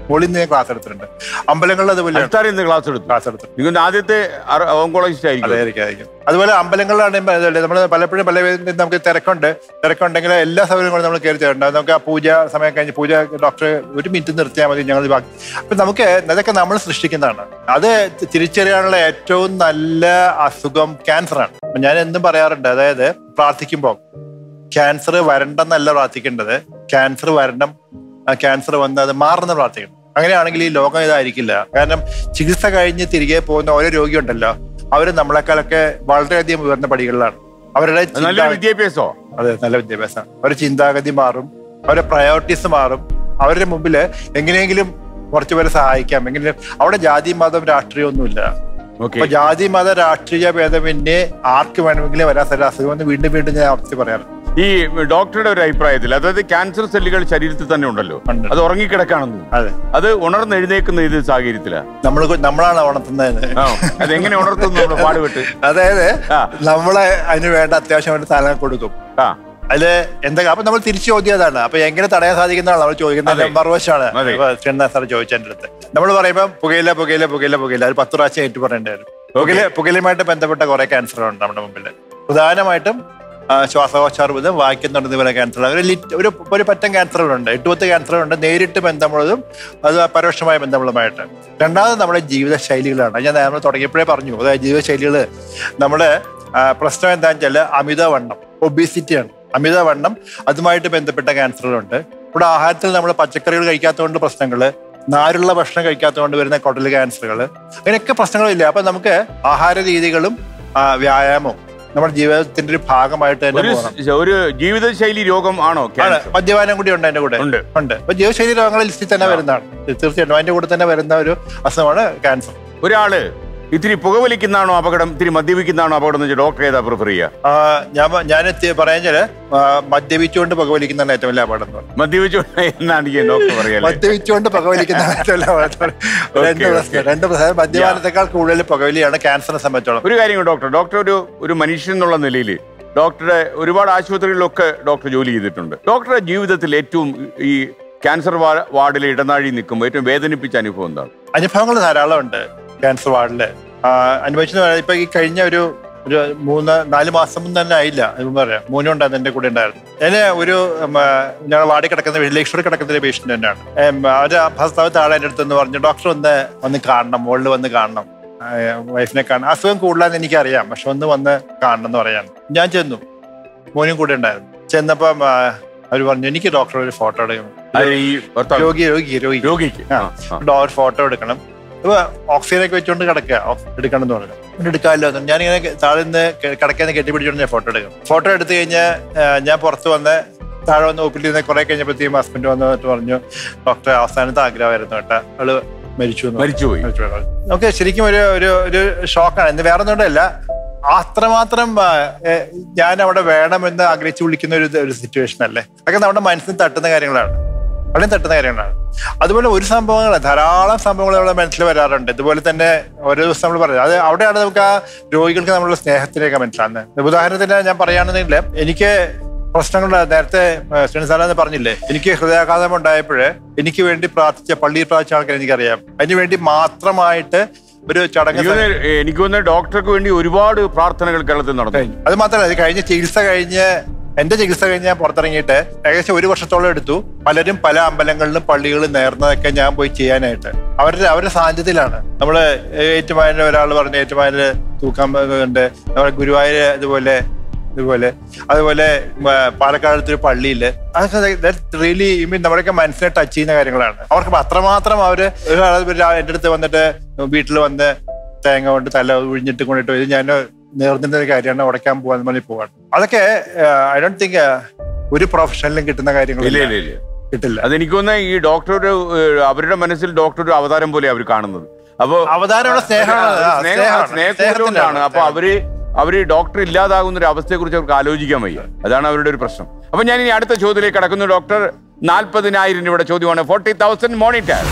മുകളിൽ നിന്ന് ഞാൻ ക്ലാസ് എടുത്തിട്ടുണ്ട് അമ്പലങ്ങളിൽ അതുപോലെ അൽത്താറിൽ നിന്ന് ക്ലാസ് എടുത്തു ക്ലാസ് എടുത്തിട്ടുണ്ട് നിങ്ങൾ ആദ്യത്തെ ഓങ്കോളജിസ്റ്റ് ആയിരിക്കും അതായിരിക്കും ആയിരിക്കും അതുപോലെ അമ്പലങ്ങളിലാണ് നമ്മൾ പലപ്പോഴും പല വേദിയിലും നമുക്ക് തിരക്കുണ്ട് തിരക്കുണ്ടെങ്കിൽ എല്ലാ സൗകര്യങ്ങളും നമ്മൾ കയറി തരണ്ട നമുക്ക് ആ പൂജ സമയം കഴിഞ്ഞ് പൂജ ഡോക്ടർ ഒരു മിനിറ്റ് നിർത്തിയാൽ മതി ഞങ്ങൾ ബാക്കി അപ്പൊ നമുക്ക് അതൊക്കെ നമ്മൾ സൃഷ്ടിക്കുന്നതാണ് അത് തിരിച്ചറിയാനുള്ള ഏറ്റവും നല്ല അസുഖം ക്യാൻസറാണ് അപ്പൊ ഞാൻ എന്തും പറയാറുണ്ട് അതായത് പ്രാർത്ഥിക്കുമ്പോൾ ക്യാൻസർ വരണ്ടെന്നല്ല പ്രാർത്ഥിക്കേണ്ടത് ക്യാൻസർ വരണം ക്യാൻസർ വന്ന് അത് മാറുന്ന പ്രാർത്ഥിക്കണം അങ്ങനെയാണെങ്കിൽ ഈ ലോകം ഇതായിരിക്കില്ല കാരണം ചികിത്സ കഴിഞ്ഞ് തിരികെ പോകുന്ന ഓരോ രോഗിയുണ്ടല്ലോ അവർ നമ്മളെക്കാളൊക്കെ വളരെയധികം ഉയർന്ന പടികളിലാണ് അവരുടെ നല്ലൊരു ചിന്താ- വിദ്യാഭ്യാസോ അതെ നല്ല വിദ്യാഭ്യാസം അവരുടെ ചിന്താഗതി മാറും അവരുടെ പ്രയോറിറ്റീസ് മാറും അവരുടെ മുമ്പിൽ എങ്ങനെയെങ്കിലും കുറച്ചു പേരെ സഹായിക്കാം എങ്ങനെ അവിടെ ജാതി മതം രാഷ്ട്രീയം ഒന്നുമില്ല ഓക്കെ അപ്പൊ ജാതി മത രാഷ്ട്രീയ ഭേദമന്യേ ആർക്ക് വേണമെങ്കിലും വരാൻ സാധിക്കും അസുഖം എന്ന് വീണ്ടും വീണ്ടും ഞാൻ ആവർത്തി പറയാറുണ്ട് ഈ ഡോക്ടറുടെ ഒരു അഭിപ്രായത്തിൽ അതായത് ക്യാൻസർ സെല്ലുകൾ ശരീരത്തിൽ തന്നെ ഉണ്ടല്ലോ ഉണ്ട്. അത് ഉറങ്ങിക്കിടക്കാണെന്ന് തോന്നുന്നു. അതെ അത് ഉണർന്നെഴുന്നേക്കുന്ന ഇത് സാഹചര്യത്തിലാ നമ്മൾ നമ്മളാണ് ഉണർത്തുന്നത് ആ അതെങ്ങനെ ഉണർത്തുന്നു നമ്മൾ പാടുപെട്ട് അതായത് ആ. നമ്മളെ അതിന് വേണ്ട അത്യാവശ്യം വേണ്ട സാധനം കൊടുക്കും ആ അതില് എന്താ അപ്പൊ നമ്മൾ തിരിച്ചു ചോദ്യതാണ് അപ്പൊ എങ്ങനെ തടയാൻ സാധിക്കുന്നതാണ് നമ്മൾ ചോദിക്കുന്നത് അതെ. മറുവശമാണ് അതെ. ചെന്ന സാർ ചോദിച്ചതിന്റെ അടുത്ത് നമ്മൾ പറയുമ്പോൾ പുകയില പുകയില പുകയില പുകയില ഒരു പത്ത് പ്രാവശ്യം ഏറ്റു പറയേണ്ടി വരും പുകയില പുകയിലുമായിട്ട് ബന്ധപ്പെട്ട കുറെ ക്യാൻസർ ഉണ്ട് നമ്മുടെ മുമ്പിൽ പ്രധാനമായിട്ടും ആ, ശ്വാസകോശാർബുദം വായിക്കുന്നുണ്ടെന്ന് പോലെ ക്യാൻസർ ഒരു ലിറ്റ് ഒരു ഒരു പറ്റം ക്യാൻസറുകളുണ്ട് എട്ടുപത്ത് ക്യാൻസറുകളുണ്ട് നേരിട്ട് ബന്ധമുള്ളതും അത് പരോക്ഷമായ ബന്ധമുള്ളതുമായിട്ട് രണ്ടാമത് നമ്മുടെ ജീവിത ശൈലികളാണ് അത് ഞാൻ നമ്മൾ തുടങ്ങിയപ്പോഴേ പറഞ്ഞു അതായത് ജീവിതശൈലികൾ നമ്മുടെ ആ, പ്രശ്നം എന്താണെന്ന് വെച്ചാൽ അമിതവണ്ണം ഒബിസിറ്റിയാണ് അമിതവണ്ണം അതുമായിട്ട് ബന്ധപ്പെട്ട ക്യാൻസറുകളുണ്ട് ഇവിടെ ആഹാരത്തിൽ നമ്മൾ പച്ചക്കറികൾ കഴിക്കാത്തതുകൊണ്ട് പ്രശ്നങ്ങൾ നാരുള്ള ഭക്ഷണം കഴിക്കാത്തതുകൊണ്ട് വരുന്ന കുടൽ ക്യാൻസറുകൾ അങ്ങനെയൊക്കെ പ്രശ്നങ്ങളില്ല അപ്പൊ നമുക്ക് ആഹാര രീതികളും ആ, വ്യായാമവും നമ്മുടെ ജീവിതത്തിന്റെ ഒരു ഭാഗമായിട്ട് തന്നെ ഒരു പോകണം സ് ഒരു ജീവിതശൈലി രോഗം ആണോ ആണ് ക്യാൻസർ മദ്യപാനം കൂടി ഉണ്ട് അതിന്റെ കൂടെ ഉണ്ട്. ഉണ്ട് അപ്പൊ ജീവിതശൈലി രോഗങ്ങളുടെ ലിസ്റ്റിൽ തന്നെ വരുന്നതാണ് തീർച്ചയായിട്ടും അതിന്റെ കൂടെ തന്നെ വരുന്ന ഒരു അസുഖമാണ് ക്യാൻസർ ഒരാള് ഇത്തിരി പുകവലിക്കുന്നതാണോ അപകടം ഇത്തിരി മദ്യപിക്കുന്നതാണോ അപകടം എന്ന് വെച്ചാൽ ഡോക്ടർ ഏതാ പ്രിഫർ ചെയ്യുക ആ, ഞാൻ ഞാൻ പറയാച്ചാല് മദ്യപിച്ചുകൊണ്ട് പുകവലിക്കുന്നതാണ് ഏറ്റവും വലിയ അപകടം എന്ന് പറയുന്നത്. മദ്യപിച്ചു എന്നാണ് എനിക്ക് ഡോക്ടർ പറയല്ലേ മദ്യപിച്ചുകൊണ്ട് പുകവലിക്കുന്നതാണ് ഏറ്റവും വലിയ അപകടം രണ്ട് Okay, പ്രശ്നം okay. രണ്ട് പ്രശ്നം മദ്യപാനത്തെക്കാൾ കൂടുതൽ പുകവലിയാണ് ക്യാൻസറിനെ സംബന്ധിച്ചോളം ഒരു കാര്യം ഡോക്ടർ ഡോക്ടർ ഒരു ഒരു മനുഷ്യൻ എന്നുള്ള നിലയിൽ ഡോക്ടറുടെ ഒരുപാട് ആശുപത്രികളിലൊക്കെ ഡോക്ടർ ജോലി ചെയ്തിട്ടുണ്ട് ഡോക്ടറുടെ ജീവിതത്തിൽ ഏറ്റവും ഈ ക്യാൻസർ വാ- വാർഡിലെ ഇടനാഴി നിൽക്കുമ്പോൾ ഏറ്റവും വേദനിപ്പിച്ച അനുഭവം എന്താണ് അനുഭവങ്ങൾ ധാരാളം ഉണ്ട് ക്യാൻസർ വാർഡില് അനുഭവിച്ചെന്ന് പറയാം ഇപ്പൊ ഈ കഴിഞ്ഞ ഒരു ഒരു മൂന്ന് നാല് മാസം മുമ്പ് തന്നെ ആയില്ല എന്ന് പറയാം മോനുണ്ടായിരുന്നു എന്റെ കൂടെ ഉണ്ടായിരുന്നു ഞാൻ ഒരു ഉം, ആ, ഞങ്ങൾ വാർഡിൽ കിടക്കുന്ന ലക്ഷറി കിടക്കുന്ന ഒരു പേഷ്യന്റ് തന്നെയാണ് ഉം, അവര് ഭർത്താവ് താഴെ എൻ്റെ അടുത്ത് പറഞ്ഞു ഡോക്ടർ ഒന്ന് ഒന്ന് കാണണം മുകളിൽ വന്ന് കാണണം വൈഫിനെ കാണണം അസുഖം കൂടുതലാന്ന് എനിക്കറിയാം പക്ഷെ ഒന്ന് വന്ന് കാണണം എന്ന് പറയാൻ ഞാൻ ചെന്നു മോനും കൂടെ ഉണ്ടായിരുന്നു ചെന്നപ്പം ആ, അവര് പറഞ്ഞു എനിക്ക് ഡോക്ടർ ഒരു ഫോട്ടോ എടുക്കണം അത് ഈ ഭർത്താവ് രോഗി രോഗി രോഗി രോഗിക്ക് ആ. ആ, ആ. ഡോ- ഒരു ഫോട്ടോ എടുക്കണം ഇപ്പൊ ഓക്സിജൻ ഒക്കെ വെച്ചോണ്ട് കിടക്കുക ഓക്സ് എടുക്കണം എന്ന് പറഞ്ഞു എന്നിട്ട് എടുക്കാമല്ലോ എന്ന്. ഞാനിങ്ങനെ താഴെ നിന്ന് കിടക്കുന്ന കെട്ടിപ്പിടിച്ചോണ്ട് ഞാൻ ഫോട്ടോ എടുക്കണം ഫോട്ടോ എടുത്തു കഴിഞ്ഞാൽ ഞാൻ പുറത്ത് വന്ന് താഴെ വന്ന് ഒപ്പിൽ നിന്ന് കുറെ കഴിഞ്ഞപ്പോഴത്തേക്കും ഹസ്ബൻഡ് വന്നിട്ട് പറഞ്ഞു ഡോക്ടർ അവസാനത്തെ ആഗ്രഹമായിരുന്നു കേട്ടോ അവള് മരിച്ചു എന്ന് പറഞ്ഞു. മരിച്ചുപോയി മരിച്ചു പോയി. നമുക്ക് ശരിക്കും ഒരു ഒരു ഒരു ഷോക്കാണ് എന്ന് വേറെ ഒന്നുകൊണ്ടല്ല അത്രമാത്രം ആ, ഏ, ഞാൻ അവിടെ വേണമെന്ന് ആഗ്രഹിച്ചു വിളിക്കുന്ന ഒരു ഒരു സിറ്റുവേഷൻ അല്ലേ അതൊക്കെ നമ്മുടെ മനസ്സിൽ തട്ടുന്ന കാര്യങ്ങളാണ് വളരെ തട്ടുന്ന കാര്യങ്ങളാണ് അതുപോലെ ഒരു സംഭവങ്ങൾ ധാരാളം സംഭവങ്ങൾ നമ്മുടെ മനസ്സിൽ വരാറുണ്ട് ഇതുപോലെ തന്നെ ഓരോ ദിവസം നമ്മൾ പറയുന്നത് അത് അവിടെയാണ് നമുക്ക് ആ രോഗികൾക്ക് നമ്മളുടെ സ്നേഹത്തിലേക്ക് മനസ്സിലാകുന്നത് ഉദാഹരണത്തിന് ഞാൻ പറയുകയാണെന്നുണ്ടെങ്കിൽ എനിക്ക് പ്രശ്നങ്ങൾ നേരത്തെ ശ്രീനിസാലെന്ന് പറഞ്ഞില്ലേ എനിക്ക് ഹൃദയാഘാതം ഉണ്ടായപ്പോഴ് എനിക്ക് വേണ്ടി പ്രാർത്ഥിച്ച പള്ളിയിൽ പ്രാർത്ഥിച്ച ആൾക്കാർ എനിക്കറിയാം അതിന് വേണ്ടി മാത്രമായിട്ട് ഒരു ചടങ്ങ് എനിക്ക് തോന്നുന്നു എനിക്ക് തോന്നുന്നു ഡോക്ടർക്ക് വേണ്ടി ഒരുപാട് പ്രാർത്ഥനകൾ കേരളത്തിൽ നടന്നു കഴിഞ്ഞു അത് മാത്രമല്ല ഇത് കഴിഞ്ഞ ചികിത്സ കഴിഞ്ഞ് എന്റെ ചികിത്സ കഴിഞ്ഞ് ഞാൻ പുറത്തിറങ്ങിയിട്ട് ഏകദേശം ഒരു വർഷത്തോളം എടുത്തു പലരും പല അമ്പലങ്ങളിലും പള്ളികളിലും നേർന്നതൊക്കെ ഞാൻ പോയി ചെയ്യാനായിട്ട് അവരുടെ അവരുടെ സാന്നിധ്യത്തിലാണ് നമ്മള് ഏറ്റുമാനൂർ ഒരാൾ പറഞ്ഞ ഏറ്റുമാനൂര് തൂക്കം ഉണ്ട് നമ്മുടെ ഗുരുവായൂര് അതുപോലെ ഇതുപോലെ അതുപോലെ മ, പാലക്കാടത്തെ ഒരു പള്ളിയില് അതൊക്കെ റിയലി ഐ മീൻ നമ്മുടെയൊക്കെ മനസ്സിനെ ടച്ച് ചെയ്യുന്ന കാര്യങ്ങളാണ് അവർക്ക് അത്രമാത്രം അവര് ഒരാൾ എന്റെ അടുത്ത് വന്നിട്ട് വീട്ടിൽ വന്ന് തേങ്ങ കൊണ്ട് തല ഒഴിഞ്ഞിട്ട് കൊണ്ടിട്ട് ഇത് ഞാൻ നേർന്നിന്റെ ഒരു കാര്യമാണ് ഉടയ്ക്കാൻ പോകാൻ പറഞ്ഞ് പോവാണ് അതൊക്കെ ഐ ഡോണ്ട് തിങ്ക് ഒരു പ്രൊഫഷനിലും കിട്ടുന്ന ഇല്ല കാര്യങ്ങളില്ല ഇല്ല ഇല്ല കിട്ടില്ല അതെനിക്ക് തോന്നുന്നു ഈ ഡോക്ടർ ഒരു ഏഹ്, അവരുടെ മനസ്സിൽ ഡോക്ടർ ഒരു അവതാരം പോലെ അവർ കാണുന്നത് അപ്പൊ അവതാരമുള്ള സ്നേഹമാണ് ആ, സ്നേഹം സ്നേഹമാണ്. സ്നേഹത്തിലാണ് അപ്പൊ സ്നേഹത്തിന്റെ അവര് അവര് ഡോക്ടർ ഇല്ലാതാകുന്ന ഒരു അവസ്ഥയെ കുറിച്ച് അവർക്ക് ആലോചിക്കാൻ വയ്യ അതാണ് അവരുടെ ഒരു പ്രശ്നം അപ്പൊ ഞാൻ ഇനി അടുത്ത ചോദ്യത്തിലേക്ക് കടക്കുന്നു ഡോക്ടർ നാൽപ്പതിനായിരം രൂപയുടെ ചോദ്യമാണ് ഫോർട്ടി തൗസൻഡ് മോണിറ്റർ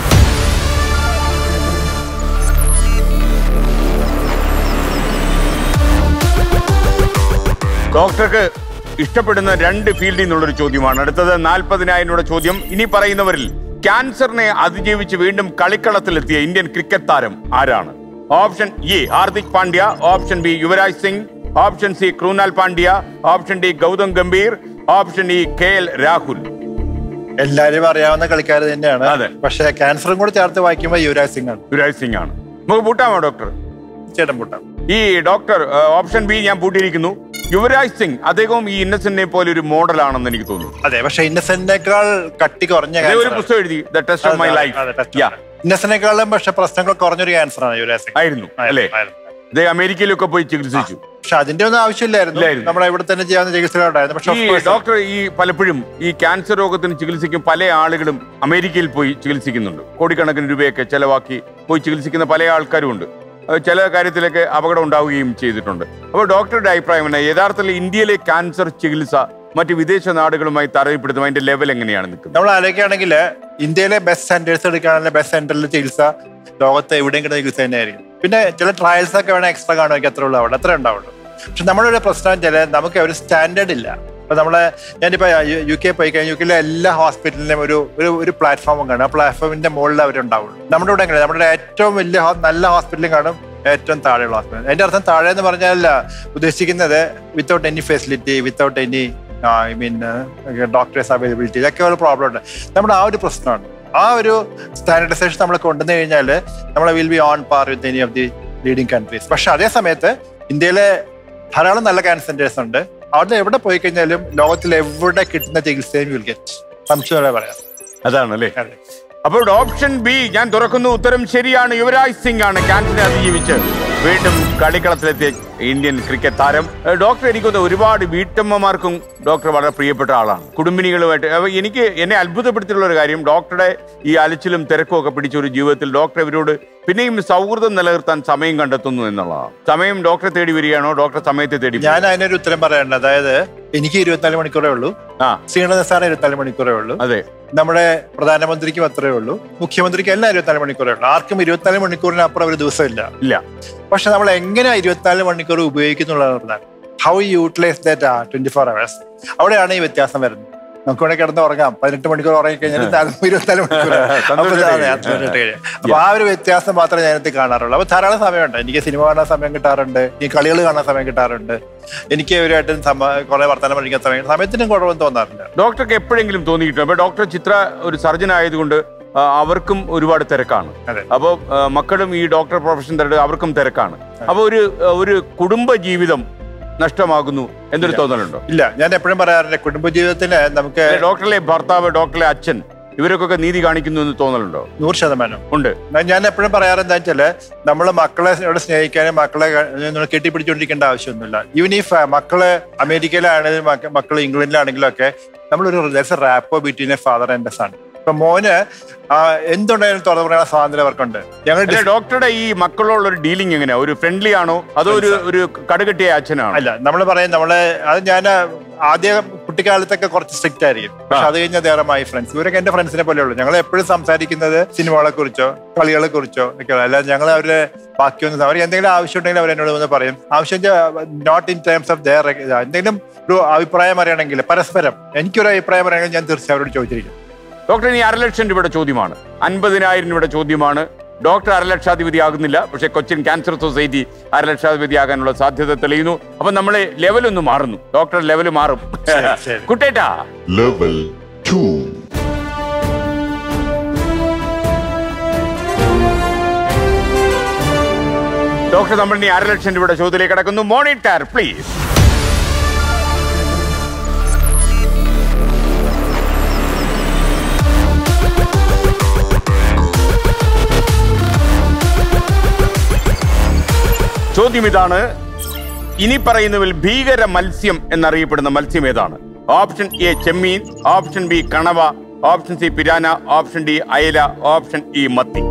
ഡോക്ടർക്ക് ഇഷ്ടപ്പെടുന്ന രണ്ട് ഫീൽഡിൽ നിന്നുള്ളൊരു ചോദ്യമാണ് അടുത്തത് നാൽപ്പതിനായിരം രൂപയുടെ ചോദ്യം ഇനി പറയുന്നവരിൽ ക്യാൻസറിനെ അതിജീവിച്ച് വീണ്ടും കളിക്കളത്തിലെത്തിയ ഇന്ത്യൻ ക്രിക്കറ്റ് താരം ആരാണ് option A Hardik Pandya option B Yuvraj Singh option C Krunal Pandya option D Gautam Gambhir option E K L Rahul എല്ലാരും അറിയാവുന്ന കളിക്കാർ തന്നെയാണ് അതെ. പക്ഷെ ക്യാൻസറും കൂടെ ചേർത്ത് വായിക്കുമ്പോൾ യുവരാജ് സിംഗ് ആണ് യുവരാജ് സിംഗ് ആണ് നമുക്ക് പൂട്ടാമോ ഡോക്ടർ ചേട്ടൻ പൂട്ടാം ഈ ഡോക്ടർ ഏഹ്, ഓപ്ഷൻ ബി ഞാൻ പൂട്ടിയിരിക്കുന്നു യുവരാജ് സിംഗ് അദ്ദേഹവും ഈ ഇന്നസെന്റിനെ പോലെ ഒരു മോഡലാണെന്ന് എനിക്ക് തോന്നുന്നു അതെ പക്ഷെ ഇന്നസെന്റിനേക്കാൾ കട്ടി കുറഞ്ഞ അദ്ദേഹം ഒരു cancer ആണ്. പുസ്തകം എഴുതി ദ ടെസ്റ്റ് ഓഫ് മൈ അതെ, ലൈഫ് അതെ, test യാ ആണ്. ഇന്നസെന്റിനേക്കാളും പക്ഷെ പ്രശ്നങ്ങൾ കുറഞ്ഞൊരു ക്യാൻസർ ആണ് യുവരാജ് സിംഗ് ആയിരുന്നു അല്ലേ ആയിരുന്നു. അദ്ദേഹം അമേരിക്കയിലൊക്കെ പോയി ചികിത്സിച്ചു പക്ഷെ അതിന്റെ ഒന്നും ആവശ്യമില്ലായിരുന്നു ഇല്ലായിരുന്നു. നമ്മുടെ ഇവിടെ തന്നെ ചെയ്യാവുന്ന ചികിത്സകളുണ്ടായിരുന്നു പക്ഷെ ഈ of course, ഡോക്ടർ ഈ പലപ്പോഴും ഈ ക്യാൻസർ രോഗത്തിന് ചികിത്സിക്കും പല ആളുകളും അമേരിക്കയിൽ പോയി ചികിത്സിക്കുന്നുണ്ട് കോടിക്കണക്കിന് രൂപയൊക്കെ ചെലവാക്കി പോയി ചികിത്സിക്കുന്ന പല ആൾക്കാരും ഉണ്ട് അത് ചില കാര്യത്തിലൊക്കെ അപകടം ഉണ്ടാവുകയും ചെയ്തിട്ടുണ്ട് അപ്പോൾ ഡോക്ടറുടെ അഭിപ്രായം എന്നാ യഥാർത്ഥത്തിൽ ഇന്ത്യയിലെ ക്യാൻസർ ചികിത്സ മറ്റ് വിദേശ നാടുകളുമായി താരതമ്യപ്പെടുത്തുമ്പോൾ അതിന്റെ ലെവൽ എങ്ങനെയാണ് നിൽക്കുന്നത് നമ്മൾ ആലോചിക്കുകയാണെങ്കിൽ ഇന്ത്യയിലെ ബെസ്റ്റ് സെന്റേഴ്സ് എടുക്കുകയാണെങ്കിൽ ബെസ്റ്റ് സെന്ററിൽ ചികിത്സ ലോകത്ത് എവിടെയും കിട്ടുന്ന ചികിത്സ തന്നെയായിരിക്കും പിന്നെ ചില ട്രയൽസ് ഒക്കെ വേണമെങ്കിൽ എക്സ്ട്രാ കാണുമെങ്കിൽ അത്ര ഉള്ളൂ അവിടെ അത്ര ഉണ്ടാവുള്ളൂ പക്ഷെ നമ്മുടെ ഒരു പ്രശ്നം ചില നമുക്ക് ഒരു സ്റ്റാൻഡേർഡ് ഇല്ല അപ്പൊ നമ്മളെ ഞാനിപ്പോ യു- യു കെ പോയി കഴിഞ്ഞാൽ യു കെയിലെ എല്ലാ ഹോസ്പിറ്റലിലും ഒരു ഒരു ഒരു പ്ലാറ്റ്ഫോം കാണും ആ പ്ലാറ്റ്ഫോമിന്റെ മുകളിൽ അവരുണ്ടാവുള്ളൂ നമ്മുടെ ഇവിടെ എങ്ങനെ നമ്മുടെ ഏറ്റവും വലിയ ഹോ- നല്ല ഹോസ്പിറ്റലും കാണും ഏറ്റവും താഴെയുള്ള ഹോസ്പിറ്റൽ അതിന്റെ അർത്ഥം താഴെ എന്ന് പറഞ്ഞാൽ ഉദ്ദേശിക്കുന്നത് without any facility without any I mean doctors availability ഇതൊക്കെ ഒരു പ്രോബ്ലം ഉണ്ട് നമ്മുടെ ആ ഒരു പ്രശ്നമാണ് ആ ഒരു സ്റ്റാൻഡർഡൈസേഷൻ നമ്മൾ കൊണ്ടുവന്നു കഴിഞ്ഞാൽ നമ്മൾ will be on par with any of the leading countries പക്ഷെ അതേ സമയത്ത് ഇന്ത്യയിലെ ധാരാളം നല്ല ക്യാൻസർ സെന്റേഴ്സ് ഉണ്ട് അവിടെ എവിടെ പോയി കഴിഞ്ഞാലും ലോകത്തിൽ എവിടെ കിട്ടുന്ന ചികിത്സയും വിൽ ഗെറ്റ് സംശയമല്ലേ പറയാം അതാണ് അല്ലേ അതെ. അപ്പോൾ ഓപ്ഷൻ ബി ഞാൻ തുറക്കുന്നു ഉത്തരം ശരിയാണ് യുവരാജ് സിംഗ് ആണ് ക്യാൻസറിനെ അതിജീവിച്ച് വീണ്ടും കളിക്കളത്തിലെത്തിയ ഇന്ത്യൻ ക്രിക്കറ്റ് താരം ഏഹ് ഡോക്ടർ എനിക്കൊന്ന് ഒരുപാട് വീട്ടമ്മമാർക്കും ഡോക്ടർ വളരെ പ്രിയപ്പെട്ട ആളാണ് കുടുംബിനികളുമായിട്ട് അപ്പൊ എനിക്ക് എന്നെ അത്ഭുതപ്പെടുത്തിയിട്ടുള്ള ഒരു കാര്യം ഡോക്ടറുടെ ഈ അലച്ചിലും തിരക്കും ഒക്കെ പിടിച്ച ഒരു ജീവിതത്തിൽ ഡോക്ടർ ഇവരോട് പിന്നെയും സൗഹൃദം നിലനിർത്താൻ സമയം കണ്ടെത്തുന്നു എന്നുള്ളതാണ് സമയം ഡോക്ടറെ തേടി വരികയാണോ ഡോക്ടറെ സമയത്തെ തേടി വരികയാണോ? ഞാൻ അതിനൊരു ഉത്തരം പറയാനുണ്ട് അതായത് എനിക്ക് ഇരുപത്തിനാല് മണിക്കൂറേ ഉള്ളൂ ആ ശ്രീനാഥ് സാറിന് ഇരുപത്തിനാല് മണിക്കൂറേ ഉള്ളൂ അതെ നമ്മുടെ പ്രധാനമന്ത്രിക്കും അത്രേ ഉള്ളൂ മുഖ്യമന്ത്രിക്കും എല്ലാം ഇരുപത്തിനാല് മണിക്കൂറേ ഉള്ളൂ ആർക്കും ഇരുപത്തിനാല് മണിക്കൂറിന് അപ്പുറം ഒരു ദിവസമില്ല ഇല്ല പക്ഷെ നമ്മൾ എങ്ങനെ ഇരുപത്തിനാല് മണിക്കൂർ ഉപയോഗിക്കുന്നുള്ളതാണ് പ്രധാനം how utilise that twenty four hours അവിടെയാണ് ഈ വ്യത്യാസം വരുന്നത് നമുക്ക് വേണമെങ്കിൽ കിടന്ന് ഉറങ്ങാം പതിനെട്ട് മണിക്കൂർ ഉറങ്ങി കഴിഞ്ഞാൽ ഇരുപത്തിനാല് മണിക്കൂർ അപ്പൊ അതെ, അത് പതിനെട്ട് കഴിയും. അപ്പൊ ആ ഒരു വ്യത്യാസം മാത്രമേ ഞാനത് കാണാറുള്ളൂ അപ്പൊ ധാരാളം സമയമുണ്ട് എനിക്ക് സിനിമ കാണാൻ സമയം കിട്ടാറുണ്ട് ഈ കളികൾ കാണാൻ സമയം കിട്ടാറുണ്ട് എനിക്ക് ഇവരുമായിട്ടും കുറെ വർത്തമാനം പഠിക്കാൻ സമയം സമയത്തിനും കുഴപ്പമൊന്നും തോന്നാറില്ല ഡോക്ടർക്ക് എപ്പോഴെങ്കിലും തോന്നിയിട്ടുണ്ട് അപ്പൊ ഡോക്ടർ ചിത്ര ഒരു സർജൻ ആയതുകൊണ്ട് ആ, അവർക്കും ഒരുപാട് തിരക്കാണ് അതെ. അപ്പോൾ മക്കളും ഈ ഡോക്ടർ പ്രൊഫഷൻ തിരക്ക് അവർക്കും തിരക്കാണ് അപ്പോൾ ഒരു ഒരു കുടുംബ ജീവിതം നഷ്ടമാകുന്നു എന്നൊരു തോന്നലുണ്ടോ ഇല്ല ഞാൻ എപ്പോഴും പറയാറുണ്ട് കുടുംബജീവിതത്തിന് നമുക്ക് അല്ലെ, ഡോക്ടറിലെ ഭർത്താവ് ഡോക്ടറിലെ അച്ഛൻ ഇവരൊക്കെ നീതി കാണിക്കുന്നു എന്ന് തോന്നലുണ്ടോ നൂറ് ശതമാനം ഉണ്ട് ഞാൻ- ഞാൻ എപ്പോഴും പറയാറ് എന്താ വെച്ചാല് നമ്മൾ മക്കളെ ഇവിടെ സ്നേഹിക്കാനും മക്കളെ നമ്മൾ കെട്ടിപ്പിടിച്ചുകൊണ്ടിരിക്കേണ്ട ആവശ്യമൊന്നുമില്ല ഈവൻ ഈ ഫ- മക്കള് അമേരിക്കയിലാണെങ്കിലും മക്ക- മക്കള് ഇംഗ്ലണ്ടിലാണെങ്കിലും ഒക്കെ നമ്മളൊരു rapport between a father and son ഇപ്പൊ മോന് ആ, എന്തുണ്ടായാലും തുറന്നു പറയാൻ സ്വാതന്ത്ര്യം അവർക്കുണ്ട് ഞങ്ങൾ അല്ലെ, ഡോക്ടറുടെ ഈ മക്കളോടുള്ള ഒരു ഡീലിംഗ് എങ്ങനെയാ ഒരു ഫ്രണ്ട്ലി ആണോ അതോ ഒരു ഒരു കടുകെട്ടിയ അച്ഛനാണോ അല്ല നമ്മൾ പറയും നമ്മളെ അത് ഞാൻ ആദ്യ കുട്ടിക്കാലത്തൊക്കെ കുറച്ച് സ്ട്രിക്റ്റ് ആയിരിക്കും പക്ഷെ അത് കഴിഞ്ഞാൽ ദേറെ മൈ ഫ്രണ്ട്സ് ഇവരൊക്കെ എന്റെ ഫ്രണ്ട്സിനെ പോലെ ഉള്ളൂ ഞങ്ങൾ എപ്പോഴും സംസാരിക്കുന്നത് സിനിമകളെ കുറിച്ചോ കളികളെ കുറിച്ചോ ഒക്കെ അല്ലാതെ ഞങ്ങൾ അവരെ ബാക്കിയൊന്നും അവർ എന്തെങ്കിലും ആവശ്യം ഉണ്ടെങ്കിൽ അവർ എന്നോട് വന്ന് പറയും ആവശ്യം not in terms of their എന്തെങ്കിലും ഒരു അഭിപ്രായം അറിയണമെങ്കിൽ പരസ്പരം എനിക്കൊരു അഭിപ്രായം അറിയണമെങ്കിൽ ഞാൻ തീർച്ചയായും അവരോട് ചോദിച്ചിരിക്കും ഡോക്ടർ ഇനി അരലക്ഷം രൂപയുടെ ചോദ്യമാണ് അൻപതിനായിരം രൂപയുടെ ചോദ്യമാണ് ഡോക്ടർ അരലക്ഷാധിപതി ആകുന്നില്ല പക്ഷെ കൊച്ചിൻ ക്യാൻസർ സൊസൈറ്റി അരലക്ഷാധിപതി ആകാനുള്ള സാധ്യത തെളിയുന്നു അപ്പൊ നമ്മളെ ലെവൽ ഒന്ന് മാറുന്നു ഡോക്ടർ ലെവൽ മാറും ശരി. കുട്ടേട്ടാ Level 2. ഡോക്ടർ നമ്മൾ ഇനി അരലക്ഷം രൂപയുടെ ചോദ്യത്തിലേക്ക് കടക്കുന്നു മോണിറ്റർ പ്ലീസ് ചോദ്യം ഇതാണ് ഇനി പറയുന്നതിൽ ഭീകര മത്സ്യം എന്നറിയപ്പെടുന്ന മത്സ്യം ഏതാണ് ഓപ്ഷൻ എ ചെമ്മീൻ ഓപ്ഷൻ ബി കണവ option C piranha option D അയല ഓപ്ഷൻ ഇ മത്തി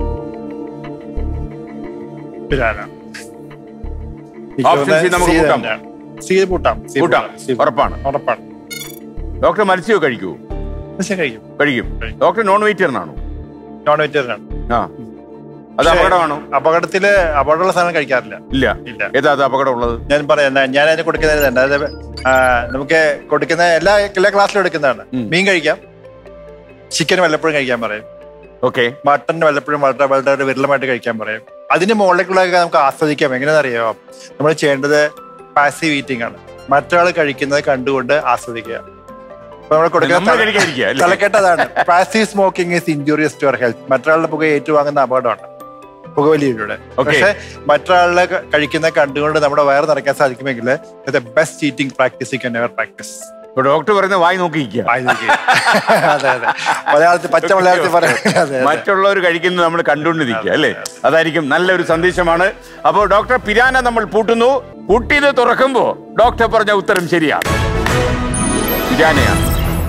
പിരാന. Option C നമുക്ക് C കൂട്ടാം. തന്നെയാണ്. C കൂട്ടാം C കൂട്ടാം. C കൂട്ടാം. ഉറപ്പാണ്. ഉറപ്പാണ് ഡോക്ടർ മത്സ്യം കഴിക്കൂ പക്ഷെ കഴിക്കും കഴിക്കും കഴിക്കും. ഡോക്ടർ നോൺ വെജിറ്റേറിയനാണോ നോൺ വെജിറ്റേറിയൻ ആ അത് അപകടമാണോ അപകടത്തില് അപകടമുള്ള സാധനം കഴിക്കാറില്ല ഇല്ല ഇല്ല. ഏതാ അത് അപകടമുള്ളത് ഞാൻ പറയാം ഞാൻ- ഞാൻ അതിന് കൊടുക്കുന്നത് ഇതുണ്ട്. അതായത് ആ, നമുക്ക് കൊടുക്കുന്ന എല്ലാ എല്ലാ ക്ലാസ്സിലും എടുക്കുന്നതാണ് ഉം. മീൻ കഴിക്കാം ചിക്കൻ വല്ലപ്പോഴും കഴിക്കാൻ പറയും ഓക്കെ മട്ടൺ വല്ലപ്പോഴും വളരെ വളരെ വിരളമായിട്ട് കഴിക്കാൻ പറയും അതിന്റെ മുകളിലേക്കുള്ളതൊക്കെ നമുക്ക് ആസ്വദിക്കാം എങ്ങനെയാണെന്നറിയോ നമ്മൾ ചെയ്യേണ്ടത് പാസീവ് ഈറ്റിംഗ് ആണ് മറ്റൊരാൾ കഴിക്കുന്നത് കണ്ടുകൊണ്ട് ആസ്വദിക്കുക അപ്പൊ നമ്മൾ നമ്മൾ കൊടുക്കുന്ന കഴിക്കാതിരിക്കുക അല്ലേ? തലക്കെട്ടതാണ് passive smoking is injurious to our health മറ്റൊരാളുടെ പുക ഏറ്റുവാങ്ങുന്ന അപകടമാണ് പുകവലിയിലൂടെ Okay. പക്ഷെ മറ്റൊരാളുടെ ക- കഴിക്കുന്ന കണ്ടുകൊണ്ട് നമ്മുടെ വയറ് നിറയ്ക്കാൻ സാധിക്കുമെങ്കിൽ best eating practice you can ever practise ഇപ്പൊ ഡോക്ടർ പറയുന്ന വായി നോക്കിയിരിക്കുക അതെ അതെ മലയാളത്തിൽ പച്ച മലയാളത്തിൽ പറയാം അതെ അതെ മറ്റുള്ളവർ കഴിക്കുന്നത് നമ്മൾ കണ്ടുകൊണ്ടിരിക്കുക അല്ലേ അതായിരിക്കും നല്ലൊരു സന്ദേശമാണ് അപ്പോൾ ഡോക്ടർ പിരാന നമ്മൾ പൂട്ടുന്നു പൂട്ടിയത് തുറക്കുമ്പോ ഡോക്ടർ പറഞ്ഞ ഉത്തരം ശരിയാണ് പിരാനയാണ്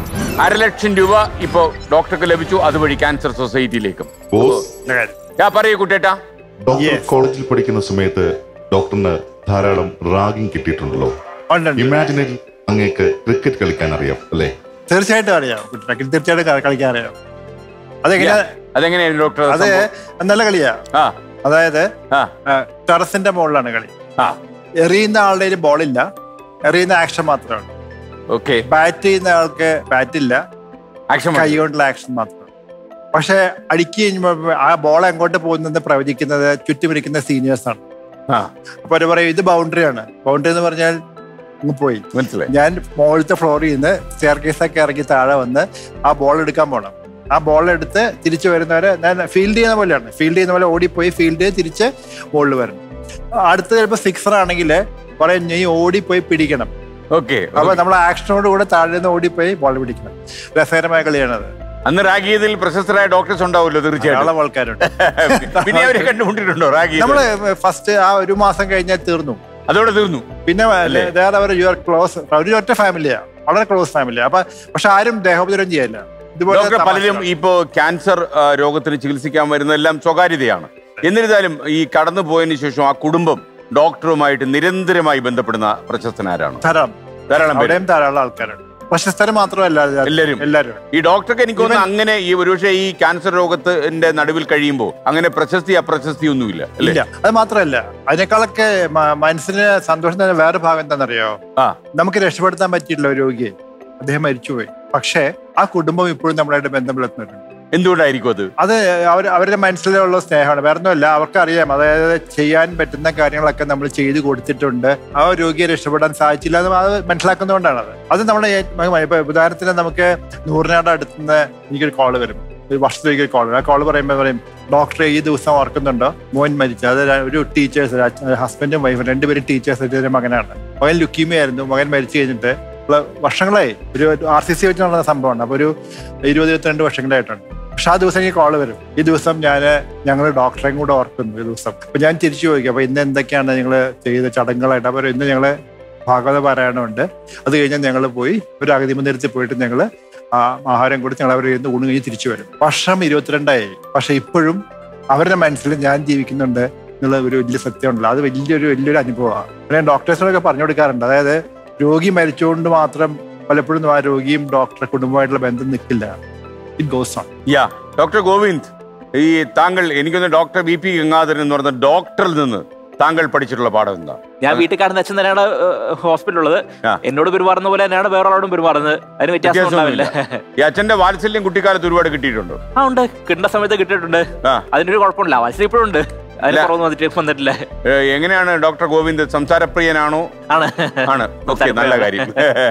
അരലക്ഷം രൂപ ഇപ്പോ ഡോക്ടർക്ക് ലഭിച്ചു അതുവഴി ക്യാൻസർ സൊസൈറ്റിയിലേക്കും ബോസ് ഞാൻ പറയൂ കുട്ടേട്ടാ ഡോക്ടർ Yes. കോളേജിൽ പഠിക്കുന്ന സമയത്ത് ഡോക്ടറിന് ധാരാളം റാഗിങ് കിട്ടിയിട്ടുണ്ടല്ലോ ഉണ്ട്, ഉണ്ട്. ഇമാജിനിൽ അങ്ങേക്ക് ക്രിക്കറ്റ് കളിക്കാൻ അറിയാം അല്ലേ തീർച്ചയായിട്ടും അറിയാം കുട്ടികൾക്ക് തീർച്ചയായിട്ടും ക- കളിക്കാൻ അറിയാം അതെങ്ങനെ അതെങ്ങനെയാണ് ഡോക്ടർ അത് സംഭവം? നല്ല കളിയാ ആ അതായത് ആ ടെറസിന്റെ മുകളിലാണ് കളി ആ എറിയുന്ന ആളുടെ കയ്യിൽ ബോളില്ല എറിയുന്ന ആക്ഷൻ മാത്രമാണ് ഓക്കെ ബാറ്റ് ചെയ്യുന്ന ആൾക്ക് ബാറ്റ് ഇല്ല ആക്ഷൻ കൈ കൊണ്ടുള്ള ആക്ഷൻ മാത്രം പക്ഷെ അടിക്ക് കഴിഞ്ഞപ്പോൾ ആ ബോൾ എങ്ങോട്ട് പോകുന്നത് പ്രവചിക്കുന്നത് ചുറ്റുമിരിക്കുന്ന സീനിയേഴ്സ് ആണ് ആ അപ്പൊ അവര് പറയും ഇത് ബൗണ്ടറി ആണ് ബൗണ്ടറി എന്ന് പറഞ്ഞാൽ അങ്ങ് പോയി മനസ്സിലായി ഞാൻ മുകളിലത്തെ ഫ്ലോറിൽ നിന്ന് സ്റ്റെയർ കേസൊക്കെ ഇറങ്ങി താഴെ വന്ന് ആ ബോൾ എടുക്കാൻ പോകണം ആ ബോൾ എടുത്ത് തിരിച്ചു വരുന്നവരെ ഞാൻ ഫീൽഡ് ചെയ്യുന്ന പോലെയാണ് ഫീൽഡ് ചെയ്യുന്ന പോലെ ഓടിപ്പോയി ഫീൽഡ് ചെയ്ത് തിരിച്ച് ബോളിൽ വരണം അടുത്ത ചിലപ്പോൾ സിക്സർ ആണെങ്കിൽ പറയും നീ ഓടിപ്പോയി പിടിക്കണം ഓക്കെ അപ്പൊ നമ്മൾ ആക്ഷനോട് കൂടെ താഴെ നിന്ന് ഓടിപ്പോയി ബോൾ പിടിക്കണം രസകരമായ കളിയാണത് അന്ന് റാഗ് ചെയ്തതിൽ പ്രശസ്തരായ ഡോക്ടേഴ്സ് ഉണ്ടാവുമല്ലോ തീർച്ചയായിട്ടും ധാരാളം ആൾക്കാരുണ്ട് പിന്നെ അവരെ കണ്ടുമുട്ടിട്ടുണ്ടോ റാഗ് ചെയ്തത്? നമ്മള് ഫസ്റ്റ് ആ ഒരു മാസം കഴിഞ്ഞാൽ തീർന്നു അതോടെ തീർന്നു പിന്നെ അല്ലേ? വേറെ അവർ യുവർ ക്ലോസ് ഒരു ഒറ്റ ഫാമിലിയാണ് വളരെ ക്ലോസ് ഫാമിലിയാണ് അപ്പൊ പക്ഷെ ആരും ദേഹോപദ്രവം ചെയ്യല്ല ഇതുപോലെ ഡോക്ടർ പലരും തമാശകൾ. ഇപ്പോ ക്യാൻസർ ആ, രോഗത്തിന് ചികിത്സിക്കാൻ വരുന്നതെല്ലാം സ്വകാര്യതയാണ് എന്നിരുന്നാലും ഈ കടന്നു പോയതിനു ശേഷം ആ കുടുംബം ഡോക്ടറുമായിട്ട് നിരന്തരമായി ബന്ധപ്പെടുന്ന പ്രശസ്തനാരാണ് ധാരാളം ധാരാളം പേര് അവിടെയും ധാരാളം ആൾക്കാരുണ്ട് പ്രശസ്തര് മാത്രമല്ല എല്ലാരും. എല്ലാരും ഈ ഡോക്ടർക്ക് എനിക്ക് തോന്നുന്നു അങ്ങനെ ഈ ഒരുപക്ഷെ ഈ ക്യാൻസർ രോഗത്തിന്റെ നടുവിൽ കഴിയുമ്പോൾ അങ്ങനെ പ്രശസ്തി അപ്രശസ്തി ഒന്നുമില്ല അല്ലേ ഇല്ല അത് മാത്രമല്ല അതിനേക്കാളൊക്കെ മ- മനസ്സിന് സന്തോഷം തന്നെ വേറെ ഭാഗം എന്താണെന്നറിയോ ആ നമുക്ക് രക്ഷപ്പെടുത്താൻ പറ്റിയിട്ടില്ല ഒരു രോഗിയെ അദ്ദേഹം മരിച്ചുപോയി പക്ഷേ ആ കുടുംബം ഇപ്പോഴും നമ്മളായിട്ട് ബന്ധം പുലർത്തുന്നുണ്ട് എന്തുകൊണ്ടായിരിക്കും അത് അത് അവർ അവരുടെ മനസ്സിലുള്ള സ്നേഹമാണ് വേറെ ഒന്നുമല്ല അവർക്ക് അറിയാം അതായത് ചെയ്യാൻ പറ്റുന്ന കാര്യങ്ങളൊക്കെ നമ്മൾ ചെയ്തു കൊടുത്തിട്ടുണ്ട് ആ രോഗിയെ രക്ഷപ്പെടാൻ സാധിച്ചില്ല എന്ന് അത് മനസ്സിലാക്കുന്നതുകൊണ്ടാണ് അത് അത് നമ്മുടെ ഇപ്പൊ ഉദാഹരണത്തിന് നമുക്ക് നൂറിനാട് അടുത്തുനിന്ന് എനിക്കൊരു കോള് വരും ഒരു വർഷത്തിലേക്ക് ഒരു കോൾ വരും ആ കോള് പറയുമ്പോൾ പറയും ഡോക്ടറെ ഈ ദിവസം ഓർക്കുന്നുണ്ടോ മോൻ മരിച്ചു അത് ഒരു ടീച്ചേഴ്സ് ഹസ്ബൻഡും വൈഫും രണ്ടുപേരും ടീച്ചേഴ്സ് ഒരു മകനാണ് മകൻ ലുക്കീമിയ ആയിരുന്നു മകൻ മരിച്ചു കഴിഞ്ഞിട്ട് ഉള്ള വർഷങ്ങളായി ഒരു ആർ സി സി വെച്ച് നടന്ന സംഭവമാണ് അപ്പൊ ഒരു ഇരുപത് ഇരുപത്തിരണ്ട് വർഷങ്ങളായിട്ടുണ്ട് പക്ഷെ ആ ദിവസം എനിക്ക് കോള് വരും ഈ ദിവസം ഞാൻ ഞങ്ങൾ ഡോക്ടറെയും കൂടെ ഓർക്കുന്നു ഈ ദിവസം അപ്പൊ ഞാൻ തിരിച്ചു ചോദിക്കും അപ്പൊ ഇന്ന് എന്തൊക്കെയാണ് നിങ്ങൾ ചെയ്ത ചടങ്ങുകളായിട്ട് അപ്പൊ ഇന്ന് ഞങ്ങള് ഭാഗവത പാരായണമുണ്ട് അത് കഴിഞ്ഞാൽ ഞങ്ങൾ പോയി ഒരു അഗതി മന്ദിരത്തിൽ പോയിട്ട് ഞങ്ങൾ ആ ആഹാരം കൊടുത്ത് ഞങ്ങൾ അവർ ഇന്ന് ഊണ് കഴിഞ്ഞ് തിരിച്ചു വരും വർഷം ഇരുപത്തിരണ്ടായി പക്ഷെ ഇപ്പോഴും അവരുടെ മനസ്സിൽ ഞാൻ ജീവിക്കുന്നുണ്ട് എന്നുള്ള ഒരു വലിയ സത്യമുണ്ടല്ലോ അത് വലിയൊരു വലിയൊരു അനുഭവമാണ് ഞാൻ ഡോക്ടേഴ്സിനൊക്കെ പറഞ്ഞു കൊടുക്കാറുണ്ട് അതായത് രോഗി മരിച്ചുകൊണ്ട് മാത്രം പലപ്പോഴും ആ രോഗിയും ഡോക്ടറെ കുടുംബമായിട്ടുള്ള ബന്ധം നിൽക്കില്ല it goes on yeah doctor Govind ഈ താങ്കൾ എനിക്കൊന്ന് ഡോക്ടർ ബി പി ഗംഗാധരൻ എന്ന് പറയുന്ന ഡോക്ടറിൽ നിന്ന് താങ്കൾ പഠിച്ചിട്ടുള്ള പാഠം എന്താ ഞാൻ വീട്ടിൽ കാണുന്ന അച്ഛൻ തന്നെയാണ് ഹോസ്പിറ്റലുള്ളത് ആ. എന്നോട് പെരുമാറുന്ന പോലെ തന്നെയാണ് വേറെ ആളോടും പെരുമാറുന്നത് അതിന് വ്യത്യാസം ഉണ്ടാവില്ല ഈ അച്ഛന്റെ വാത്സല്യം കുട്ടിക്കാലത്ത് ഒരുപാട് കിട്ടിയിട്ടുണ്ടോ ആ ഉണ്ട് കിട്ടുന്ന സമയത്ത് കിട്ടിയിട്ടുണ്ട് ആ അതിനൊരു കുഴപ്പമില്ല വാത്സല്യം ഇപ്പോഴും ഉണ്ട് അതിന് ഇല്ല. കുറവൊന്നും വന്നിട്ട് വന്നിട്ടില്ല ഏ, എങ്ങനെയാണ് ഡോക്ടർ ഗോവിന്ദ് സംസാരപ്രിയനാണോ ആണ് ആണ് ഓക്കെ നല്ല കാര്യം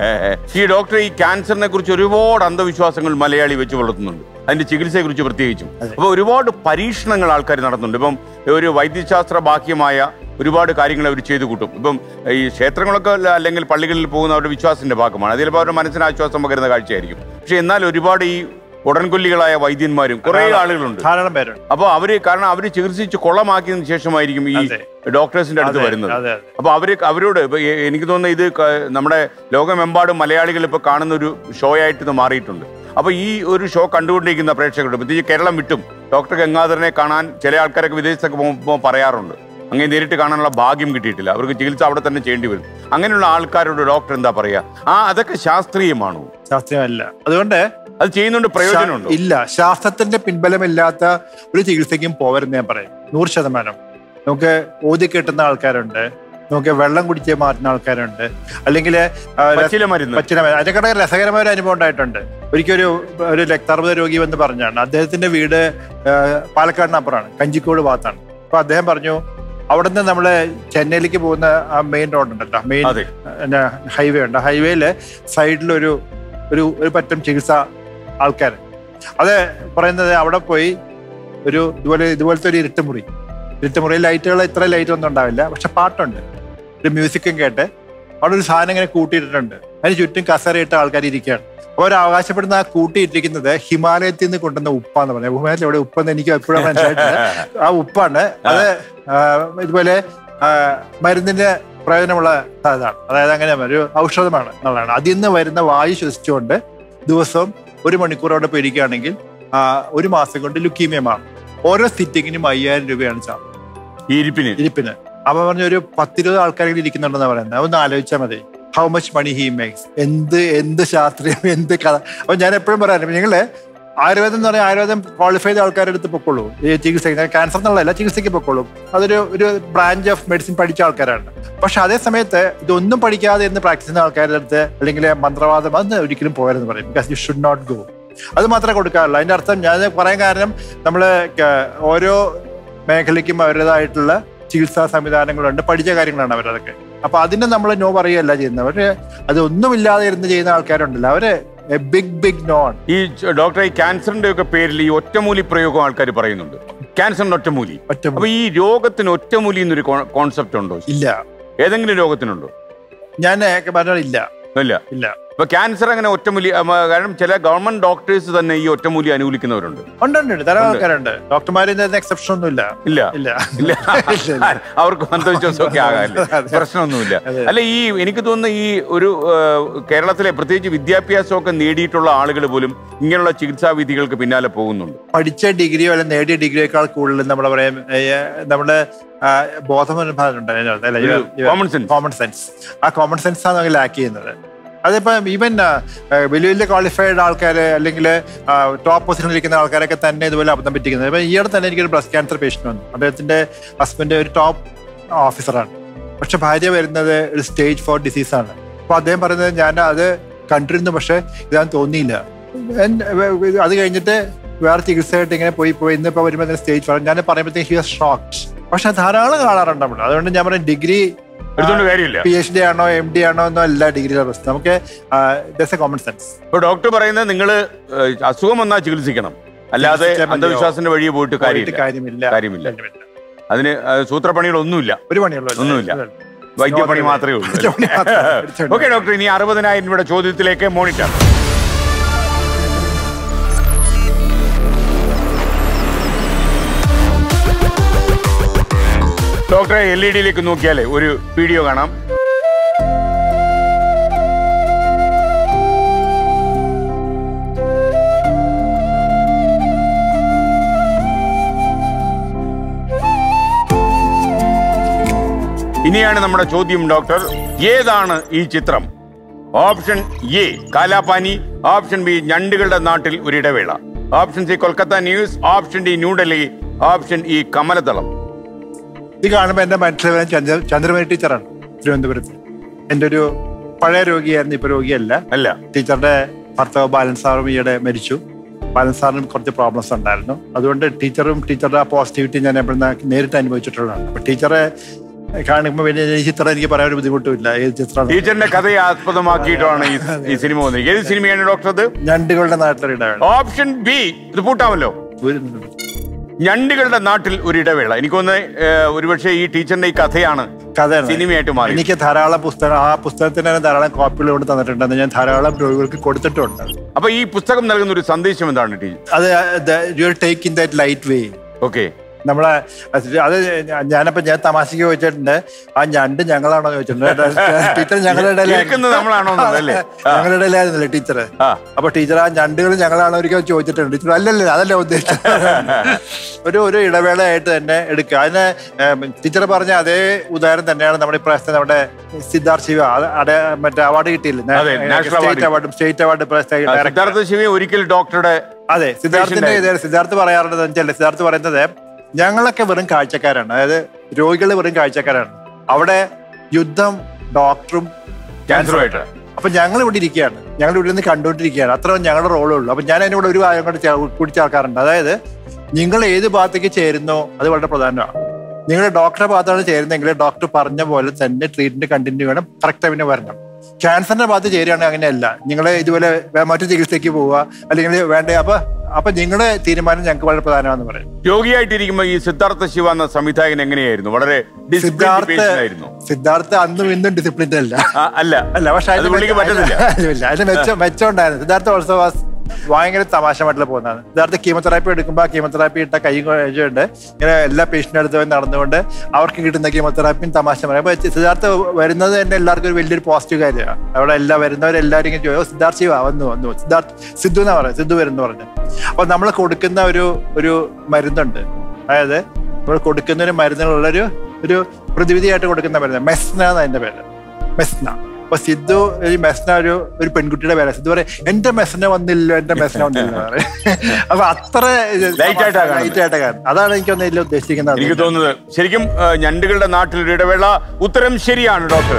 ഈ ഡോക്ടർ ഈ ക്യാൻസറിനെ കുറിച്ച് ഒരുപാട് അന്ധവിശ്വാസങ്ങൾ മലയാളി വെച്ച് പുലർത്തുന്നുണ്ട് അതിന്റെ ചികിത്സയെ കുറിച്ച് പ്രത്യേകിച്ചും അപ്പൊ ഒരുപാട് പരീക്ഷണങ്ങൾ ആൾക്കാർ നടത്തുന്നുണ്ട് ഇപ്പം ഒരു വൈദ്യശാസ്ത്ര ബാഹ്യമായ ഒരുപാട് കാര്യങ്ങൾ അവർ ചെയ്തു കൂട്ടും ഇപ്പം ഈ ക്ഷേത്രങ്ങളൊക്കെ അല്ല- അല്ലെങ്കിൽ പള്ളികളിൽ പോകുന്ന അവരുടെ വിശ്വാസത്തിന്റെ ഭാഗമാണ് അത് ചിലപ്പോൾ അവരുടെ മനസ്സിന് ആശ്വാസം പകരുന്ന കാഴ്ചയായിരിക്കും പക്ഷെ എന്നാൽ ഒരുപാട് ഈ ഉടൻകൊല്ലികളായ വൈദ്യന്മാരും കുറെ ആളുകളുണ്ട് ധാരാളം പേരുണ്ട് അപ്പോൾ അവര് കാരണം അവര് ചികിത്സിച്ച് കൊളമാക്കിയതിനു ശേഷമായിരിക്കും ഈ അതെ. ഡോക്ടേഴ്സിന്റെ അടുത്ത് അതെ, വരുന്നത് അതെ, അതെ. അപ്പൊ അവര് അവരോട് ഇപ്പൊ എ- എനിക്ക് തോന്നുന്നു ഇത് ക- നമ്മുടെ ലോകമെമ്പാടും മലയാളികൾ ഇപ്പൊ കാണുന്ന ഒരു ഷോ ആയിട്ട് ഇത് മാറിയിട്ടുണ്ട് അപ്പൊ ഈ ഒരു ഷോ കണ്ടുകൊണ്ടിരിക്കുന്ന പ്രേക്ഷകരോട് പ്രത്യേകിച്ച് കേരളം വിട്ടും ഡോക്ടർ ഗംഗാധരനെ കാണാൻ ചില ആൾക്കാരൊക്കെ വിദേശത്തൊക്കെ പോകുമ്പോൾ പറയാറുണ്ട് അങ്ങനെ നേരിട്ട് കാണാനുള്ള ഭാഗ്യം കിട്ടിയിട്ടില്ല അവർക്ക് ചികിത്സ അവിടെ തന്നെ ചെയ്യേണ്ടി വരും അങ്ങനെയുള്ള ആൾക്കാരോട് ഡോക്ടർ എന്താ പറയാ ആ അതൊക്കെ ശാസ്ത്രീയമാണോ ശാസ്ത്രീയമല്ല അതുകൊണ്ട് അത് ചെയ്യുന്നുണ്ട് പ്രയോജനമുണ്ടോ ശാ- ഇല്ല ശാസ്ത്രത്തിന്റെ പിൻബലമില്ലാത്ത ഒരു ചികിത്സയ്ക്കും പോവരുന്ന് ഞാൻ പറയും നൂറ് ശതമാനം നമുക്ക് ഓതി കിട്ടുന്ന ആൾക്കാരുണ്ട് നമുക്ക് വെള്ളം കുടിച്ച് മാറ്റുന്ന ആൾക്കാരുണ്ട് അല്ലെങ്കിൽ പച്ചില മരുന്ന് പച്ചില അതിനെക്കാട്ടെ രസകരമായ ഒരു അനുഭവം ഉണ്ടായിട്ടുണ്ട് ഒരിക്കൽ ഒരു ഒരു രക്താർബുദ രോഗി വന്ന് പറഞ്ഞാണ് അദ്ദേഹത്തിന്റെ വീട് ആ, പാലക്കാടിനപ്പുറമാണ് കഞ്ചിക്കോട് ഭാഗത്താണ് അപ്പൊ അദ്ദേഹം പറഞ്ഞു അവിടുന്ന് നമ്മള് ചെന്നൈയിലേക്ക് പോകുന്ന ആ മെയിൻ റോഡ് ഉണ്ടല്ലോ മെയിൻ അതെ ഹൈവേ ഉണ്ട് ഹൈവേയില് സൈഡിൽ ഒരു ഒരു ഒരു പറ്റം ചികിത്സ ആൾക്കാർ അത് പറയുന്നത് അവിടെ പോയി ഒരു ഇതുപോലെ ഇതുപോലത്തെ ഒരു ഇരുട്ടുമുറി ഇരുട്ടുമുറി ലൈറ്റുകൾ ഇത്ര ലൈറ്റ് ഒന്നും ഉണ്ടാവില്ല പക്ഷെ പാട്ടുണ്ട് ഒരു മ്യൂസിക്കും കേട്ട് അവിടെ ഒരു സാധനം ഇങ്ങനെ കൂട്ടിയിട്ടിട്ടുണ്ട് അതിന് ചുറ്റും കസരയിട്ട ആൾക്കാർ ഇരിക്കുകയാണ് അപ്പോൾ അവർ അവകാശപ്പെടുന്ന ആ കൂട്ടിയിട്ടിരിക്കുന്നത് ഹിമാലയത്തിൽ നിന്ന് കൊണ്ടുവന്ന ഉപ്പാന്ന് പറഞ്ഞത് ഹിമാലയത്തിൽ എവിടെ ഉപ്പെന്ന് എനിക്ക് എപ്പോഴും മനസ്സിലായിട്ടില്ല ആ ഉപ്പാണ് അത് ആ, ഇതുപോലെ ആ, മരുന്നിന്റെ പ്രയോജനമുള്ള ഇതാണ് അതായത് അങ്ങനെ ഒരു ഔഷധമാണ് എന്നുള്ളതാണ് അതിൽ നിന്ന് വരുന്ന വായു ശ്വസിച്ചുകൊണ്ട് ദിവസവും ഒരു മണിക്കൂർ അവിടെ പോയി ഇരിക്കുകയാണെങ്കിൽ ആ, ഒരു മാസം കൊണ്ട് ലുക്കീമിയ മാറും ഓരോ സിറ്റിങ്ങിനും അയ്യായിരം രൂപയാണ് ചാർജ് ഈ ഇരിപ്പിന് ഇരിപ്പിന് അപ്പൊ പറഞ്ഞ ഒരു പത്തിരുപത് ആൾക്കാരെങ്കിലും ഇരിക്കുന്നുണ്ടെന്ന് പറയുന്നത് ഒന്ന് ആലോചിച്ചാൽ മതി how much money he makes എന്ത് എന്ത് ശാസ്ത്രീയം എന്ത് കഥ അപ്പൊ ഞാൻ എപ്പോഴും പറയാറുണ്ട് നിങ്ങള് ആയുർവേദം എന്ന് പറഞ്ഞാൽ ആയുർവേദം ക്വാളിഫൈ ചെയ്ത ആൾക്കാരുടെ അടുത്ത് പൊക്കോളൂ ഈ ചികിത്സ ക്യാൻസർ എന്നുള്ളതല്ല ചികിത്സയ്ക്ക് പൊക്കോളൂ അതൊരു ഒരു ബ്രാഞ്ച് ഓഫ് മെഡിസിൻ പഠിച്ച ആൾക്കാരാണ് പക്ഷെ അതേ സമയത്ത് ഇതൊന്നും പഠിക്കാതെ ഇന്ന് പ്രാക്ടീസ് ചെയ്യുന്ന ആൾക്കാരുടെ അടുത്ത് അല്ലെങ്കിൽ മന്ത്രവാദം അതൊന്നും ഒരിക്കലും പോകരുതെന്ന് പറയും because you should not go അത് മാത്രമേ കൊടുക്കാറുള്ളൂ അതിന്റെ അർത്ഥം ഞാൻ പറയാൻ കാരണം നമ്മള് ക- ഓരോ മേഖലയ്ക്കും അവരുടേതായിട്ടുള്ള ചികിത്സാ സംവിധാനങ്ങളുണ്ട് പഠിച്ച കാര്യങ്ങളാണ് അവരതൊക്കെ അപ്പൊ അതിനെ നമ്മൾ നോ പറയുകയല്ല ചെയ്യുന്നത് അവര് അതൊന്നുമില്ലാതെ ഇരുന്ന് ചെയ്യുന്ന ആൾക്കാരുണ്ടല്ലോ അവര് ബിഗ് ബിഗ് നോൺ ഈ ച- ഡോക്ടറെ ഈ ക്യാൻസറിന്റെ ഒക്കെ പേരിൽ ഈ ഒറ്റമൂലി പ്രയോഗം ആൾക്കാർ പറയുന്നുണ്ട് ക്യാൻസറിന് ഒറ്റമൂലി ഒറ്റ അപ്പൊ ഈ രോഗത്തിന് ഒറ്റമൂലി എന്നൊരു കോൺസെപ്റ്റ് ഉണ്ടോ ഇല്ല ഏതെങ്കിലും രോഗത്തിനുണ്ടോ ഞാൻ പറഞ്ഞാൽ ഇല്ല ഇല്ല ഇല്ല ഇപ്പൊ ക്യാൻസർ അങ്ങനെ ഒറ്റമൂലി അമ, കാരണം ചില ഗവൺമെന്റ് ഡോക്ടേഴ്സ് തന്നെ ഈ ഒറ്റമൂലി അനുകൂലിക്കുന്നവരുണ്ട് ഉണ്ട് ഉണ്ട് ഉണ്ട്. ധാരാളം ആൾക്കാരുണ്ട് ഡോക്ടർമാരിൽ എക്സെപ്ഷൻ ഒന്നും ഇല്ല ഇല്ല ഇല്ല ഇല്ല ഇല്ല. അവർക്ക് അന്ധവിശ്വാസമൊക്കെ ആകാല്ലേ അതെ. പ്രശ്നമൊന്നുമില്ല അതെ. അല്ല ഈ എനിക്ക് തോന്നുന്നു ഈ ഒരു ആ, കേരളത്തിലെ പ്രത്യേകിച്ച് വിദ്യാഭ്യാസമൊക്കെ നേടിയിട്ടുള്ള ആളുകൾ പോലും ഇങ്ങനെയുള്ള ചികിത്സാ വിധികൾക്ക് പിന്നാലെ പോകുന്നുണ്ട് പഠിച്ച ഡിഗ്രിയോ അല്ലെങ്കിൽ നേടിയ ഡിഗ്രിയേക്കാൾ കൂടുതൽ നമ്മൾ പറയാം നമ്മുടെ ബോധമനുഭാവമുണ്ട് ഒരു common sense. കോമൺ സെൻസ് ആ കോമൺ സെൻസ് ആണ് നമുക്ക് ലാക്ക് ചെയ്യുന്നത് അതിപ്പം ഈവൻ വലിയ വലിയ ക്വാളിഫൈഡ് ആൾക്കാർ അല്ലെങ്കിൽ ടോപ്പ് പൊസിഷനിൽ ഇരിക്കുന്ന ആൾക്കാരൊക്കെ തന്നെ ഇതുപോലെ അബദ്ധം പറ്റിക്കുന്നത് ഇപ്പം ഈയിടെ തന്നെ എനിക്കൊരു ബ്രസ്റ്റ് ക്യാൻസർ പേഷ്യൻ്റ് വന്നു അദ്ദേഹത്തിന്റെ ഹസ്ബൻഡ് ഒരു ടോപ്പ് ഓഫീസറാണ് പക്ഷെ ഭാര്യ വരുന്നത് ഒരു സ്റ്റേജ് ഫോർ ഡിസീസാണ് അപ്പൊ അദ്ദേഹം പറയുന്നത് ഞാൻ അത് കണ്ടിരുന്നു പക്ഷെ ഇതാന്ന് തോന്നിയില്ല And, ഏർ, അത് കഴിഞ്ഞിട്ട് വേറെ ചികിത്സയായിട്ട് ഇങ്ങനെ പോയി പോയി ഇന്നിപ്പോ വരുമ്പോൾ സ്റ്റേജ് ഫോർ ഞാൻ പറയുമ്പോഴത്തേക്ക് ഹി വാസ് ഷോക്ഡ് പക്ഷെ ധാരാളം കാണാറുണ്ട് നമ്മൾ അതുകൊണ്ട് ഞാൻ പറയും ഡിഗ്രി എടുത്തോണ്ട് കാര്യമില്ല പി എച്ച് ഡി ആണോ എം ഡി ആണോ എന്നോ അല്ല ഡിഗ്രിയുടെ പ്രശ്നം നമുക്ക് ദസ് എ കോമൺ സെൻസ് ഇപ്പൊ ഡോക്ടർ പറയുന്നത് നിങ്ങൾ അസുഖം വന്നാൽ ചികിത്സിക്കണം അല്ലാതെ ചികിത്സിച്ചാൽ മതിയോ? അന്ധവിശ്വാസത്തിന്റെ വഴിയെ പോയിട്ട് കാര്യമില്ല കാര്യമില്ല കാര്യമില്ല. അതിന് ആ, സൂത്രപ്പണികളൊന്നുമില്ല ഒരു പണിയുള്ളൂ ഒന്നുമില്ല. വൈദ്യപണി മാത്രമേ വൈദ്യപണി മാത്രമേ ഉള്ളൂ ഉള്ളൂ. ഓക്കെ ഡോക്ടർ ഇനി അറുപതിനായിരം രൂപയുടെ ചോദ്യത്തിലേക്ക് മോണിറ്റർ ഡോക്ടറെ എൽ ഇ ഡിയിലേക്ക് നോക്കിയാലേ ഒരു വീഡിയോ കാണാം ഇനിയാണ് നമ്മുടെ ചോദ്യം ഡോക്ടർ ഏതാണ് ഈ ചിത്രം option A Kalapani option B ഞണ്ടുകളുടെ നാട്ടിൽ ഒരു ഇടവേള option C Calcutta news option D New Delhi option E Kamaladalam ഇത് കാണുമ്പോൾ എന്റെ മനസ്സിൽ വരുന്ന ചന്ദ്ര ചന്ദ്രമണി ടീച്ചറാണ് തിരുവനന്തപുരത്ത് എൻ്റെ ഒരു പഴയ രോഗിയായിരുന്നു ഇപ്പൊ രോഗിയല്ല അല്ല ടീച്ചറുടെ ഭർത്താവ് ബാലൻ സാറും ഈയിടെ മരിച്ചു ബാലൻ സാറിനും കുറച്ച് പ്രോബ്ലംസ് ഉണ്ടായിരുന്നു അതുകൊണ്ട് ടീച്ചറും ടീച്ചറുടെ ആ പോസിറ്റിവിറ്റി ഞാൻ എപ്പോഴും നേരിട്ട് അനുഭവിച്ചിട്ടുള്ളതാണ് അപ്പൊ ടീച്ചറെ കാണുമ്പോൾ പിന്നെ ഈ ചിത്രം എനിക്ക് പറയാൻ ഒരു ബുദ്ധിമുട്ടുമില്ല ഏത് ചിത്രമാണ് ടീച്ചറിന്റെ കഥയെ ആസ്പദമാക്കിയിട്ടാണ് ഈ ഈ സിനിമ വന്നത് ഏത് സിനിമയാണ് ഡോക്ടർ അത് ഞണ്ടുകളുടെ നാട്ടിലൊരു ഇടവേള ഓപ്ഷൻ ബി ഇത് പൂട്ടാമല്ലോ ഒരു ഞണ്ടുകളുടെ നാട്ടിൽ ഒരു ഇടവേള എനിക്ക് തോന്നുന്നത് ഒരുപക്ഷെ ഈ ടീച്ചറിന്റെ ഈ കഥയാണ് കഥയാണ് സിനിമയായിട്ട് മാറി എനിക്ക് ധാരാളം പുസ്തകം ആ പുസ്തകത്തിന് തന്നെ ധാരാളം കോപ്പികൾ കൊണ്ട് തന്നിട്ടുണ്ട് ഞാൻ ധാരാളം രോഗികൾക്ക് കൊടുത്തിട്ടുണ്ട് അപ്പൊ ഈ പുസ്തകം നൽകുന്ന ഒരു സന്ദേശം എന്താണ് ടീച്ചർ അത് you take in that light way okay നമ്മളെ അത് ഞാനപ്പോ ഞാൻ തമാശക്ക് ചോദിച്ചിട്ടുണ്ട് ആ ഞണ്ട് ഞങ്ങളാണോ ചോദിച്ചിട്ടുണ്ട് ടീച്ചർ ഞങ്ങളുടെ ഇടയിലായിരുന്നു. കേൾക്കുന്നത് നമ്മളാണോ എന്നല്ലേ? ആ. ഞങ്ങളുടെ ഇടയിലായിരുന്നല്ലേ ടീച്ചർ ആ. അപ്പൊ ടീച്ചർ ആ ഞണ്ടുകൾ ഞങ്ങളാണോ ഒരിക്കലും ചോദിച്ചിട്ടുണ്ട് ടീച്ചർ അല്ലല്ലേ അതല്ല ഉദ്ദേശിച്ചത് ഒരു ഒരു ഇടവേളയായിട്ട് തന്നെ എടുക്കുക അതിന് ടീച്ചർ പറഞ്ഞ അതേ ഉദാഹരണം തന്നെയാണ് നമ്മുടെ ഇപ്രാവശ്യത്തെ നമ്മുടെ സിദ്ധാർത്ഥ് ശിവ അത് അടെ മറ്റേ അവാർഡ് കിട്ടിയില്ലേ അതെ, national award. സ്റ്റേറ്റ് അവാർഡും സ്റ്റേറ്റ് അവാർഡ് സിദ്ധാർത്ഥ ശിവ ഒരിക്കൽ ഡോക്ടറുടെ അതെ സിദ്ധാർത്ഥിന്റെ ഇതേ സിദ്ധാർത്ഥ് പറയാറുള്ളത് വെച്ചാൽ സിദ്ധാർത്ഥ് പറയുന്നത് ഞങ്ങളൊക്കെ വെറും കാഴ്ചക്കാരാണ് അതായത് രോഗികൾ വെറും കാഴ്ചക്കാരാണ് അവിടെ യുദ്ധം ഡോക്ടറും ക്യാൻസറുമായിട്ട് അപ്പൊ ഞങ്ങൾ ഇവിടെ ഇരിക്കുകയാണ് ഞങ്ങൾ ഇവിടെ നിന്ന് കണ്ടുകൊണ്ടിരിക്കുകയാണ് അത്ര ഞങ്ങളുടെ റോളേ ഉള്ളൂ അപ്പൊ ഞാൻ അതിനോട് ഒരു കാര്യം കൂടെ ചേ- കൂടി ചേർക്കാറുണ്ട് അതായത് നിങ്ങൾ ഏത് ഭാഗത്തേക്ക് ചേരുന്നോ അത് വളരെ പ്രധാനമാണ് നിങ്ങൾ ഡോക്ടറെ ഭാഗത്താണ് ചേരുന്നതെങ്കിൽ ഡോക്ടർ പറഞ്ഞ പോലെ തന്നെ ട്രീറ്റ്മെന്റ് കണ്ടിന്യൂ ചെയ്യണം കറക്റ്റ് ടൈമിന് വരണം ക്യാൻസറിന്റെ ഭാഗത്ത് ചേരുകയാണെങ്കിൽ അങ്ങനെയല്ല നിങ്ങൾ ഇതുപോലെ വേ- മറ്റു ചികിത്സയ്ക്ക് പോവുക അല്ലെങ്കിൽ വേണ്ട അപ്പൊ അപ്പൊ നിങ്ങളുടെ തീരുമാനം ഞങ്ങൾക്ക് വളരെ പ്രധാനമാണെന്ന് പറയും രോഗിയായിട്ടിരിക്കുമ്പോ ഈ സിദ്ധാർത്ഥ ശിവ എന്ന സംവിധായകൻ എങ്ങനെയായിരുന്നു വളരെ ഡിസിപ്ലിൻ സിദ്ധാർത്ഥ ആയിരുന്നു സിദ്ധാർത്ഥ അന്നും ഇന്നും ഡിസിപ്ലിൻഡ് അല്ല ആ, അല്ല അല്ല പക്ഷെ അത് പുള്ളിക്ക് പറ്റത്തില്ല ഇല്ല അതിന് മെച്ചം മെച്ചം ഉണ്ടായിരുന്നു സിദ്ധാർത്ഥ ഓൾസോ വാസ് ഭയങ്കര തമാശമായിട്ടുള്ള പോകുന്നതാണ് സിദ്ധാർത്ഥ കീമോതെറാപ്പി എടുക്കുമ്പോൾ ആ കീമോതെറാപ്പി ഇട്ട കൈ കഴിച്ചുകൊണ്ട് ഇങ്ങനെ എല്ലാ പേഷ്യൻ്റെ അടുത്ത് പോയി നടന്നുകൊണ്ട് അവർക്ക് കിട്ടുന്ന കീമോതെറാപ്പിയും തമാശ പറയും അപ്പൊ സിദ്ധാർത്ഥ വരുന്നത് തന്നെ എല്ലാവർക്കും ഒരു വലിയൊരു പോസിറ്റീവ് കാര്യമാണ് അവിടെ എല്ലാ വരുന്നവരെല്ലാവരും ഇങ്ങനെ ചോദിക്കും "ഓ, സിദ്ധാർത്ഥ ശിവ വന്നു വന്നു സിദ്ധാർത്ഥ സിദ്ധു എന്നാ പറയുന്നത് സിദ്ധു വരുന്നു പറഞ്ഞു അപ്പൊ നമ്മൾ കൊടുക്കുന്ന ഒരു ഒരു മരുന്നുണ്ട് അതായത് നമ്മൾ കൊടുക്കുന്ന ഒരു മരുന്നിനുള്ളൊരു ഒരു പ്രതിവിധിയായിട്ട് കൊടുക്കുന്ന മരുന്ന് മെസ്ന എന്നാണ് അതിന്റെ പേര് മെസ്ന അപ്പൊ സിദ്ധു ഈ മെസ്ന ഒരു ഒരു പെൺകുട്ടിയുടെ പേര് സിദ്ധു പറയും എന്റെ മെസ്ന വന്നില്ല എന്റെ മെസ്ന വന്നില്ല എന്ന് പറയും. അപ്പൊ അത്ര Light ആയിട്ടാ കാണുന്നത്. ലൈറ്റ് ആയിട്ട് കാണുന്നത് അതാണ് എനിക്കൊന്ന് ഇതിൽ ഉദ്ദേശിക്കുന്നത് എനിക്ക് തോന്നുന്നത് ശരിക്കും ആ, ഞണ്ടുകളുടെ നാട്ടിൽ ഒരു ഇടവേള ഉത്തരം ശരിയാണ് ഡോക്ടർ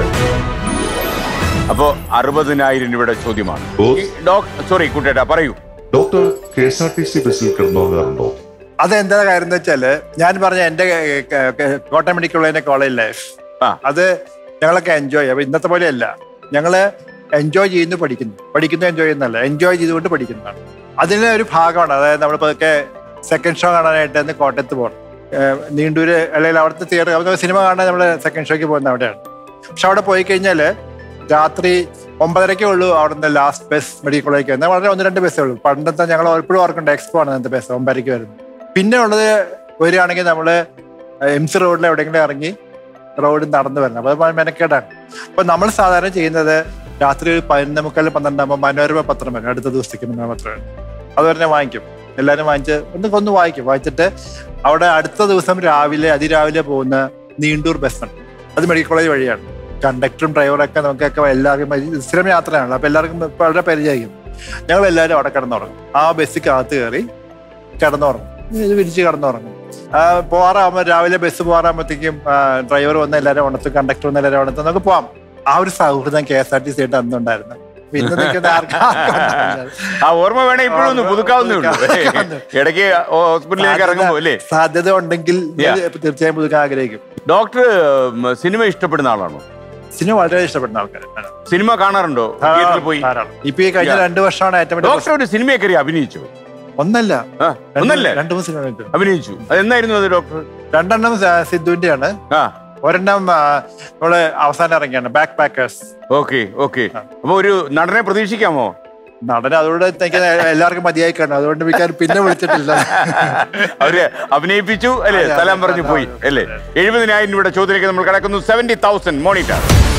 അപ്പോ അറുപതിനായിരം രൂപയുടെ ചോദ്യമാണ് ബോസ്. ഡോക്ടർ സോറി കുട്ടേട്ടാ പറയൂ doctor K S R T C ബസ്സിൽ കിടന്നുറങ്ങാറുണ്ടോ അതെന്താ കാര്യം എന്ന് വെച്ചാല് ഞാൻ പറഞ്ഞ എന്റെ ക- ക- കോട്ടയം മെഡിക്കൽ കോളേജിന്റെ കോളേജ് ലൈഫ് ആ. അത് ഞങ്ങളൊക്കെ എൻജോയ് ചെയ്യും അപ്പൊ ഇന്നത്തെ പോലെയല്ല ഞങ്ങള് എൻജോയ് ചെയ്യുന്നു പഠിക്കുന്നു പഠിക്കുന്നു എൻജോയ് ചെയ്യുന്നല്ല എൻജോയ് ചെയ്തുകൊണ്ട് പഠിക്കുന്നതാണ് അതിന് ഒരു ഭാഗമാണ് അതായത് നമ്മളിപ്പോ ഒക്കെ സെക്കൻഡ് ഷോ കാണാനായിട്ട് ഇന്ന് കോട്ടയത്ത് പോകണം ഏഹ് നീണ്ടൂര് അല്ലെങ്കിൽ അവിടുത്തെ തിയേറ്റർ അവിടെ സിനിമ കാണാൻ നമ്മൾ സെക്കൻഡ് ഷോയ്ക്ക് പോകുന്നത് അവിടെയാണ് പക്ഷെ അവിടെ പോയി കഴിഞ്ഞാല് രാത്രി ഒമ്പതരക്കേ ഉള്ളൂ അവിടുന്ന് ലാസ്റ്റ് ബസ് മെഡിക്കൽ കോളേജിൽ എന്നാൽ വളരെ ഒന്ന് രണ്ട് ബസ്സേ ഉള്ളൂ പണ്ടത്തെ ഞങ്ങൾ എപ്പോഴും ഓർക്കുന്നുണ്ട് എക്സ്പോ ആണ് അങ്ങനത്തെ ബസ് ഒമ്പതരയ്ക്ക് വരുന്നത് പിന്നെ ഉള്ളത് വരികയാണെങ്കിൽ നമ്മള് എം സി റോഡിൽ എവിടെയെങ്കിലും ഇറങ്ങി റോഡ് നടന്നു വരണം അപ്പൊ അത് മെനക്കേടാണ് അപ്പൊ നമ്മൾ സാധാരണ ചെയ്യുന്നത് രാത്രി ഒരു പതിനൊന്ന് മുക്കാൽ പന്ത്രണ്ടാകുമ്പോൾ മനോരമ പത്രം വരും അടുത്ത ദിവസത്തേക്ക് മനോരമ പത്രം വരും അത് പറഞ്ഞാൽ വാങ്ങിക്കും എല്ലാവരും വാങ്ങിച്ച് ഒന്ന് ഒന്ന് വായിക്കും വായിച്ചിട്ട് അവിടെ അടുത്ത ദിവസം രാവിലെ അതിരാവിലെ പോകുന്ന നീണ്ടൂർ ബസ്സുണ്ട് അത് മെഡിക്കൽ കോളേജ് വഴിയാണ് കണ്ടക്ടറും ഡ്രൈവറൊക്കെ നമുക്കൊക്കെ എല്ലാവർക്കും ഇത് സ്ഥിരം യാത്രയാണല്ലോ അപ്പൊ എല്ലാവർക്കും വളരെ പരിചയമായിരിക്കും ഞങ്ങൾ എല്ലാവരും അവിടെ കിടന്നുറങ്ങും ആ ബസ്സിൽ അകത്ത് കയറി കിടന്നുറങ്ങും ഇത് വിരിച്ച് കിടന്നുറങ്ങും ആ, പോകാറാകുമ്പോൾ രാവിലെ ബസ് പോകാറാകുമ്പോഴത്തേക്കും ഡ്രൈവർ വന്ന് എല്ലാവരും ഉണർത്തും കണ്ടക്ടർ വന്ന് എല്ലാവരും ഉണർത്തും നമുക്ക് പോവാം ആ ഒരു സൗഹൃദം K S R T C ആയിട്ട് അന്നുണ്ടായിരുന്നു പിന്നെ നിൽക്കുന്ന ആർക്കും ആ ഓർമ്മ വേണേ ഇപ്പോഴും ഒന്ന് പുതുക്കാവുന്നേ ഉള്ളൂ പുതുക്കാവുന്നേ. ഇടയ്ക്ക് ഹോസ്പിറ്റലിലേക്ക് ഇറങ്ങുമ്പോ അല്ലേ സാധ്യത ഉണ്ടെങ്കിൽ Yeah. തീർച്ചയായും പുതുക്കാൻ ആഗ്രഹിക്കും ഡോക്ടർ ഉം, സിനിമ ഇഷ്ടപ്പെടുന്ന ആളാണോ സിനിമ വളരെ ഇഷ്ടപ്പെടുന്ന ആൾക്കാരാണ് സിനിമ കാണാറുണ്ടോ തിയേറ്ററിൽ പോയി ധാരാളം. ഇപ്പൊ ഈ കഴിഞ്ഞ Yeah. രണ്ടു വർഷമാണ് ഏറ്റവും വലിയ ഡോക്ടർ ഒരു സിനിമയെ കയറി അഭിനയിച്ചു പ്രശ്നം. ഒന്നല്ല ആ, രണ്ട് ഒന്നല്ലേ രണ്ടു മൂന്ന് സിനിമ കണ്ടു. അഭിനയിച്ചു അത് എന്നായിരുന്നു അത് ഡോക്ടർ രണ്ടെണ്ണം സ- സിദ്ധുവിന്റെയാണ് ആ ഒരെണ്ണം ആ, നമ്മള് അവസാനം ഇറങ്ങിയാണ് ബാക്ക് പാക്കേഴ്സ് ഓക്കെ ഓക്കെ അപ്പൊ ഒരു നടനെ പ്രതീക്ഷിക്കാമോ നടൻ അതുകൊണ്ട് എനിക്ക് എല്ലാവർക്കും മതിയായി കാണും അതുകൊണ്ട് മിക്കാൻ പിന്നെ വിളിച്ചിട്ടില്ല അവര് അഭിനയിപ്പിച്ചു അല്ലേ അതെ, സ്ഥലം അതെ, പറഞ്ഞു അതെ, പോയി അതെ. അല്ലേ എഴുപതിനായിരം രൂപയുടെ ചോദ്യത്തിലേക്ക് നമ്മൾ കിടക്കുന്നു സെവന്റി തൗസൻഡ് മോണിറ്റർ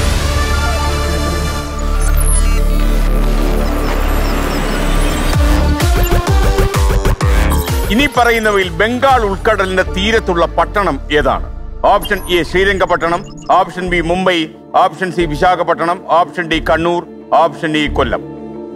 ഇനി പറയുന്നവയിൽ ബംഗാൾ ഉൾക്കടലിന്റെ തീരത്തുള്ള പട്ടണം ഏതാണ് option A Srirangapatnam option B Mumbai option C Visakhapatnam option D Kannur option D Kollam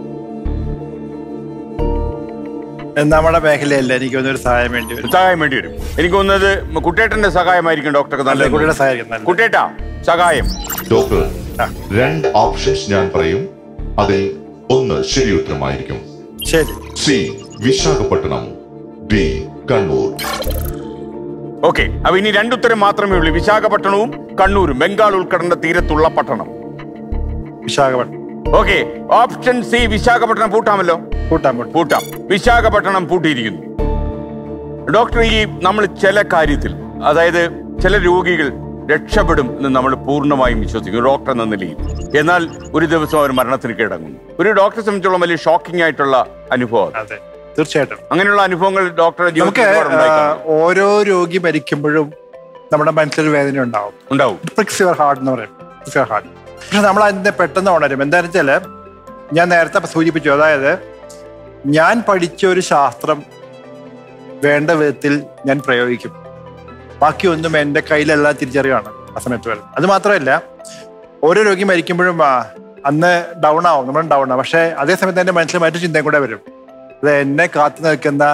നമ്മുടെ മേഖലയല്ല എനിക്ക് ഒരു സഹായം വേണ്ടി വരും സഹായം വേണ്ടി വരും എനിക്ക് തോന്നുന്നത് കുട്ടേട്ടന്റെ സഹായമായിരിക്കും ഡോക്ടർക്ക് നല്ല നല്ലത് കുട്ടിയുടെ സഹായിക്കും നല്ല കുട്ടേട്ട സഹായം ഡോക്ടർ രണ്ട് ഓപ്ഷൻസ് ഞാൻ പറയും അതിൽ ഒന്ന് ശരി ഉത്തരമായിരിക്കും ശരി C Visakhapatnam B Kannur okay അപ്പൊ ഇനി രണ്ടുത്തരം മാത്രമേ ഉള്ളൂ വിശാഖപട്ടണവും കണ്ണൂരും ബംഗാൾ ഉൾക്കടലിന്റെ തീരത്തുള്ള പട്ടണം Visakhapatnam okay option C Visakhapatnam പൂട്ടാമല്ലോ കൂട്ടാൻ കൂട്ടാം പൂട്ടാം വിശാഖപട്ടണം പൂട്ടിയിരിക്കുന്നു ഡോക്ടർ ഈ നമ്മൾ ചില കാര്യത്തിൽ അതായത് ചില രോഗികൾ രക്ഷപ്പെടും എന്ന് നമ്മൾ പൂർണ്ണമായും വിശ്വസിക്കും ഒരു ഡോക്ടർ എന്ന നിലയിൽ എന്നാൽ ഒരു ദിവസം അവർ മരണത്തിന് കീഴടങ്ങുന്നു ഒരു ഡോക്ടറെ സംബന്ധിച്ചോളം വലിയ ഷോക്കിംഗ് ആയിട്ടുള്ള അനുഭവം അത്. അതെ തീർച്ചയായിട്ടും അങ്ങനെയുള്ള അനുഭവങ്ങൾ ഡോക്ടറുടെ നമുക്ക് ജീവിതത്തിൽ ഒരുപാട് ആ, ഉണ്ടായിക്കാണും. ഓരോ രോഗി മരിക്കുമ്പോഴും നമ്മുടെ മനസ്സിൽ വേദന ഉണ്ടാവും ഉണ്ടാവും പ്രിക്സ് യുവർ ഹാർട്ട് എന്ന് പറയും പ്രിക്സ് യുവർ ഹാർട്ട് പക്ഷെ നമ്മൾ അതിന്റെ പെട്ടെന്ന് ഉണരും എന്താണെന്ന് വെച്ചാല് ഞാൻ നേരത്തെ സൂചിപ്പിച്ചു അതായത് ഞാൻ പഠിച്ച ഒരു ശാസ്ത്രം വേണ്ട വിധത്തിൽ ഞാൻ പ്രയോഗിക്കും ബാക്കിയൊന്നും എൻ്റെ കയ്യിലെല്ലാം തിരിച്ചറിവാണ് ആ സമയത്ത് വരുന്നത് അത് മാത്രമല്ല ഓരോ രോഗി മരിക്കുമ്പോഴും ആ, അന്ന് ഡൗൺ ആവും നമ്മൾ ഡൗൺ ആവും പക്ഷെ അതേ സമയത്ത് എൻ്റെ മനസ്സിൽ മറ്റു ചിന്തയും കൂടെ വരും അത് എന്നെ കാത്തു നിൽക്കുന്ന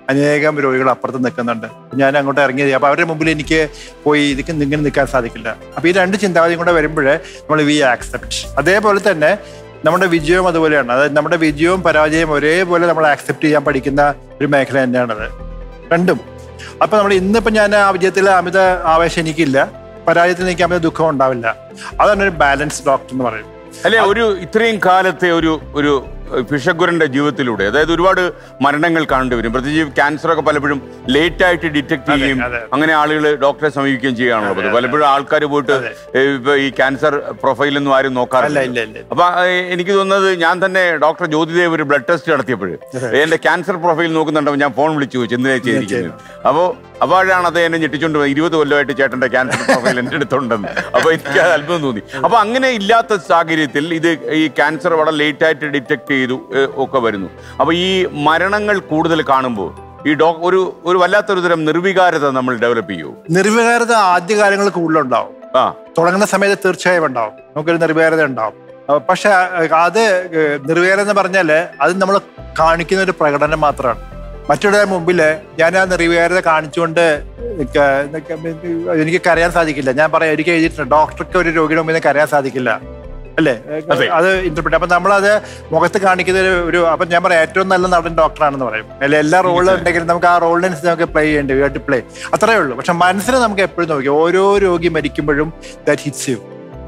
അനേകം രോഗികൾ അപ്പുറത്ത് നിൽക്കുന്നുണ്ട് ഞാൻ അങ്ങോട്ട് ഇറങ്ങിയത് അപ്പൊ അവരുടെ മുമ്പിൽ എനിക്ക് പോയി ഇതിക്ക് ഇങ്ങനെ നിൽക്കാൻ സാധിക്കില്ല അപ്പൊ ഈ രണ്ട് ചിന്താഗതിയും കൂടെ വരുമ്പോഴേ നമ്മൾ വി ആക്സെപ്റ്റ് അതേപോലെ തന്നെ നമ്മുടെ വിജയവും അതുപോലെയാണ് അതായത് നമ്മുടെ വിജയവും പരാജയവും ഒരേപോലെ നമ്മൾ ആക്സെപ്റ്റ് ചെയ്യാൻ പഠിക്കുന്ന ഒരു മേഖല തന്നെയാണത് രണ്ടും അപ്പൊ നമ്മൾ ഇന്നിപ്പോ ഞാൻ ആ വിജയത്തിൽ അമിത ആവേശം എനിക്കില്ല പരാജയത്തിൽ എനിക്ക് അമിത ദുഃഖം ഉണ്ടാവില്ല അതാണ് ഒരു ബാലൻസ് ഡോക്ടർ എന്ന് പറയുന്നത് അല്ലെ ഒരു ഇത്രയും കാലത്തെ ഒരു ഒരു ഫിഷഗുരന്റെ ജീവിതത്തിലൂടെ അതായത് ഒരുപാട് മരണങ്ങൾ കാണേണ്ടി വരും പ്രത്യേകിച്ച് ക്യാൻസർ ഒക്കെ പലപ്പോഴും ലേറ്റ് ആയിട്ട് ഡിറ്റക്ട് ചെയ്യുകയും അതെ. അങ്ങനെ ആളുകൾ ഡോക്ടറെ സമീപിക്കുകയും ചെയ്യുകയാണല്ലോ പതിവ്. പലപ്പോഴും ആൾക്കാർ പോയിട്ട് ഏ, ഇപ്പൊ ഈ ക്യാൻസർ പ്രൊഫൈലൊന്നും ആരും അല്ല നോക്കാറില്ല ഇല്ല ഇല്ല അപ്പൊ ഏ, എനിക്ക് തോന്നുന്നത് ഞാൻ തന്നെ ഡോക്ടർ ജ്യോതിദേവ് ഒരു ബ്ലഡ് ടെസ്റ്റ് നടത്തിയപ്പോൾ എന്റെ ക്യാൻസർ പ്രൊഫൈൽ നോക്കുന്നുണ്ടപ്പോൾ ഞാൻ ഫോൺ വിളിച്ചു ചോദിച്ചു എന്തിനാ ചെയ്തിരിക്കുന്നത് അപ്പോ അപ്പോഴാണ് അത് എന്നെ ഞെട്ടിച്ചോണ്ട് പോയത്. ഇരുപത് കൊല്ലമായിട്ട് ചേട്ടന്റെ ക്യാൻസർ പ്രൊഫൈൽ എന്റെ അടുത്തുണ്ടെന്ന് അപ്പൊ എനിക്ക് അത് അത്ഭുതം തോന്നി അപ്പൊ അങ്ങനെ ഇല്ലാത്ത സാഹചര്യത്തിൽ ഇത് ഈ ക്യാൻസർ വളരെ ലേറ്റ് ആയിട്ട് ഡിറ്റക്ട് ചെയ്തു ഏ, ഒക്കെ വരുന്നു അപ്പൊ ഈ മരണങ്ങൾ കൂടുതൽ കാണുമ്പോൾ ഈ ഡോ ഒരു ഒരു വല്ലാത്തൊരു തരം നിർവികാരത നമ്മൾ ഡെവലപ്പ് ചെയ്യൂ നിർവികാരത ആദ്യകാലങ്ങൾ കൂടുതലുണ്ടാവും ആ തുടങ്ങുന്ന സമയത്ത് തീർച്ചയായും ഉണ്ടാവും നമുക്കൊരു നിർവികാരത ഉണ്ടാവും അഹ് പക്ഷെ അഹ് അത് ഏഹ് നിർവികാരം എന്ന് പറഞ്ഞാല് അത് നമ്മൾ കാണിക്കുന്ന ഒരു പ്രകടനം മാത്രമാണ് മറ്റുള്ളവരുടെ മുമ്പിൽ ഞാൻ ആ നിർവികാരത കാണിച്ചുകൊണ്ട് നിക്ക- നിക്ക- എനിക്ക് കരയാൻ സാധിക്കില്ല ഞാൻ പറയാം എനിക്ക് എഴുതിയിട്ടുണ്ട് ഡോക്ടർക്ക് ഒരു രോഗിയുടെ മുമ്പിൽ നിന്ന് കരയാൻ സാധിക്കില്ല അല്ലേ അതെ. അത് ഇന്റർപ്രിറ്റ് അപ്പൊ നമ്മളത് മുഖത്ത് കാണിക്കുന്ന ഒരു- ഒരു അപ്പൊ ഞാൻ പറയാം ഏറ്റവും നല്ല നടൻ ഡോക്ടറാണെന്ന് പറയും അല്ലെ എല്ലാ റോളും ഉണ്ടെങ്കിലും നമുക്ക് ആ റോളിനനുസരിച്ച് നമുക്ക് പ്ലേ ചെയ്യേണ്ടി വി ടു പ്ലേ അത്രേ ഉള്ളൂ പക്ഷെ മനസ്സിൽ നമുക്ക് എപ്പോഴും നോക്കി ഓരോ രോഗി മരിക്കുമ്പോഴും ദാറ്റ് ഹിറ്റ്സ് യു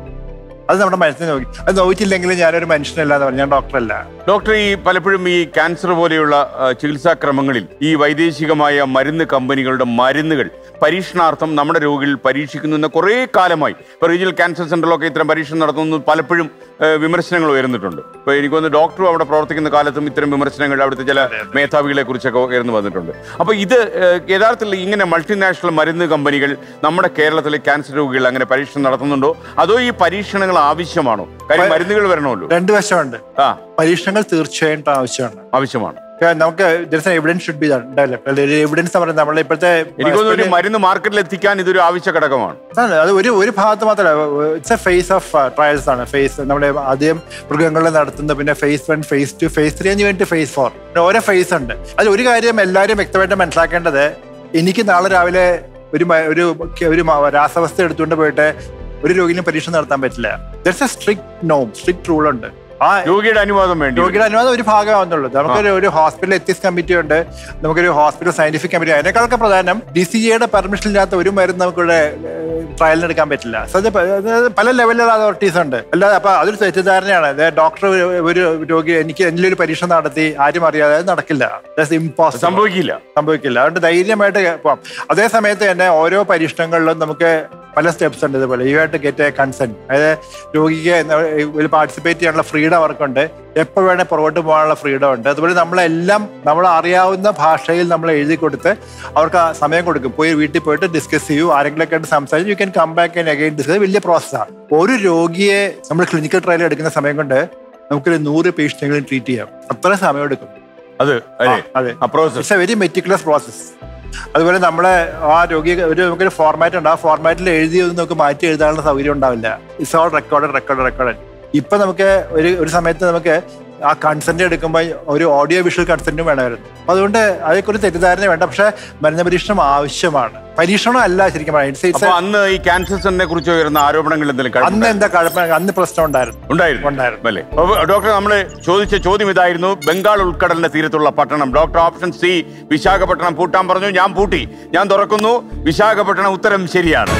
അത് നമ്മുടെ മനസ്സിൽ നോക്കി അത് നോക്കിയില്ലെങ്കിൽ ഞാനൊരു മനുഷ്യനല്ല എന്ന് പറഞ്ഞു ഞാൻ ഡോക്ടറല്ല ഡോക്ടർ ഈ പലപ്പോഴും ഈ ക്യാൻസർ പോലെയുള്ള ആ, ചികിത്സാ ക്രമങ്ങളിൽ ഈ വൈദേശികമായ മരുന്ന് കമ്പനികളുടെ മരുന്നുകൾ പരീക്ഷണാർത്ഥം നമ്മുടെ രോഗികൾ പരീക്ഷിക്കുന്നു എന്ന കുറേ കാലമായി ഇപ്പോൾ റീജിയണൽ ക്യാൻസർ സെന്ററിലൊക്കെ ഇത്തരം പരീക്ഷണം നടത്തുന്നു പലപ്പോഴും ആ, വിമർശനങ്ങൾ ഉയർന്നിട്ടുണ്ട് ഇപ്പോൾ എനിക്ക് തോന്നുന്നു ഡോക്ടറും അവിടെ പ്രവർത്തിക്കുന്ന കാലത്തും ഇത്തരം വിമർശനങ്ങൾ അവിടുത്തെ ചില മേധാവികളെ കുറിച്ചൊക്കെ ഉയർന്നു വന്നിട്ടുണ്ട് അപ്പോൾ ഇത് ആ, യഥാർത്ഥത്തിൽ ഇങ്ങനെ മൾട്ടിനാഷണൽ മരുന്ന് കമ്പനികൾ നമ്മുടെ കേരളത്തിലെ ക്യാൻസർ രോഗികൾ അങ്ങനെ പരീക്ഷണം നടത്തുന്നുണ്ടോ അതോ ഈ പരീക്ഷണങ്ങൾ ആവശ്യമാണോ കാര്യം മരുന്നുകൾ വരണമല്ലോ രണ്ടു വശമുണ്ട് ആ പരീക്ഷണങ്ങൾ തീർച്ചയായിട്ടും ആവശ്യമാണ് ആവശ്യമാണ് ഏഹ് നമുക്ക് evidence should be develop evidence എന്ന് പറയുന്നത് നമ്മളെ ഇപ്പോഴത്തെ എനിക്ക് തോന്നുന്നു ഒരു മരുന്ന് മാർക്കറ്റിൽ എത്തിക്കാൻ ഇതൊരു ആവശ്യ ഘടകമാണ് അതാണ് അത് ഒരു ഒരു ഭാഗത്ത് മാത്രമല്ല it's a phase of trials ആണ് ഫേസ് നമ്മുടെ ആദ്യം മൃഗങ്ങളിൽ നടത്തുന്ന പിന്നെ phase one phase two phase three എന്ന് വേണ്ടി ഫേസ് ഫോർ ഓരോ ഫേസ് ഉണ്ട് അതിൽ ഒരു കാര്യം എല്ലാവരും വ്യക്തമായിട്ട് മനസ്സിലാക്കേണ്ടത് എനിക്ക് നാളെ രാവിലെ ഒരു മ- ഒരു ഒരു മ- രാസവസ്തു എടുത്തുകൊണ്ട് പോയിട്ട് ഒരു രോഗിനും പരീക്ഷ നടത്താൻ പറ്റില്ല ദർസ് എ സ്ട്രിക്ട് നോം സ്ട്രിക്ട് റൂൾ ഉണ്ട് ആ രോഗിയുടെ അനുവാദം വേണ്ടി വരും. രോഗിയുടെ അനുവാദം ഒരു ഭാഗമാവുന്നുള്ളൂ നമുക്കൊരു ഒരു ഹോസ്പിറ്റൽ എത്തിക്സ് കമ്മിറ്റി ഉണ്ട് നമുക്കൊരു ഹോസ്പിറ്റൽ സയന്റിഫിക് കമ്മിറ്റി അതിനേക്കാളൊക്കെ പ്രധാനം ഡി സി ജിയുടെ പെർമിഷൻ ഇല്ലാത്ത ഒരു മരുന്ന് നമുക്കിവിടെ ട്രയലിന് എടുക്കാൻ പറ്റില്ല സോ അത് പ- അത് പല ലെവലിലുള്ള അതോറിറ്റീസ് ഉണ്ട് അല്ലാതെ അപ്പൊ അതൊരു തെറ്റിദ്ധാരണയാണ് ഡോക്ടർ ഒരു രോഗി എനിക്ക് എന്തെങ്കിലും ഒരു പരീക്ഷ നടത്തി ആരും അറിയാതെ അത് നടക്കില്ല ഇമ്പോസിബിൾ സംഭവിക്കില്ല സംഭവിക്കില്ല അതുകൊണ്ട് ധൈര്യമായിട്ട് പോവാം അതേ സമയത്ത് തന്നെ ഓരോ പരീക്ഷണങ്ങളിലും നമുക്ക് പല സ്റ്റെപ്സ് ഉണ്ട് ഇതുപോലെ you have to get a consent അതായത് രോഗിക്ക് ഇതിൽ പാർട്ടിസിപ്പേറ്റ് ചെയ്യാനുള്ള ഫ്രീഡം അവർക്കുണ്ട് എപ്പോൾ വേണേൽ പുറകോട്ട് പോകാനുള്ള ഫ്രീഡം ഉണ്ട് അതുപോലെ നമ്മളെല്ലാം നമ്മൾ അറിയാവുന്ന ഭാഷയിൽ നമ്മൾ എഴുതി കൊടുത്ത് അവർക്ക് ആ സമയം കൊടുക്കും പോയി വീട്ടിൽ പോയിട്ട് ഡിസ്കസ് ചെയ്യൂ ആരെങ്കിലൊക്കെ ആയിട്ട് സംസാരിച്ച് you can come back and again discuss വലിയ പ്രോസസ്സാണ് ഒരു രോഗിയെ നമ്മൾ ക്ലിനിക്കൽ ട്രയൽ എടുക്കുന്ന സമയം കൊണ്ട് നമുക്കൊരു നൂറ് പേഷ്യന്റുകളെ ട്രീറ്റ് ചെയ്യാം അത്ര സമയം എടുക്കും അത് അല്ലേ ആ, അതെ ആ process it's a very meticulous process അതുപോലെ നമ്മളെ ആ രോഗി ഒരു നമുക്കൊരു ഫോർമാറ്റ് ഉണ്ട് ആ ഫോർമാറ്റിൽ എഴുതിയത് നമുക്ക് മാറ്റി എഴുതാനുള്ള സൗകര്യം ഉണ്ടാവില്ല it's all record record record ഇപ്പൊ നമുക്ക് ഒരു ഒരു സമയത്ത് നമുക്ക് ആ കൺസെന്റ് എടുക്കുമ്പോൾ ഒരു ഓഡിയോ വിഷ്വൽ കൺസെന്റും വേണമായിരുന്നു അപ്പൊ അതുകൊണ്ട് അതേക്കുറിച്ച് തെറ്റിദ്ധാരണ വേണ്ട പക്ഷെ മരുന്ന് പരീക്ഷണം ആവശ്യമാണ് പരീക്ഷണം അല്ല ശരിക്കും പറയാം It's- it's അപ്പൊ a- അന്ന് ഈ ക്യാൻസർ സെന്ററിനെ കുറിച്ച് ഉയർന്ന ആരോപണങ്ങൾ എന്തെങ്കിലും അന്ന് കണ്ടിട്ടുണ്ടോ? എന്താ കുഴപ്പം അന്ന് പ്രശ്നം ഉണ്ടായിരുന്നു ഉണ്ടായിരുന്നു ഉണ്ടായിരുന്നു. അല്ലേ അപ്പൊ ഡോക്ടർ നമ്മൾ ചോദിച്ച ചോദ്യം ഇതായിരുന്നു ബംഗാൾ ഉൾക്കടലിന്റെ തീരത്തുള്ള പട്ടണം ഡോക്ടർ ഓപ്ഷൻ സി വിശാഖപട്ടണം പൂട്ടാൻ പറഞ്ഞു ഞാൻ പൂട്ടി ഞാൻ തുറക്കുന്നു വിശാഖപട്ടണം ഉത്തരം ശരിയാണ്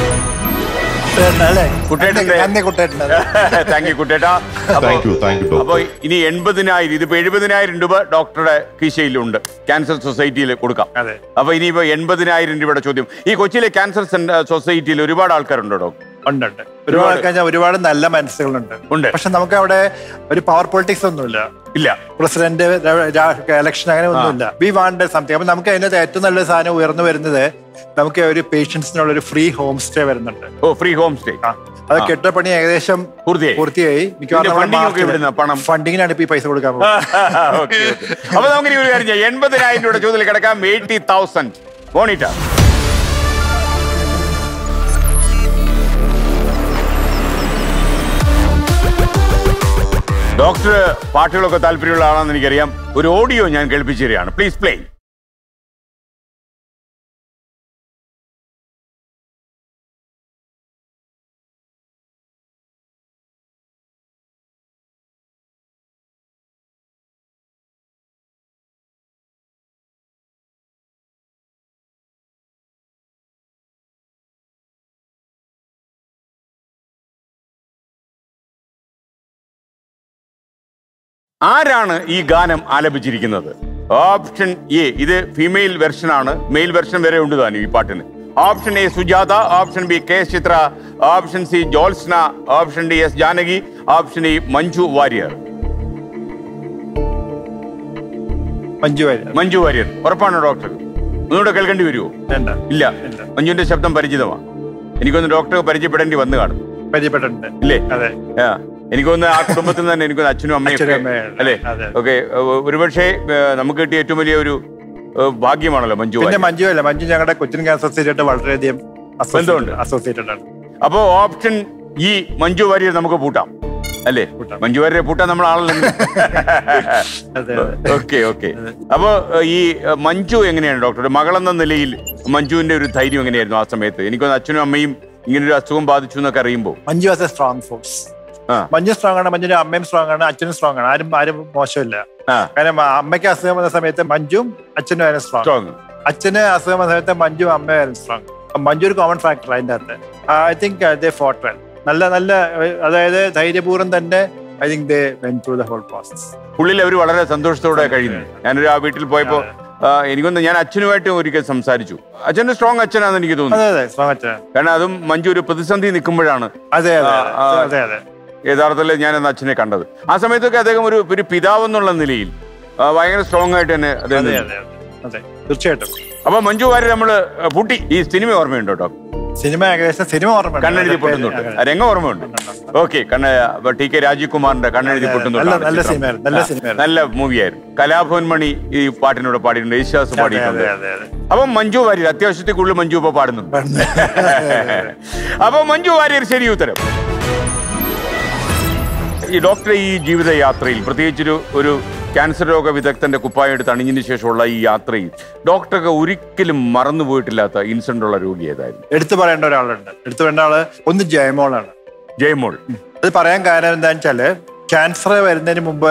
അല്ലേ കുട്ടേട്ടന്റെ- നന്ദി കുട്ടേട്ടൻ താങ്ക് യു കുട്ടേട്ടാ അപ്പൊ താങ്ക് യു താങ്ക് യു അപ്പൊ ഡോക്ടർ ഇനി എൺപതിനായിരം ഇതിപ്പോ എഴുപതിനായിരം രൂപ ഡോക്ടറുടെ കീശയിലുണ്ട് ക്യാൻസർ സൊസൈറ്റിയിൽ കൊടുക്കാം അതെ അപ്പൊ ഇനിയിപ്പോ എൺപതിനായിരം രൂപയുടെ ചോദ്യം ഈ കൊച്ചിയിലെ ക്യാൻസർ സെന്റർ സൊസൈറ്റിയിൽ ഒരുപാട് ആൾക്കാരുണ്ടോ ഡോക്ടർ ഉണ്ട് ഉണ്ട് ഒരുപാട് ആൾക്കാർ ഒരുപാട് നല്ല മനസ്സുകളുണ്ട് ഉണ്ട്. പക്ഷെ നമുക്ക് അവിടെ ഒരു പവർ പൊളിറ്റിക്സ് ഒന്നുമില്ല ഇല്ല പ്രസിഡന്റ് ഇലക്ഷൻ അങ്ങനെ ഒന്നുമില്ല വി വാണ്ട് സംതിങ് അപ്പൊ നമുക്ക് അതിനകത്ത് ഏറ്റവും നല്ല സാധനം ഉയർന്നു വരുന്നത് നമുക്ക് ഒരു പേഷ്യൻസിനുള്ള ഒരു ഫ്രീ ഹോം സ്റ്റേ വരുന്നുണ്ട് ഓ ഫ്രീ ഹോം സ്റ്റേ ആ, അത് കെട്ടപ്പണി ഏകദേശം പൂർത്തിയായി പൂർത്തിയായി ഇതിന്റെ funding ഒക്കെ എവിടുന്നാ? പണം? ഫണ്ടിങ്ങിനാണ് ഇപ്പൊ ഈ പൈസ കൊടുക്കാൻ പോകുന്നത് ഓക്കെ അപ്പൊ നമുക്ക് ഇനി ഒരു കാര്യം ചെയ്യാം എൺപതിനായിരം രൂപയുടെ ചോദ്യത്തിൽ കിടക്കാം എയ്റ്റി തൗസൻഡ് മോണിറ്റർ ഡോക്ടർ പാട്ടുകളൊക്കെ താല്പര്യമുള്ള ആളാണെന്ന് എനിക്കറിയാം ഒരു ഓഡിയോ ഞാൻ കേൾപ്പിച്ചു തരികയാണ് പ്ലീസ് പ്ലേ ആരാണ് ഈ ഗാനം ആലപിച്ചിരിക്കുന്നത് ഓപ്ഷൻ എ ഇത് ഫീമെയിൽ വെർഷൻ ആണ് മെയിൽ വെർഷൻ വരെ ഉണ്ട് താനും ഈ പാട്ടിന് option A Sujatha option B K Chithra option C Jyotsna option D S Janaki option E Manju Warrier Manju Warrier Manju Warrier ഉറപ്പാണോ ഡോക്ടർ ഒന്നുകൂടെ കേൾക്കേണ്ടി വരുമോ വേണ്ട ഇല്ല ഇല്ല. മഞ്ജുവിന്റെ ശബ്ദം പരിചിതമാണ് എനിക്കൊന്ന് ഡോക്ടറെ പരിചയപ്പെടേണ്ടി വന്നു കാണും പരിചയപ്പെട്ടിട്ടുണ്ട് ഇല്ലേ അതെ ആ എനിക്കൊന്ന് ആ കുടുംബത്തിൽ നിന്ന് തന്നെ എനിക്കൊന്ന് അച്ഛനും അമ്മയും അച്ഛനും ഒക്കെ, അമ്മയും അല്ലേ അതെ. ഓക്കെ ഒരുപക്ഷെ ഏ, നമുക്ക് കിട്ടിയ ഏറ്റവും വലിയ ഒരു ഏ, ഭാഗ്യമാണല്ലോ മഞ്ജു പിന്നെ വാര്യർ. മഞ്ജു അല്ല മഞ്ജു ഞങ്ങളുടെ കൊച്ചിൻ ക്യാൻസർ സൊസൈറ്റിയായിട്ട് വളരെയധികം ബന്ധമുണ്ട്. അസോസിയേറ്റഡ് ആണ് അപ്പോ ഓപ്ഷൻ ഈ മഞ്ജു വാര്യർ നമുക്ക് പൂട്ടാം അല്ലേ പൂട്ടാം. മഞ്ജു വാര്യരെ പൂട്ടാൻ നമ്മൾ ആളല്ലേ അതെ അതെ ഓക്കെ ഓക്കെ അപ്പോ ഏ, ഈ ഏ, മഞ്ജു എങ്ങനെയാണ് ഡോക്ടർ ഒരു മകളെന്ന നിലയിൽ മഞ്ജുവിന്റെ ഒരു ധൈര്യം എങ്ങനെയായിരുന്നു ആ സമയത്ത് എനിക്കൊന്ന് അച്ഛനും അമ്മയും ഇങ്ങനെ ഒരു അസുഖം ബാധിച്ചു എന്നൊക്കെ അറിയുമ്പോൾ Manju as a strong force ആ മഞ്ജു സ്ട്രോങ് ആണ് മഞ്ജുന്റെ അമ്മയും സ്ട്രോങ് ആണ് അച്ഛനും സ്ട്രോങ് ആണ് ആരും ആരും മോശമില്ല ആ കാരണം അമ്മയ്ക്ക് അസുഖം വന്ന സമയത്ത് മഞ്ജുവും അച്ഛനും ആയിരുന്നു സ്ട്രോങ് സ്ട്രോങ് അച്ഛന് അസുഖം വന്ന സമയത്ത് മഞ്ജു അമ്മയായിരുന്നു സ്ട്രോങ് മഞ്ജു ഒരു കോമൺ ഫാക്ടർ അതിന്റെ അകത്ത് I think they fought well നല്ല നല്ല ഏഹ്, അതായത് ധൈര്യപൂർവ്വം തന്നെ I think they went through the whole process ഉള്ളിൽ അവർ വളരെ സന്തോഷത്തോടെ കഴിയുന്നു ഞാനൊരു ആ വീട്ടിൽ പോയപ്പോ ആ, എനിക്കൊന്ന് ഞാൻ അച്ഛനുമായിട്ട് ഒരിക്കൽ സംസാരിച്ചു അച്ഛന്റെ സ്ട്രോങ് അച്ഛനാണെന്ന് എനിക്ക് അതെ തോന്നുന്നു അതെ സ്ട്രോങ് അച്ഛൻ കാരണം അതും മഞ്ജു ഒരു പ്രതിസന്ധി നിൽക്കുമ്പോഴാണ് അതെ അതെ ആ, ആ. അതെ അതെ യഥാർത്ഥത്തിൽ ഞാൻ എന്ന അച്ഛനെ കണ്ടത് ആ സമയത്തൊക്കെ അദ്ദേഹം ഒരു ഒരു പിതാവ് എന്നുള്ള നിലയിൽ ആ, ഭയങ്കര സ്ട്രോങ് ആയിട്ട് തന്നെ അദ്ദേഹം അതെ നിന്നു. അതെ അതെ അതെ തീർച്ചയായിട്ടും അപ്പൊ മഞ്ജു വാര്യർ നമ്മള് പൂട്ടി ഈ സിനിമ ഓർമ്മയുണ്ടോ ഡോക്ടർ സിനിമ ഏകദേശം സിനിമ ഓർമ്മ കണ്ണെഴുതി പൊട്ടുന്നുണ്ട് ആ രംഗം ഓർമ്മയുണ്ട് ഓക്കെ കണ്ണ ടി കെ രാജീവ് കുമാറിന്റെ കണ്ണെഴുതി അതെ, പൊട്ടുന്നുണ്ട് നല്ല- ആണ് നല്ല ചിത്രം. സിനിമയായിരുന്നു, നല്ല ആ, സിനിമയായിരുന്നു. നല്ല മൂവിയായിരുന്നു കലാഭവൻ മണി ഈ പാട്ടിനോട് പാടിയിട്ടുണ്ട് യേശുദാസ് അതെ പാടിയിട്ടുണ്ട് അതെ അതെ അതെ അപ്പൊ മഞ്ജു വാര്യർ അത്യാവശ്യത്തിൽ കൂടുതൽ മഞ്ജു ഇപ്പൊ പാടുന്നുണ്ട് അപ്പൊ മഞ്ജു വാര്യർ ശരി ഉത്തരം ഈ ഡോക്ടറെ ഈ ജീവിതയാത്രയിൽ പ്രത്യേകിച്ചൊരു ഒരു ക്യാൻസർ രോഗ വിദഗ്ധന്റെ കുപ്പായം എടുത്ത് അണിഞ്ഞതിന് ശേഷമുള്ള ഈ യാത്രയിൽ ഡോക്ടർക്ക് ഒരിക്കലും മറന്നുപോയിട്ടില്ലാത്ത ഇൻസിഡന്റ് ഉള്ള രോഗി ഏതായിരുന്നു എടുത്തു പറയേണ്ട ഒരാളുണ്ട് എടുത്തു പറയേണ്ട ആള് ഒന്ന് ജയമോളാണ് ജയമോൾ അത് പറയാൻ കാരണം എന്താണെന്ന് വെച്ചാല് ക്യാൻസർ വരുന്നതിന് മുമ്പ്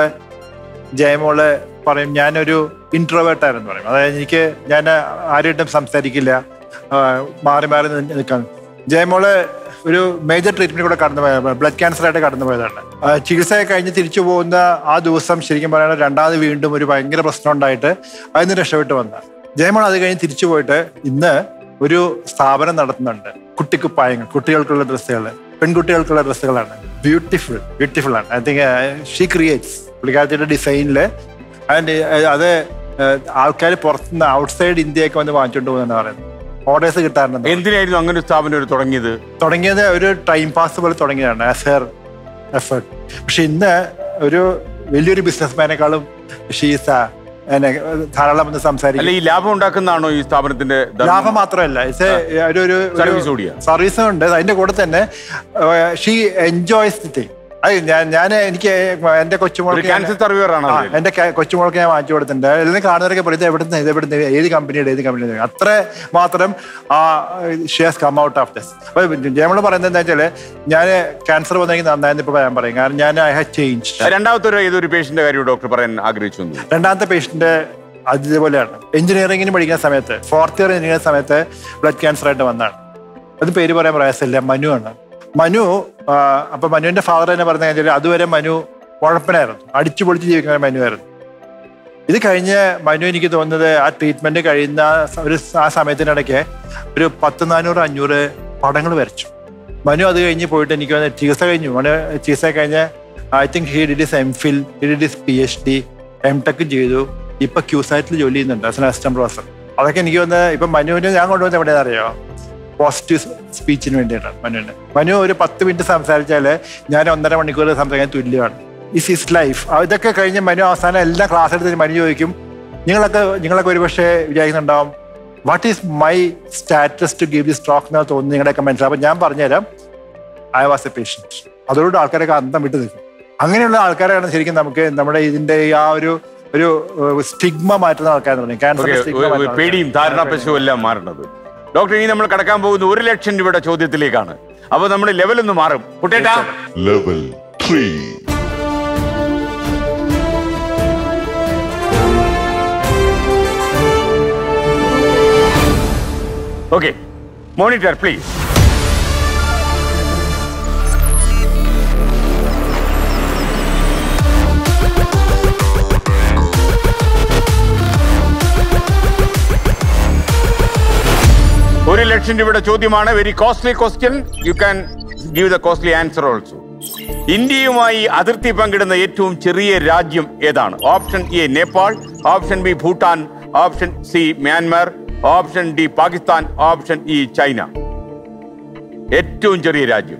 ജയമോള് പറയും ഞാനൊരു ഇൻട്രോവേർട്ട് ആയിരുന്നു പറയും അതായത് എനിക്ക് ഞാൻ ആരുമായിട്ടും സംസാരിക്കില്ല ആ, മാറി മാറി നി- നിൽക്കാൻ ജയമോള് ഒരു മേജർ ട്രീറ്റ്മെന്റ് കൂടെ കടന്നു പോയ ബ്ലഡ് ക്യാൻസർ ആയിട്ട് കടന്നു പോയതാണ് ആ, ചികിത്സയൊക്കെ കഴിഞ്ഞ് തിരിച്ചു പോകുന്ന ആ ദിവസം ശരിക്കും പറയുന്നത് രണ്ടാമത് വീണ്ടും ഒരു ഭയങ്കര പ്രശ്നം ഉണ്ടായിട്ട് അതിന് രക്ഷപ്പെട്ട് വന്ന ജയമോൾ അത് കഴിഞ്ഞ് തിരിച്ചു പോയിട്ട് ഇന്ന് ഒരു സ്ഥാപനം നടത്തുന്നുണ്ട് കുട്ടിക്കുപ്പായങ്ങൾ കുട്ടികൾക്കുള്ള ഡ്രസ്സുകൾ പെൺകുട്ടികൾക്കുള്ള ഡ്രസ്സുകളാണ് ബ്യൂട്ടിഫുൾ ബ്യൂട്ടിഫുൾ ആണ് ഐ തിങ്ക് ഷീ ക്രിയേറ്റ്സ് പുള്ളിക്കാരത്തിയുടെ ഡിസൈനിൽ അതിന്റെ അത് ആൾക്കാർ പുറത്തുനിന്ന് ഔട്ട്സൈഡ് ഇന്ത്യയൊക്കെ വന്ന് വാങ്ങിച്ചുകൊണ്ട് പോകുന്നതാണ് പറയുന്നത് ഓർഡേഴ്സ് കിട്ടാറുണ്ട് എന്തിനായിരുന്നു അങ്ങനെ ഒരു സ്ഥാപനം ഒരു തുടങ്ങിയത് തുടങ്ങിയത് ഒരു ടൈം പാസ് പോലെ തുടങ്ങിയതാണ് ആസ് ഹെർ എഫേർട്ട് പക്ഷെ ഇന്ന് ഒരു വലിയൊരു ബിസിനസ്മാനേക്കാളും ഷീസ ധാരാളം വന്ന് സംസാരിക്കും അല്ല ഈ ലാഭം ഉണ്ടാക്കുന്നതാണോ ഈ സ്ഥാപനത്തിന്റെ ധർമ്മം? ലാഭം മാത്രമല്ല ഇറ്റ്സ് ഒരു ഒരു Service കൂടിയാ? സർവീസും ഉണ്ട് അതിന്റെ കൂടെ തന്നെ ഷീ എൻജോയ്സ് ദി തിങ് അത് ഞാൻ ഞാൻ എനിക്ക് എന്റെ ഒരു കൊച്ചുമോൾക്ക് ക്യാൻസർ സർവീവർ ആണ് ആ, അവര്. എന്റെ ക- കൊച്ചുമോൾക്ക് ഞാൻ വാങ്ങിച്ചു കൊടുത്തിട്ടുണ്ട് എല്ലാം കാണുന്നവരൊക്കെ പറയും ഇത് എവിടുന്ന് ഇത് എവിടുന്ന് ഏത് കമ്പനിയുടെ ഏത് കമ്പനിയുടെ അത്ര മാത്രം ആ shares come out of this അപ്പൊ ജയമോള് പറയുന്നത് എന്താ വെച്ചാല് ഞാൻ ക്യാൻസർ വന്നെങ്കിൽ നന്നായെന്ന് ഇപ്പൊ ഞാൻ പറയും കാരണം ഞാൻ ഐ ഹാവ് ചേഞ്ച് രണ്ടാമത്തെ ഒരു ഏതൊരു പേഷ്യന്റെ കാര്യം ഡോക്ടർ പറയാൻ ആഗ്രഹിച്ചു എന്ന്. രണ്ടാമത്തെ പേഷ്യന്റ് അതേപോലെയാണ് എഞ്ചിനീയറിംഗിന് പഠിക്കുന്ന സമയത്ത് ഫോർത്ത് ഇയർ എഞ്ചിനീയറിംഗ് സമയത്ത് ബ്ലഡ് ക്യാൻസർ ആയിട്ട് വന്നതാണ് അത് പേര് പറയാൻ പ്രയാസമില്ല മനു ആണ് മനു ആ, അപ്പൊ മനുവിന്റെ ഫാദർ തന്നെ പറഞ്ഞ കഴിഞ്ഞാൽ അതുവരെ മനു കുഴപ്പനായിരുന്നു അടിച്ചു പൊളിച്ച് ജീവിക്കുന്ന മനു ആയിരുന്നു ഇത് കഴിഞ്ഞ് മനു എനിക്ക് തോന്നുന്നത് ആ ട്രീറ്റ്മെന്റ് കഴിയുന്ന സ- ഒരു സ- ആ സമയത്തിനിടയ്ക്ക് ഒരു പത്ത് നാനൂറ് അഞ്ഞൂറ് പടങ്ങൾ വരച്ചു മനു അത് കഴിഞ്ഞ് പോയിട്ട് എനിക്ക് തോന്നുന്നു ചികിത്സ കഴിഞ്ഞു മനു ചികിത്സ കഴിഞ്ഞ് I think he did his M Phil he did his P H D M ടെക്കും ചെയ്തു ഇപ്പൊ ക്യൂസൈറ്റിൽ ജോലി ചെയ്യുന്നുണ്ട് ആസ് എൻ അസിസ്റ്റന്റ് പ്രൊഫസർ അതൊക്കെ എനിക്ക് തോന്നുന്നത് ഇപ്പൊ മനുവിന് ഞാൻ കൊണ്ടുവന്നത് എവിടെയാണെന്ന് അറിയോ പോസിറ്റീവ് സ്പീച്ചിന് വേണ്ടിയിട്ടാണ് മനുവിന് മനു ഒരു പത്ത് മിനിറ്റ് സംസാരിച്ചാല് ഞാൻ ഒന്നര മണിക്കൂർ സംസാരിക്കാൻ തുല്യമാണ് ഇസ് ഇസ് ലൈഫ് ഇതൊക്കെ കഴിഞ്ഞ് മനു അവസാനം എല്ലാ ക്ലാസ് എടുത്ത് മനു ചോദിക്കും നിങ്ങളൊക്കെ നിങ്ങളൊക്കെ ഒരുപക്ഷെ വിചാരിക്കുന്നുണ്ടാവും what is my status to give this talk എന്ന് തോന്നുന്നു നിങ്ങളുടെയൊക്കെ മനസ്സിലാവും അപ്പൊ ഞാൻ പറഞ്ഞുതരാം ഐ വാസ് എ പേഷ്യൻറ്റ് അതോട് ആൾക്കാരൊക്കെ അന്തം വിട്ടു നിൽക്കും അങ്ങനെയുള്ള ആൾക്കാരാണ് ശരിക്കും നമുക്ക് നമ്മുടെ ഇതിന്റെ ഈ ആ ഒരു ഒരു സ്റ്റിഗ്മ മാറ്റുന്ന ആൾക്കാരെന്ന് പറയും ഓക്കേ, ക്യാൻസർ ഒരു- ഒരു പേടിയും ധാരണാപശവും എല്ലാം മാറുന്നത് ഡോക്ടർ ഇനി നമ്മൾ കടക്കാൻ പോകുന്ന ഒരു ലക്ഷം രൂപയുടെ ചോദ്യത്തിലേക്കാണ് അപ്പൊ നമ്മൾ ലെവൽ ഒന്ന് മാറും കുട്ടേട്ടാ Level 3. ഓക്കെ മോണിറ്റർ പ്ലീസ് ഒരു ലക്ഷം രൂപയുടെ ചോദ്യമാണ് very costly question you can give the costly answer also ഇന്ത്യയുമായി അതിർത്തി പങ്കിടുന്ന ഏറ്റവും ചെറിയ രാജ്യം ഏതാണ് option A Nepal option B Bhutan option C Myanmar option D Pakistan option E China ഏറ്റവും ചെറിയ രാജ്യം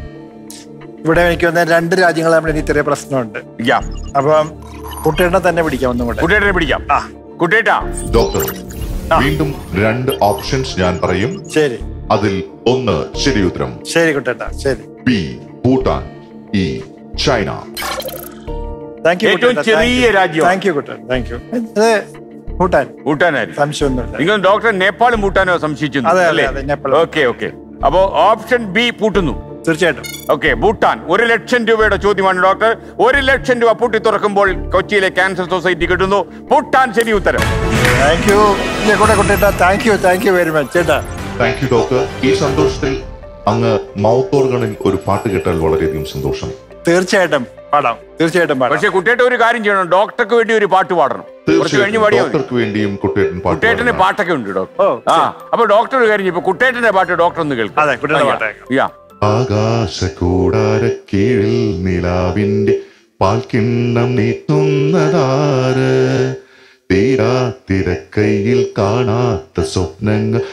ഇവിടെ എനിക്ക് വന്ന രണ്ട് രാജ്യങ്ങൾ തമ്മിൽ എനിക്ക് ചെറിയ പ്രശ്നമുണ്ട് യാ അപ്പം കുട്ടിയുടെ തന്നെ പിടിക്കാം ഒന്നും കൂടെ കുട്ടേട്ടനെ പിടിക്കാം കുട്ടേട്ടാ ഡോക്ടർ വീണ്ടും രണ്ട് ഓപ്ഷൻസ് ഞാൻ പറയും ശരി അതിൽ ഒന്ന് ശരി ഉത്തരം ശരി കുട്ടേട്ടാ ശരി B Bhutan E China thank you ഏറ്റവും ചെറിയ രാജ്യം. Thank you Kuttan thank you ഇത് ഭൂട്ടാൻ ഭൂട്ടാനായിരിക്കും സംശയമൊന്നുമില്ല നിങ്ങൾ ഡോക്ടർ നേപ്പാളും ഭൂട്ടാനോ സംശയിച്ചു അതെ, അതെ, അതെ, നേപ്പാൾ. ഓക്കെ ഓക്കെ അപ്പോ ഓപ്ഷൻ ബി പൂട്ടുന്നു തീർച്ചയായിട്ടും ഓക്കെ ഭൂട്ടാൻ ഒരു ലക്ഷം രൂപയുടെ ചോദ്യമാണ് ഡോക്ടർ ഒരു ലക്ഷം രൂപ പൂട്ടി തുറക്കുമ്പോൾ കൊച്ചിയിലെ ക്യാൻസർ സൊസൈറ്റി കിട്ടുന്നു ഭൂട്ടാൻ ശരി ഉത്തരം താങ്ക് യു കൂടെ കുട്ടേട്ടാ thank you thank you very much ചേട്ടാ താങ്ക് യു ഡോക്ടർ ഈ സന്തോഷത്തിൽ അങ്ങ് മൗത്ത് ഓർഗണിൽ ഒരു പാട്ട് കേട്ടാൽ വളരെയധികം സന്തോഷം തീർച്ചയായിട്ടും പാടാം തീർച്ചയായിട്ടും പാടാം പക്ഷെ കുട്ടേട്ട ഒരു കാര്യം ചെയ്യണം ഡോക്ടർക്ക് വേണ്ടി ഒരു പാട്ട് പാടണം കുറച്ച് കഴിഞ്ഞ് തീർച്ചയായിട്ടും പാടിയാൽ മതി ഡോക്ടർക്ക് വേണ്ടിയും കുട്ടേട്ടൻ പാട്ട് കുട്ടേട്ടന് പാടണം. പാട്ടൊക്കെ ഉണ്ട് ഡോക്ടർ ഓ, ആ അപ്പൊ ഡോക്ടർ ഒരു കാര്യം ചെയ്യും. ഇപ്പൊ കുട്ടേട്ടന്റെ പാട്ട് ഡോക്ടർ ഒന്ന് കേൾക്കും അതെ, കുട്ടേട്ടന്റെ പാട്ട് കേൾക്കാം. യാ ആകാശക്കൂടാര കീഴിൽ നിലാവിന്റെ പാൽക്കിണ്ണം നീട്ടുന്നതാര് തീരാത്തിരക്കൈയിൽ കാണാത്ത സ്വപ്നങ്ങൾ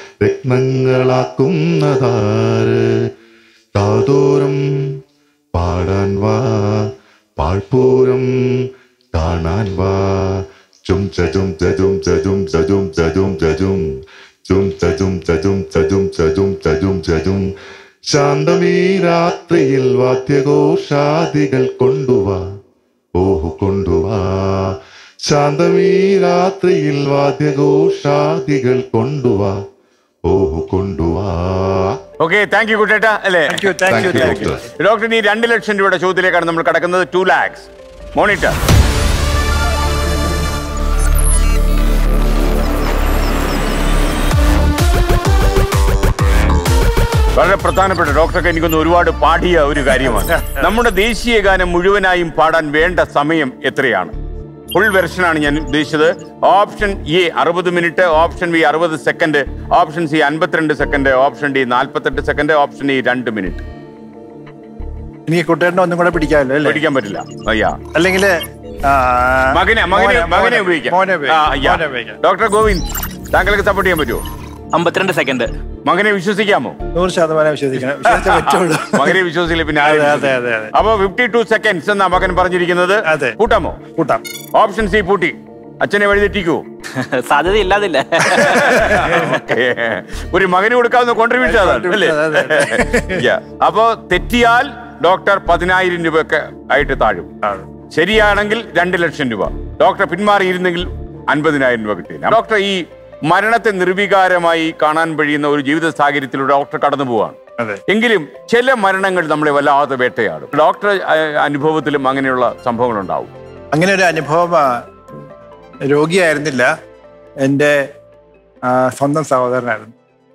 രത്നങ്ങളാക്കുന്നതാര് കാതോരം പാടാൻ വാ പാഴ്പൂരം കാണാൻ വാ ചും ചജും ചജും ചജും ചജും ചജും ചജും ചും ചജും ചജും ചജും ചജും ചജും ചജും ശാന്തമീ രാത്രിയിൽ വാദ്യഘോഷാദികൾ കൊണ്ടുവാ ഓഹു കൊണ്ടുവാ ശാന്തമീ രാത്രിയിൽ വാദ്യഘോഷാദികൾ കൊണ്ടുവാ ഓഹു കൊണ്ടുവാ ഓക്കെ താങ്ക് യു കുട്ടേട്ട അല്ലേ thank you thank you Thank you, thank you doctor. Doctor ഈ രണ്ട് ലക്ഷം രൂപയുടെ ചോദ്യത്തിലേക്കാണ് നമ്മൾ കടക്കുന്നത് ടു ലാക്സ് മോണിറ്റർ വളരെ പ്രധാനപ്പെട്ട ഡോക്ടർക്ക് എനിക്കൊന്ന് ഒരുപാട് പാടിയ ഒരു കാര്യമാണ് നമ്മുടെ ദേശീയ ഗാനം മുഴുവനായും പാടാൻ വേണ്ട സമയം എത്രയാണ് ഫുൾ വെർഷനാണ് ഞാൻ ഉദ്ദേശിച്ചത് ഓപ്ഷൻ എ അറുപത് മിനിറ്റ് ഓപ്ഷൻ ബി അറുപത് സെക്കൻഡ് ഓപ്ഷൻ സി അൻപത്തിരണ്ട് സെക്കൻഡ് ഓപ്ഷൻ ഡി നാൽപ്പത്തെട്ട് സെക്കൻഡ് ഓപ്ഷൻ ഇ രണ്ട് മിനിറ്റ് എനിക്ക് കുട്ടേട്ടനെ ഒന്നും കൂടെ പിടിക്കാമല്ലോ അല്ലേ പഠിക്കാൻ പറ്റില്ല അയ്യാ അല്ലെങ്കിൽ മകനെ മകനെ മകനെ ഉപയോഗിക്കാം മോനെ ആ, അയ്യാ. മോനെ ഉപയോഗിക്കാം ഡോക്ടർ ഗോവിന്ദ് താങ്കൾക്ക് സപ്പോർട്ട് ചെയ്യാൻ പറ്റുമോ അമ്പത്തിരണ്ട് സെക്കൻഡ് മകനെ വിശ്വസിക്കാമോ നൂറ് ശതമാനം വിശ്വസിക്കണം വിശ്വസിച്ചേ പറ്റുള്ളൂ മകനെ വിശ്വസിക്കില്ല പിന്നെ ആരെ അതെ, അതെ, വിശ്വസിക്കും? അതെ, അതെ. അപ്പൊ ഫിഫ്റ്റി ടു സെക്കൻഡ്സ് എന്നാ മകൻ പറഞ്ഞിരിക്കുന്നത് അതെ. കൂട്ടാമോ കൂട്ടാം ഓപ്ഷൻ സി പൂട്ടി അച്ഛനെ വഴിതെറ്റിക്കൂ സാധ്യത ഇല്ലാതില്ല ഓക്കേ. ഒരു മകന് കൊടുക്കാവുന്ന കോൺട്രിബ്യൂഷൻ അതാണ് അല്ലേ അതെ, Yeah. അപ്പോ തെറ്റിയാൽ ഡോക്ടർ പതിനായിരം രൂപയൊക്കെ ആയിട്ട് താഴും ശരിയാണെങ്കിൽ രണ്ട് ലക്ഷം രൂപ ഡോക്ടർ പിന്മാറിയിരുന്നെങ്കിൽ അൻപതിനായിരം രൂപ കിട്ടിയില്ല ഡോക്ടർ ഈ മരണത്തെ നിർവികാരമായി കാണാൻ കഴിയുന്ന ഒരു ജീവിത സാഹചര്യത്തിലൂടെ ഡോക്ടർ കടന്നു പോവാണ് അതെ എങ്കിലും ചില മരണങ്ങൾ നമ്മളെ വല്ലാതെ വേട്ടയാടും ഡോക്ടർ അഹ്, അനുഭവത്തിലും അങ്ങനെയുള്ള സംഭവങ്ങൾ ഉണ്ടാവും അങ്ങനെ ഒരു അനുഭവം ആ, രോഗിയായിരുന്നില്ല എൻ്റെ ആ, സ്വന്തം സഹോദരനായിരുന്നു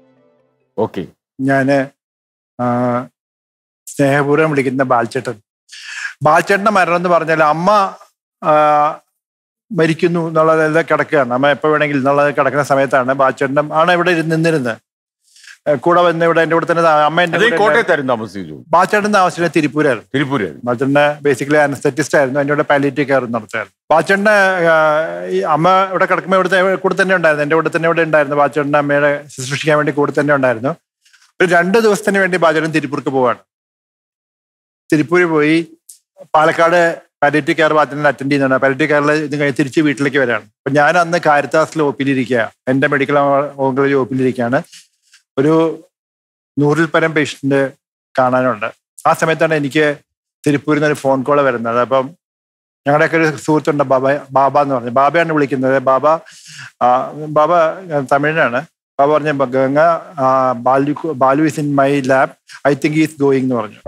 ഓക്കെ ഞാന് ആ, സ്നേഹപൂർവ്വം വിളിക്കുന്ന ബാൽച്ചേട്ടൻ ബാൽച്ചേട്ടന്റെ മരണം എന്ന് പറഞ്ഞാൽ അമ്മ ആ, മരിക്കുന്നു എന്നുള്ളത് കിടക്കുകയാണ് അമ്മ എപ്പോ വേണമെങ്കിൽ എന്നുള്ളത് കിടക്കുന്ന സമയത്താണ് ബാൽച്ചേട്ടൻ ആണ് ഇവിടെ ഇരുന്ന് നിന്നിരുന്നത് ഏ, കൂടെ വന്ന് ഇവിടെ എൻ്റെ കൂടെ തന്നെ താ- അമ്മ എൻ്റെ അത് ഈ കൂടെ കോട്ടയത്തായിരുന്നു താമസിച്ചു ബാൽച്ചേട്ടൻ താമസിച്ചിരുന്നത് തിരുപ്പൂരായിരുന്നു തിരുപ്പൂരായിരുന്നു ബാച്ചന്റെ ബേസിക്കലി അനസ്തറ്റിസ്റ്റ് ആയിരുന്നു അതിൻ്റെ കൂടെ പാലിയേറ്റീവ് കെയർ നടത്തുമായിരുന്നു ബാച്ചന്റെ ഈ അമ്മ ഇവിടെ കിടക്കുമ്പോൾ ഇവിടുത്തെ കൂടെ തന്നെ ഉണ്ടായിരുന്നു എൻ്റെ കൂടെ തന്നെ ഇവിടെ ഉണ്ടായിരുന്നു ബാച്ചന്റെ അമ്മയുടെ ശുശ്രൂഷിക്കാൻ വേണ്ടി കൂടെ തന്നെ ഉണ്ടായിരുന്നു ഒരു രണ്ട് ദിവസത്തിന് വേണ്ടി ബാച്ചൻ തിരുപ്പൂർക്ക് പോവാണ് തിരുപ്പൂര് പോയി പാലക്കാട് പാലിയേറ്റീവ് കെയർ ബാച്ചനെ അറ്റൻഡ് ചെയ്യുന്നുണ്ട് പാലിയേറ്റീവ് കെയറിൽ ഇത് കഴിഞ്ഞ് തിരിച്ച് വീട്ടിലേക്ക് വരാണ് അപ്പൊ ഞാൻ അന്ന് കാരിത്താസിൽ ഒപ്പിലിരിക്കുക എൻ്റെ മെഡിക്കൽ ഓങ്കോളജി ഒപ്പിലിരിക്കുകയാണ് ഒരു നൂറിൽ പരം പേഷ്യന്റ് കാണാനുണ്ട് ആ സമയത്താണ് എനിക്ക് തിരുപ്പൂരിൽ നിന്ന് ഒരു ഫോൺ കോൾ വരുന്നത് അപ്പം ഞങ്ങളുടെയൊക്കെ ഒരു സുഹൃത്തുണ്ട് ബാബ ബാബ എന്ന് പറഞ്ഞു ബാബയാണ് വിളിക്കുന്നത് ബാബ ആ, ബാബ ആ, തമിഴിനാണ് ബാബ പറഞ്ഞ ഗംഗ ആ, Balu Balu is in my lab I think is going എന്ന് പറഞ്ഞു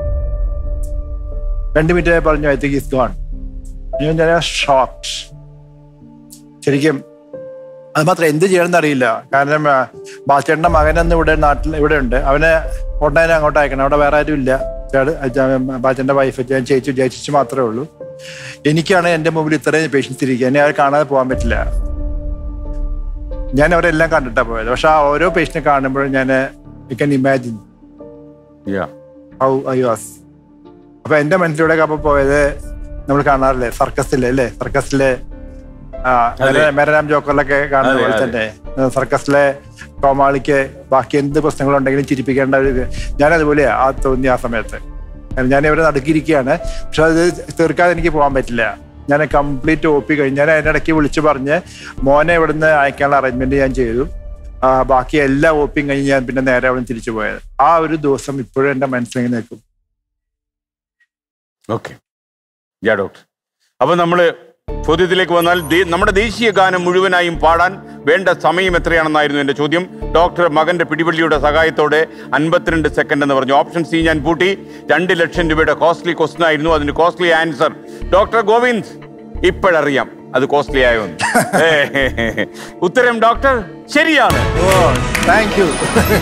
രണ്ട് മിനിറ്റ് പറഞ്ഞു ഐ തിങ്ക് ഈസ് ഗോൺ ഞാൻ ഷോക്ട് ശരിക്കും അത് മാത്രം എന്ത് ചെയ്യണമെന്ന് അറിയില്ല കാരണം ആ, ബാച്ചേട്ടന്റെ മകനന്ന് ഇവിടെ നാട്ടിൽ ഇവിടെ ഉണ്ട് അവനെ ഉടനെ അങ്ങോട്ട് അയക്കണം അവിടെ വേറെ ആരും ഇല്ല ചേട്ട- അച്ഛ- ബാച്ചന്റെ വൈഫ് ഞാൻ ചേച്ചി ചേച്ചിച്ച് മാത്രമേ ഉള്ളൂ എനിക്കാണ് എന്റെ മുമ്പിൽ ഇത്രയും പേഷ്യൻസ് ഇരിക്കുക എന്നെ അവർ കാണാതെ പോകാൻ പറ്റില്ല ഞാൻ അവരെല്ലാം കണ്ടിട്ടാണ് പോയത് പക്ഷെ ആ ഓരോ പേഷ്യനെ കാണുമ്പോഴും ഞാൻ you can imagine Yeah. How I was അപ്പൊ എന്റെ മനസ്സിലൂടെ അപ്പൊ പോയത് നമ്മൾ കാണാറില്ലേ സർക്കസിലെ അല്ലേ സർക്കസിലെ അതെ. മെരനാം ജോക്കറിലൊക്കെ കാണുന്ന അതെ, പോലെ അതെ. തന്നെ സർക്കസിലെ കോമാളിക്ക് ബാക്കി എന്ത് പ്രശ്നങ്ങളുണ്ടെങ്കിലും ചിരിപ്പിക്കേണ്ട ഒരു ഇത് ഞാൻ അതുപോലെയാ ആ തോന്നി ആ സമയത്ത് കാരണം ഞാൻ ഇവരെ നടുക്കിയിരിക്കുകയാണ് പക്ഷെ അത് തീർക്കാതെ എനിക്ക് പോകാൻ പറ്റില്ല ഞാൻ കംപ്ലീറ്റ് ഒപ്പി കഴിഞ്ഞ് ഞാൻ അതിനിടയ്ക്ക് വിളിച്ചു പറഞ്ഞ് മോനെ ഇവിടുന്ന് അയക്കാനുള്ള അറേഞ്ച്മെന്റ് ഞാൻ ചെയ്തു ആ, ബാക്കി എല്ലാ ഒപ്പിയും കഴിഞ്ഞ് ഞാൻ പിന്നെ നേരെ അവിടെ തിരിച്ചു പോയത് ആ ഒരു ദിവസം ഇപ്പോഴും എന്റെ മനസ്സിലിങ്ങനെ നിൽക്കും ഓക്കെ യാ ഡോക്ടർ അപ്പൊ നമ്മള് ചോദ്യത്തിലേക്ക് വന്നാൽ ദേ- നമ്മുടെ ദേശീയ ഗാനം മുഴുവനായും പാടാൻ വേണ്ട സമയം എത്രയാണെന്നായിരുന്നു എന്റെ ചോദ്യം ഡോക്ടർ മകന്റെ പിടിവള്ളിയുടെ സഹായത്തോടെ അൻപത്തിരണ്ട് സെക്കൻഡ് എന്ന് പറഞ്ഞു ഓപ്ഷൻ സി ഞാൻ പൂട്ടി രണ്ട് ലക്ഷം രൂപയുടെ കോസ്റ്റ്ലി ക്വസ്റ്റൻ ആയിരുന്നു അതിന് കോസ്റ്റ്ലി ആൻസർ ഡോക്ടർ ഗോവിന്ദ് ഇപ്പോഴറിയാം അത് കോസ്റ്റ്ലി ആയോ എന്ന്. ഏ, ഹേ, ഹേ, ഹേ. ഉത്തരം ഡോക്ടർ ശരിയാണ് ഓ thank you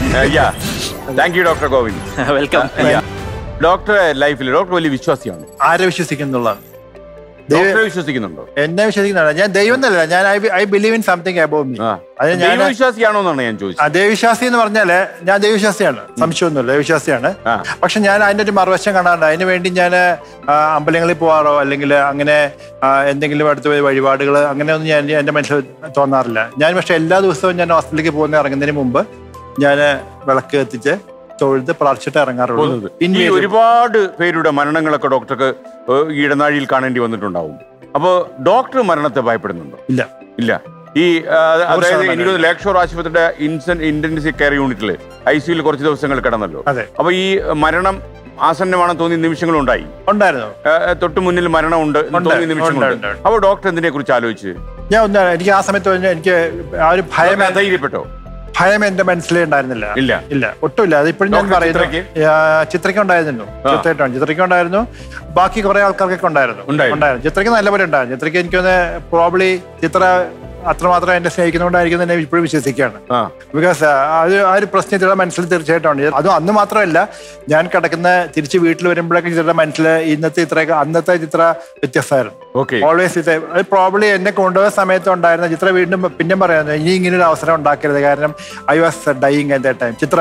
thank you doctor Govind welcome doctor ലൈഫിൽ ഡോക്ടർ വലിയ വിശ്വാസിയാണ് ആരെ വിശ്വസിക്കുന്നുള്ളതാണ് ഡോക്ടറെ വിശ്വസിക്കുന്നുണ്ടോ എന്നെ വിശ്വസിക്കുന്നതാണ് ഞാൻ ദൈവം എന്നല്ല ഞാൻ I believe in something above me ആ. അത് ഞാൻ ദൈവവിശ്വാസിയാണോ എന്നാണ് ഞാൻ ചോദിച്ചത് ആ, ദൈവവിശ്വാസി എന്ന് പറഞ്ഞാല് ഞാൻ ദൈവവിശ്വാസിയാണ് സംശയമൊന്നുമില്ല ദൈവവിശ്വാസിയാണ് ആ. പക്ഷെ ഞാൻ അതിന്റെ ഒരു മറുവശം കാണാറുണ്ട് അതിന് വേണ്ടി ഞാൻ അമ്പലങ്ങളിൽ പോവാറോ അല്ലെങ്കിൽ അങ്ങനെ ആ, എന്തെങ്കിലും അടുത്ത് പോയി വഴിപാടുകൾ അങ്ങനെയൊന്നും ഞാൻ എന്റെ മനസ്സിൽ തോന്നാറില്ല ഞാൻ പക്ഷെ എല്ലാ ദിവസവും ഞാൻ ഹോസ്പിറ്റലിലേക്ക് പോകുന്ന ഇറങ്ങുന്നതിന് മുമ്പ് ഞാൻ വിളക്ക് കത്തിച്ച് തൊഴുത് പ്രാർത്ഥിച്ചിട്ട് ഇറങ്ങാറുള്ളൂ പോകുന്നത് ഈ പിന്നെ ഒരുപാട് പേരുടെ മരണങ്ങളൊക്കെ ഡോക്ടർക്ക് ഏഹ്, ഈ ഇടനാഴിയിൽ കാണേണ്ടി വന്നിട്ടുണ്ടാവും അപ്പോ ഡോക്ടർ മരണത്തെ ഭയപ്പെടുന്നുണ്ടോ ഇല്ല ഇല്ല ഈ ആ, അതായത് ശതമാനം എനിക്ക് ലേക് ഷോർ ആശുപത്രിയുടെ ഇൻസൻ ഇന്റൻസീവ് കെയർ യൂണിറ്റിൽ ഐ സിയിൽ കുറച്ച് ദിവസങ്ങൾ കിടന്നല്ലോ അതെ. അപ്പൊ ഈ മരണം ആസന്നമാണെന്ന് തോന്നിയ നിമിഷങ്ങളുണ്ടായി ഉണ്ടായിരുന്നു ഏഹ്, തൊട്ട് മുന്നിൽ മരണമുണ്ട് എന്ന് ഉണ്ട്, തോന്നിയ ഉണ്ട്, നിമിഷങ്ങളുണ്ട് ഉണ്ട്, ഉണ്ട്. അപ്പോൾ ഡോക്ടർ എന്തിനെ കുറിച്ച് ആലോചിച്ച് ഞാൻ ഒന്ന് എനിക്ക് ആ സമയത്ത് തന്നെ എനിക്ക് ആ ഒരു ഭയം ഡോക്ടർ ധൈര്യപ്പെട്ടോ ഭയം എന്റെ മനസ്സിലേ ഉണ്ടായിരുന്നില്ല ഇല്ല. ഇല്ല ഒട്ടുമില്ല അതിപ്പോഴും ഞാൻ ഡോക്ടർ പറയുന്നു ചിത്രയ്ക്ക്? ആ, ചിത്രയ്ക്ക് ഉണ്ടായിരുന്നു ആ. ചിത്രയ്ക്ക് ചിത്രയ്ക്ക് ഉണ്ടായിരുന്നു ബാക്കി കുറെ ആൾക്കാർക്കൊക്കെ ഉണ്ടായിരുന്നു ഉണ്ടായിരുന്നു. ഉണ്ടായിരുന്നു ചിത്രയ്ക്ക് നല്ലപോലെ ഉണ്ടായിരുന്നു ചിത്രയ്ക്ക് എനിക്കൊന്ന് പ്രോബ്ലി ചിത്ര അത്രമാത്രം എന്നെ സ്നേഹിക്കുന്നതുകൊണ്ടായിരിക്കും തന്നെ ഇപ്പോഴും വിശ്വസിക്കുകയാണ് ആ ബിക്കോസ് അത് ആ ഒരു പ്രശ്നം ചിത്രയുടെ മനസ്സിൽ തീർച്ചയായിട്ടും ഉണ്ട് അതും അന്ന് മാത്രമല്ല ഞാൻ കിടക്കുന്ന തിരിച്ച് വീട്ടിൽ വരുമ്പോഴൊക്കെ ചിത്രയുടെ മനസ്സിൽ ഇന്നത്തെ ചിത്രയൊക്കെ അന്നത്തെ ചിത്ര വ്യത്യസ്തമായിരുന്നു ഓക്കെ ഓൾവേസ് ഇത് അത് പ്രോബ്ലി എന്നെ കൊണ്ടുപോയ സമയത്ത് ഉണ്ടായിരുന്ന ചിത്ര വീണ്ടും പിന്നെ പറയാന്ന് ഇനി ഇങ്ങനെ ഒരു അവസരം ഉണ്ടാക്കരുത് കാരണം I was dying at time Chithra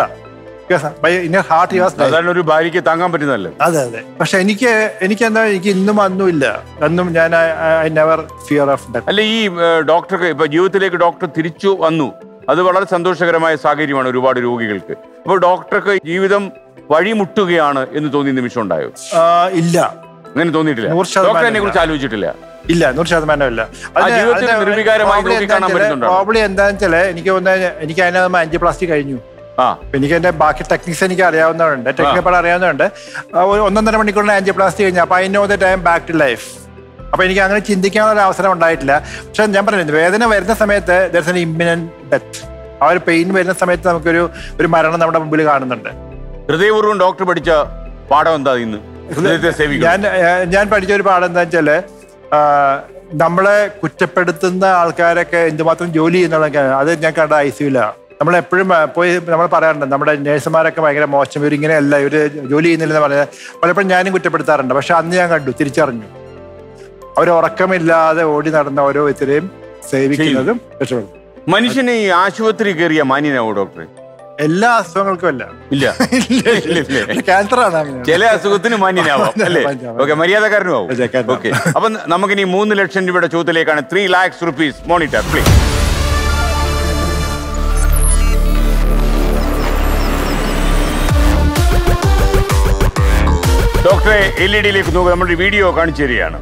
in heart was സാധാരണ ഒരു ഭാര്യയ്ക്ക് താങ്ങാൻ പറ്റുന്നതല്ലേ അതെ അതെ പക്ഷെ എനിക്ക് എനിക്ക് എന്താ എനിക്ക് ഇന്നും അന്നും ഇല്ല അന്നും ഞാൻ I never fear of death അല്ല ഈ ഏഹ്, ഡോക്ടർക്ക് ഇപ്പൊ ജീവിതത്തിലേക്ക് ഡോക്ടർ തിരിച്ചു വന്നു അത് വളരെ സന്തോഷകരമായ സാഹചര്യമാണ് ഒരുപാട് രോഗികൾക്ക് അപ്പോൾ ഡോക്ടർക്ക് ജീവിതം വഴിമുട്ടുകയാണ് എന്ന് തോന്നിയ നിമിഷം ഉണ്ടായോ ഇല്ല അങ്ങനെ തോന്നിയിട്ടില്ല നൂറ് ശതമാനം ഡോക്ടർ എന്നെ കുറിച്ച് ഇല്ല. ആലോചിച്ചിട്ടില്ല ഇല്ല നൂറ് ശതമാനം ഇല്ല ആ ജീവിതത്തിൽ നിർവികാരമായി നോക്കിക്കാണാൻ പറ്റുന്നുണ്ടോ? പ്രോബ്ലി എന്താണെന്ന് വെച്ചാല് എനിക്ക് തോന്നുന്നത് എനിക്ക് അതിനകത്ത് അഞ്ച് കഴിഞ്ഞു ആ അപ്പൊ എനിക്ക് എന്റെ ബാക്കി ടെക്നിക്സ് എനിക്ക് അറിയാവുന്നതുണ്ട് ടെക്നിക്കൽ അറിയാവുന്നതുണ്ട് ആ, ഒരു ഒന്നൊന്നര മണിക്കൂറിന് ആൻജിയോപ്ലാസ്റ്റി കഴിഞ്ഞു അപ്പൊ I know the time back to life അപ്പൊ എനിക്ക് അങ്ങനെ ചിന്തിക്കാനുള്ള ഒരു അവസരം ഉണ്ടായിട്ടില്ല പക്ഷെ ഞാൻ പറഞ്ഞു വേദന വരുന്ന സമയത്ത് ദർസ് എൻ ഇമ്മിനന്റ് ഡെത്ത് ആ ഒരു പെയിൻ വരുന്ന സമയത്ത് നമുക്കൊരു ഒരു മരണം നമ്മുടെ മുമ്പിൽ കാണുന്നുണ്ട് ഹൃദയപൂർവ്വം ഡോക്ടർ പഠിച്ച പാഠം എന്താ ഇന്ന് ഹൃദയത്തെ സേവിക്കണം ഞാൻ ഏഹ്, ഞാൻ പഠിച്ച ഒരു പാഠം എന്താ വെച്ചാല് ആ, നമ്മളെ കുറ്റപ്പെടുത്തുന്ന ആൾക്കാരൊക്കെ എന്തുമാത്രം ജോലി ചെയ്യുന്ന അത് ഞാൻ കണ്ട ഐ സിയില നമ്മൾ എപ്പോഴും പോയി നമ്മൾ പറയാറുണ്ട് നമ്മുടെ നേഴ്സുമാരൊക്കെ ഭയങ്കര മോശം ഇവർ ഇങ്ങനെയല്ല ഇവര് ജോലി ചെയ്യുന്നില്ലെന്ന് പറഞ്ഞാൽ പലപ്പോഴും ഞാനും കുറ്റപ്പെടുത്താറുണ്ട് പക്ഷെ അന്ന് ഞാൻ കണ്ടു തിരിച്ചറിഞ്ഞു അവർ ഉറക്കമില്ലാതെ ഓടി നടന്ന ഓരോരുത്തരെയും സേവിക്കുന്നതും രക്ഷപ്പെടും മനുഷ്യന് ഈ ആശുപത്രി കയറിയ മാന്യനാവോ ഡോക്ടർ എല്ലാ അസുഖങ്ങൾക്കും അല്ല ഇല്ല ഇല്ല, ഇല്ല. ക്യാൻസർ ആണ് അങ്ങനെ ചില അസുഖത്തിന് മാന്യനാവാം അല്ലേ മാന്യനാവാം. ഓക്കെ മര്യാദക്കാരനും ആവും മര്യാദക്കാരനാവും. ഓക്കെ അപ്പൊ നമുക്കിനി മൂന്ന് ലക്ഷം രൂപയുടെ ചോദ്യത്തിലേക്കാണ് three lakhs rupees monitor please ഡോക്ടറെ എൽ ഇ ഡിയിലേക്ക് നോക്കുക നമ്മുടെ വീഡിയോ കാണിച്ചു തരികയാണ്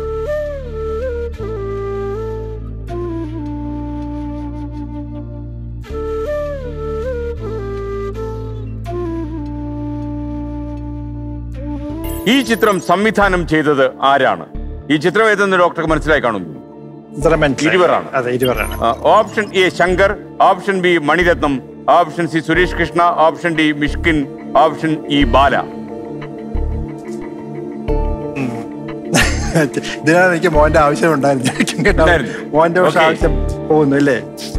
ഈ ചിത്രം സംവിധാനം ചെയ്തത് ആരാണ് ഈ ചിത്രം ഏതെന്ന് ഡോക്ടർക്ക് മനസ്സിലായി കാണുന്നു ഇത്ര മനസ്സിലായി. ഇരുവരാണ്. അതെ ഇരുവരാണ് ആ, option A Shankar option B Mani Ratnam option C Suresh Krishna option D Mysskin option E Bala ഇതിനാണ് എനിക്ക് മോന്റെ ആവശ്യം ഉണ്ടായിരുന്നു ഉണ്ടായിരുന്നു. മോന്റെ പക്ഷെ Okay. ആവശ്യം പോകുന്നു അല്ലേ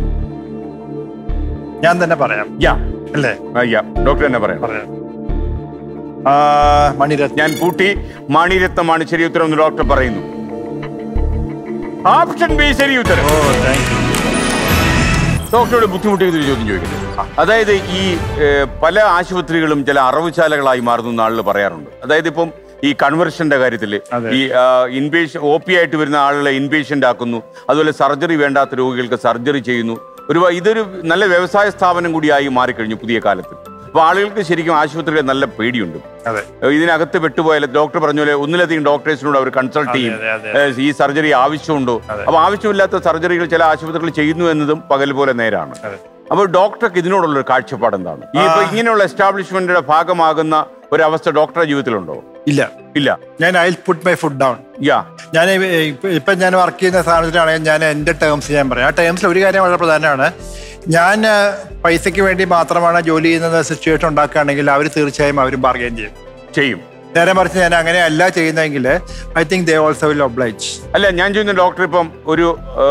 ഞാൻ തന്നെ പറയാം യാ അല്ലേ ആ, യാ ഡോക്ടർ തന്നെ പറയാം പറയാം ആ, മണിരത്നം ഞാൻ കൂട്ടി മണിരത്നമാണ് ശരി ഉത്തരം എന്ന് ഡോക്ടർ പറയുന്നു ഓപ്ഷൻ ബി ശരി ഉത്തരം ഓ താങ്ക് യു ഡോക്ടറോട് ബുദ്ധിമുട്ടിക്കുന്ന ഒരു ചോദ്യം ചോദിക്കട്ടെ അതായത് ഈ ഏഹ്, പല ആശുപത്രികളും ചില അറവുശാലകളായി മാറുന്നു ആളുകൾ പറയാറുണ്ട് അതായത് ഇപ്പം ഈ കൺവെർഷന്റെ കാര്യത്തിൽ അതെ. ഈ ഇൻപേഷ്യൻ ഒ പി ആയിട്ട് വരുന്ന ആളുകളെ ഇൻപേഷ്യന്റ് ആക്കുന്നു അതുപോലെ സർജറി വേണ്ടാത്ത രോഗികൾക്ക് സർജറി ചെയ്യുന്നു ഒരു ഇതൊരു നല്ല വ്യവസായ സ്ഥാപനം കൂടിയായി മാറിക്കഴിഞ്ഞു പുതിയ കാലത്ത് അപ്പൊ ആളുകൾക്ക് ശരിക്കും ആശുപത്രികളെ നല്ല പേടിയുണ്ട് അതെ ഇതിനകത്ത് പെട്ടുപോയാൽ ഡോക്ടർ പറഞ്ഞ പോലെ ഒന്നിലധികം ഡോക്ടേഴ്സിനോട് അവർ കൺസൾട്ട് ചെയ്യും അതെ, അതെ, ഏഹ്, ഈ സർജറി ആവശ്യമുണ്ടോ അപ്പൊ ആവശ്യമില്ലാത്ത സർജറികൾ ചില ആശുപത്രികൾ ചെയ്യുന്നു എന്നതും പകൽ പോലെ നേരാണ് അതെ. അപ്പോൾ ഡോക്ടർക്ക് ഇതിനോടുള്ള ഒരു കാഴ്ചപ്പാട് എന്താണ് ഈ ഇപ്പൊ ഇങ്ങനെയുള്ള എസ്റ്റാബ്ലിഷ്മെന്റിന്റെ ഭാഗമാകുന്ന ഒരവസ്ഥ ഡോക്ടറുടെ ജീവിതത്തിലുണ്ടോ ഇല്ല ഇല്ല ഞാൻ I put my food down yeah ഞാൻ ഇപ്പൊ- ഇപ്പൊ ഞാൻ വർക്ക് ചെയ്യുന്ന സ്ഥാപനത്തിലാണെങ്കിൽ ഞാൻ എൻ്റെ ടേംസ് ഞാൻ പറയാം ആ ടേംസിൽ ഒരു കാര്യം വളരെ പ്രധാനമാണ് ഞാൻ ആ, പൈസയ്ക്ക് വേണ്ടി മാത്രമാണ് ജോലി ചെയ്യുന്നത് സിറ്റുവേഷൻ ഉണ്ടാക്കുകയാണെങ്കിൽ അവർ തീർച്ചയായും അവരും ബാർഗെയിൻ ചെയ്യും ചെയ്യും നേരെ മറിച്ച് ഞാൻ അങ്ങനെ അല്ല ചെയ്യുന്നതെങ്കിൽ I think they also will oblige അല്ല ഞാൻ ചോദിക്കുന്ന ഡോക്ടർ ഇപ്പം ഒരു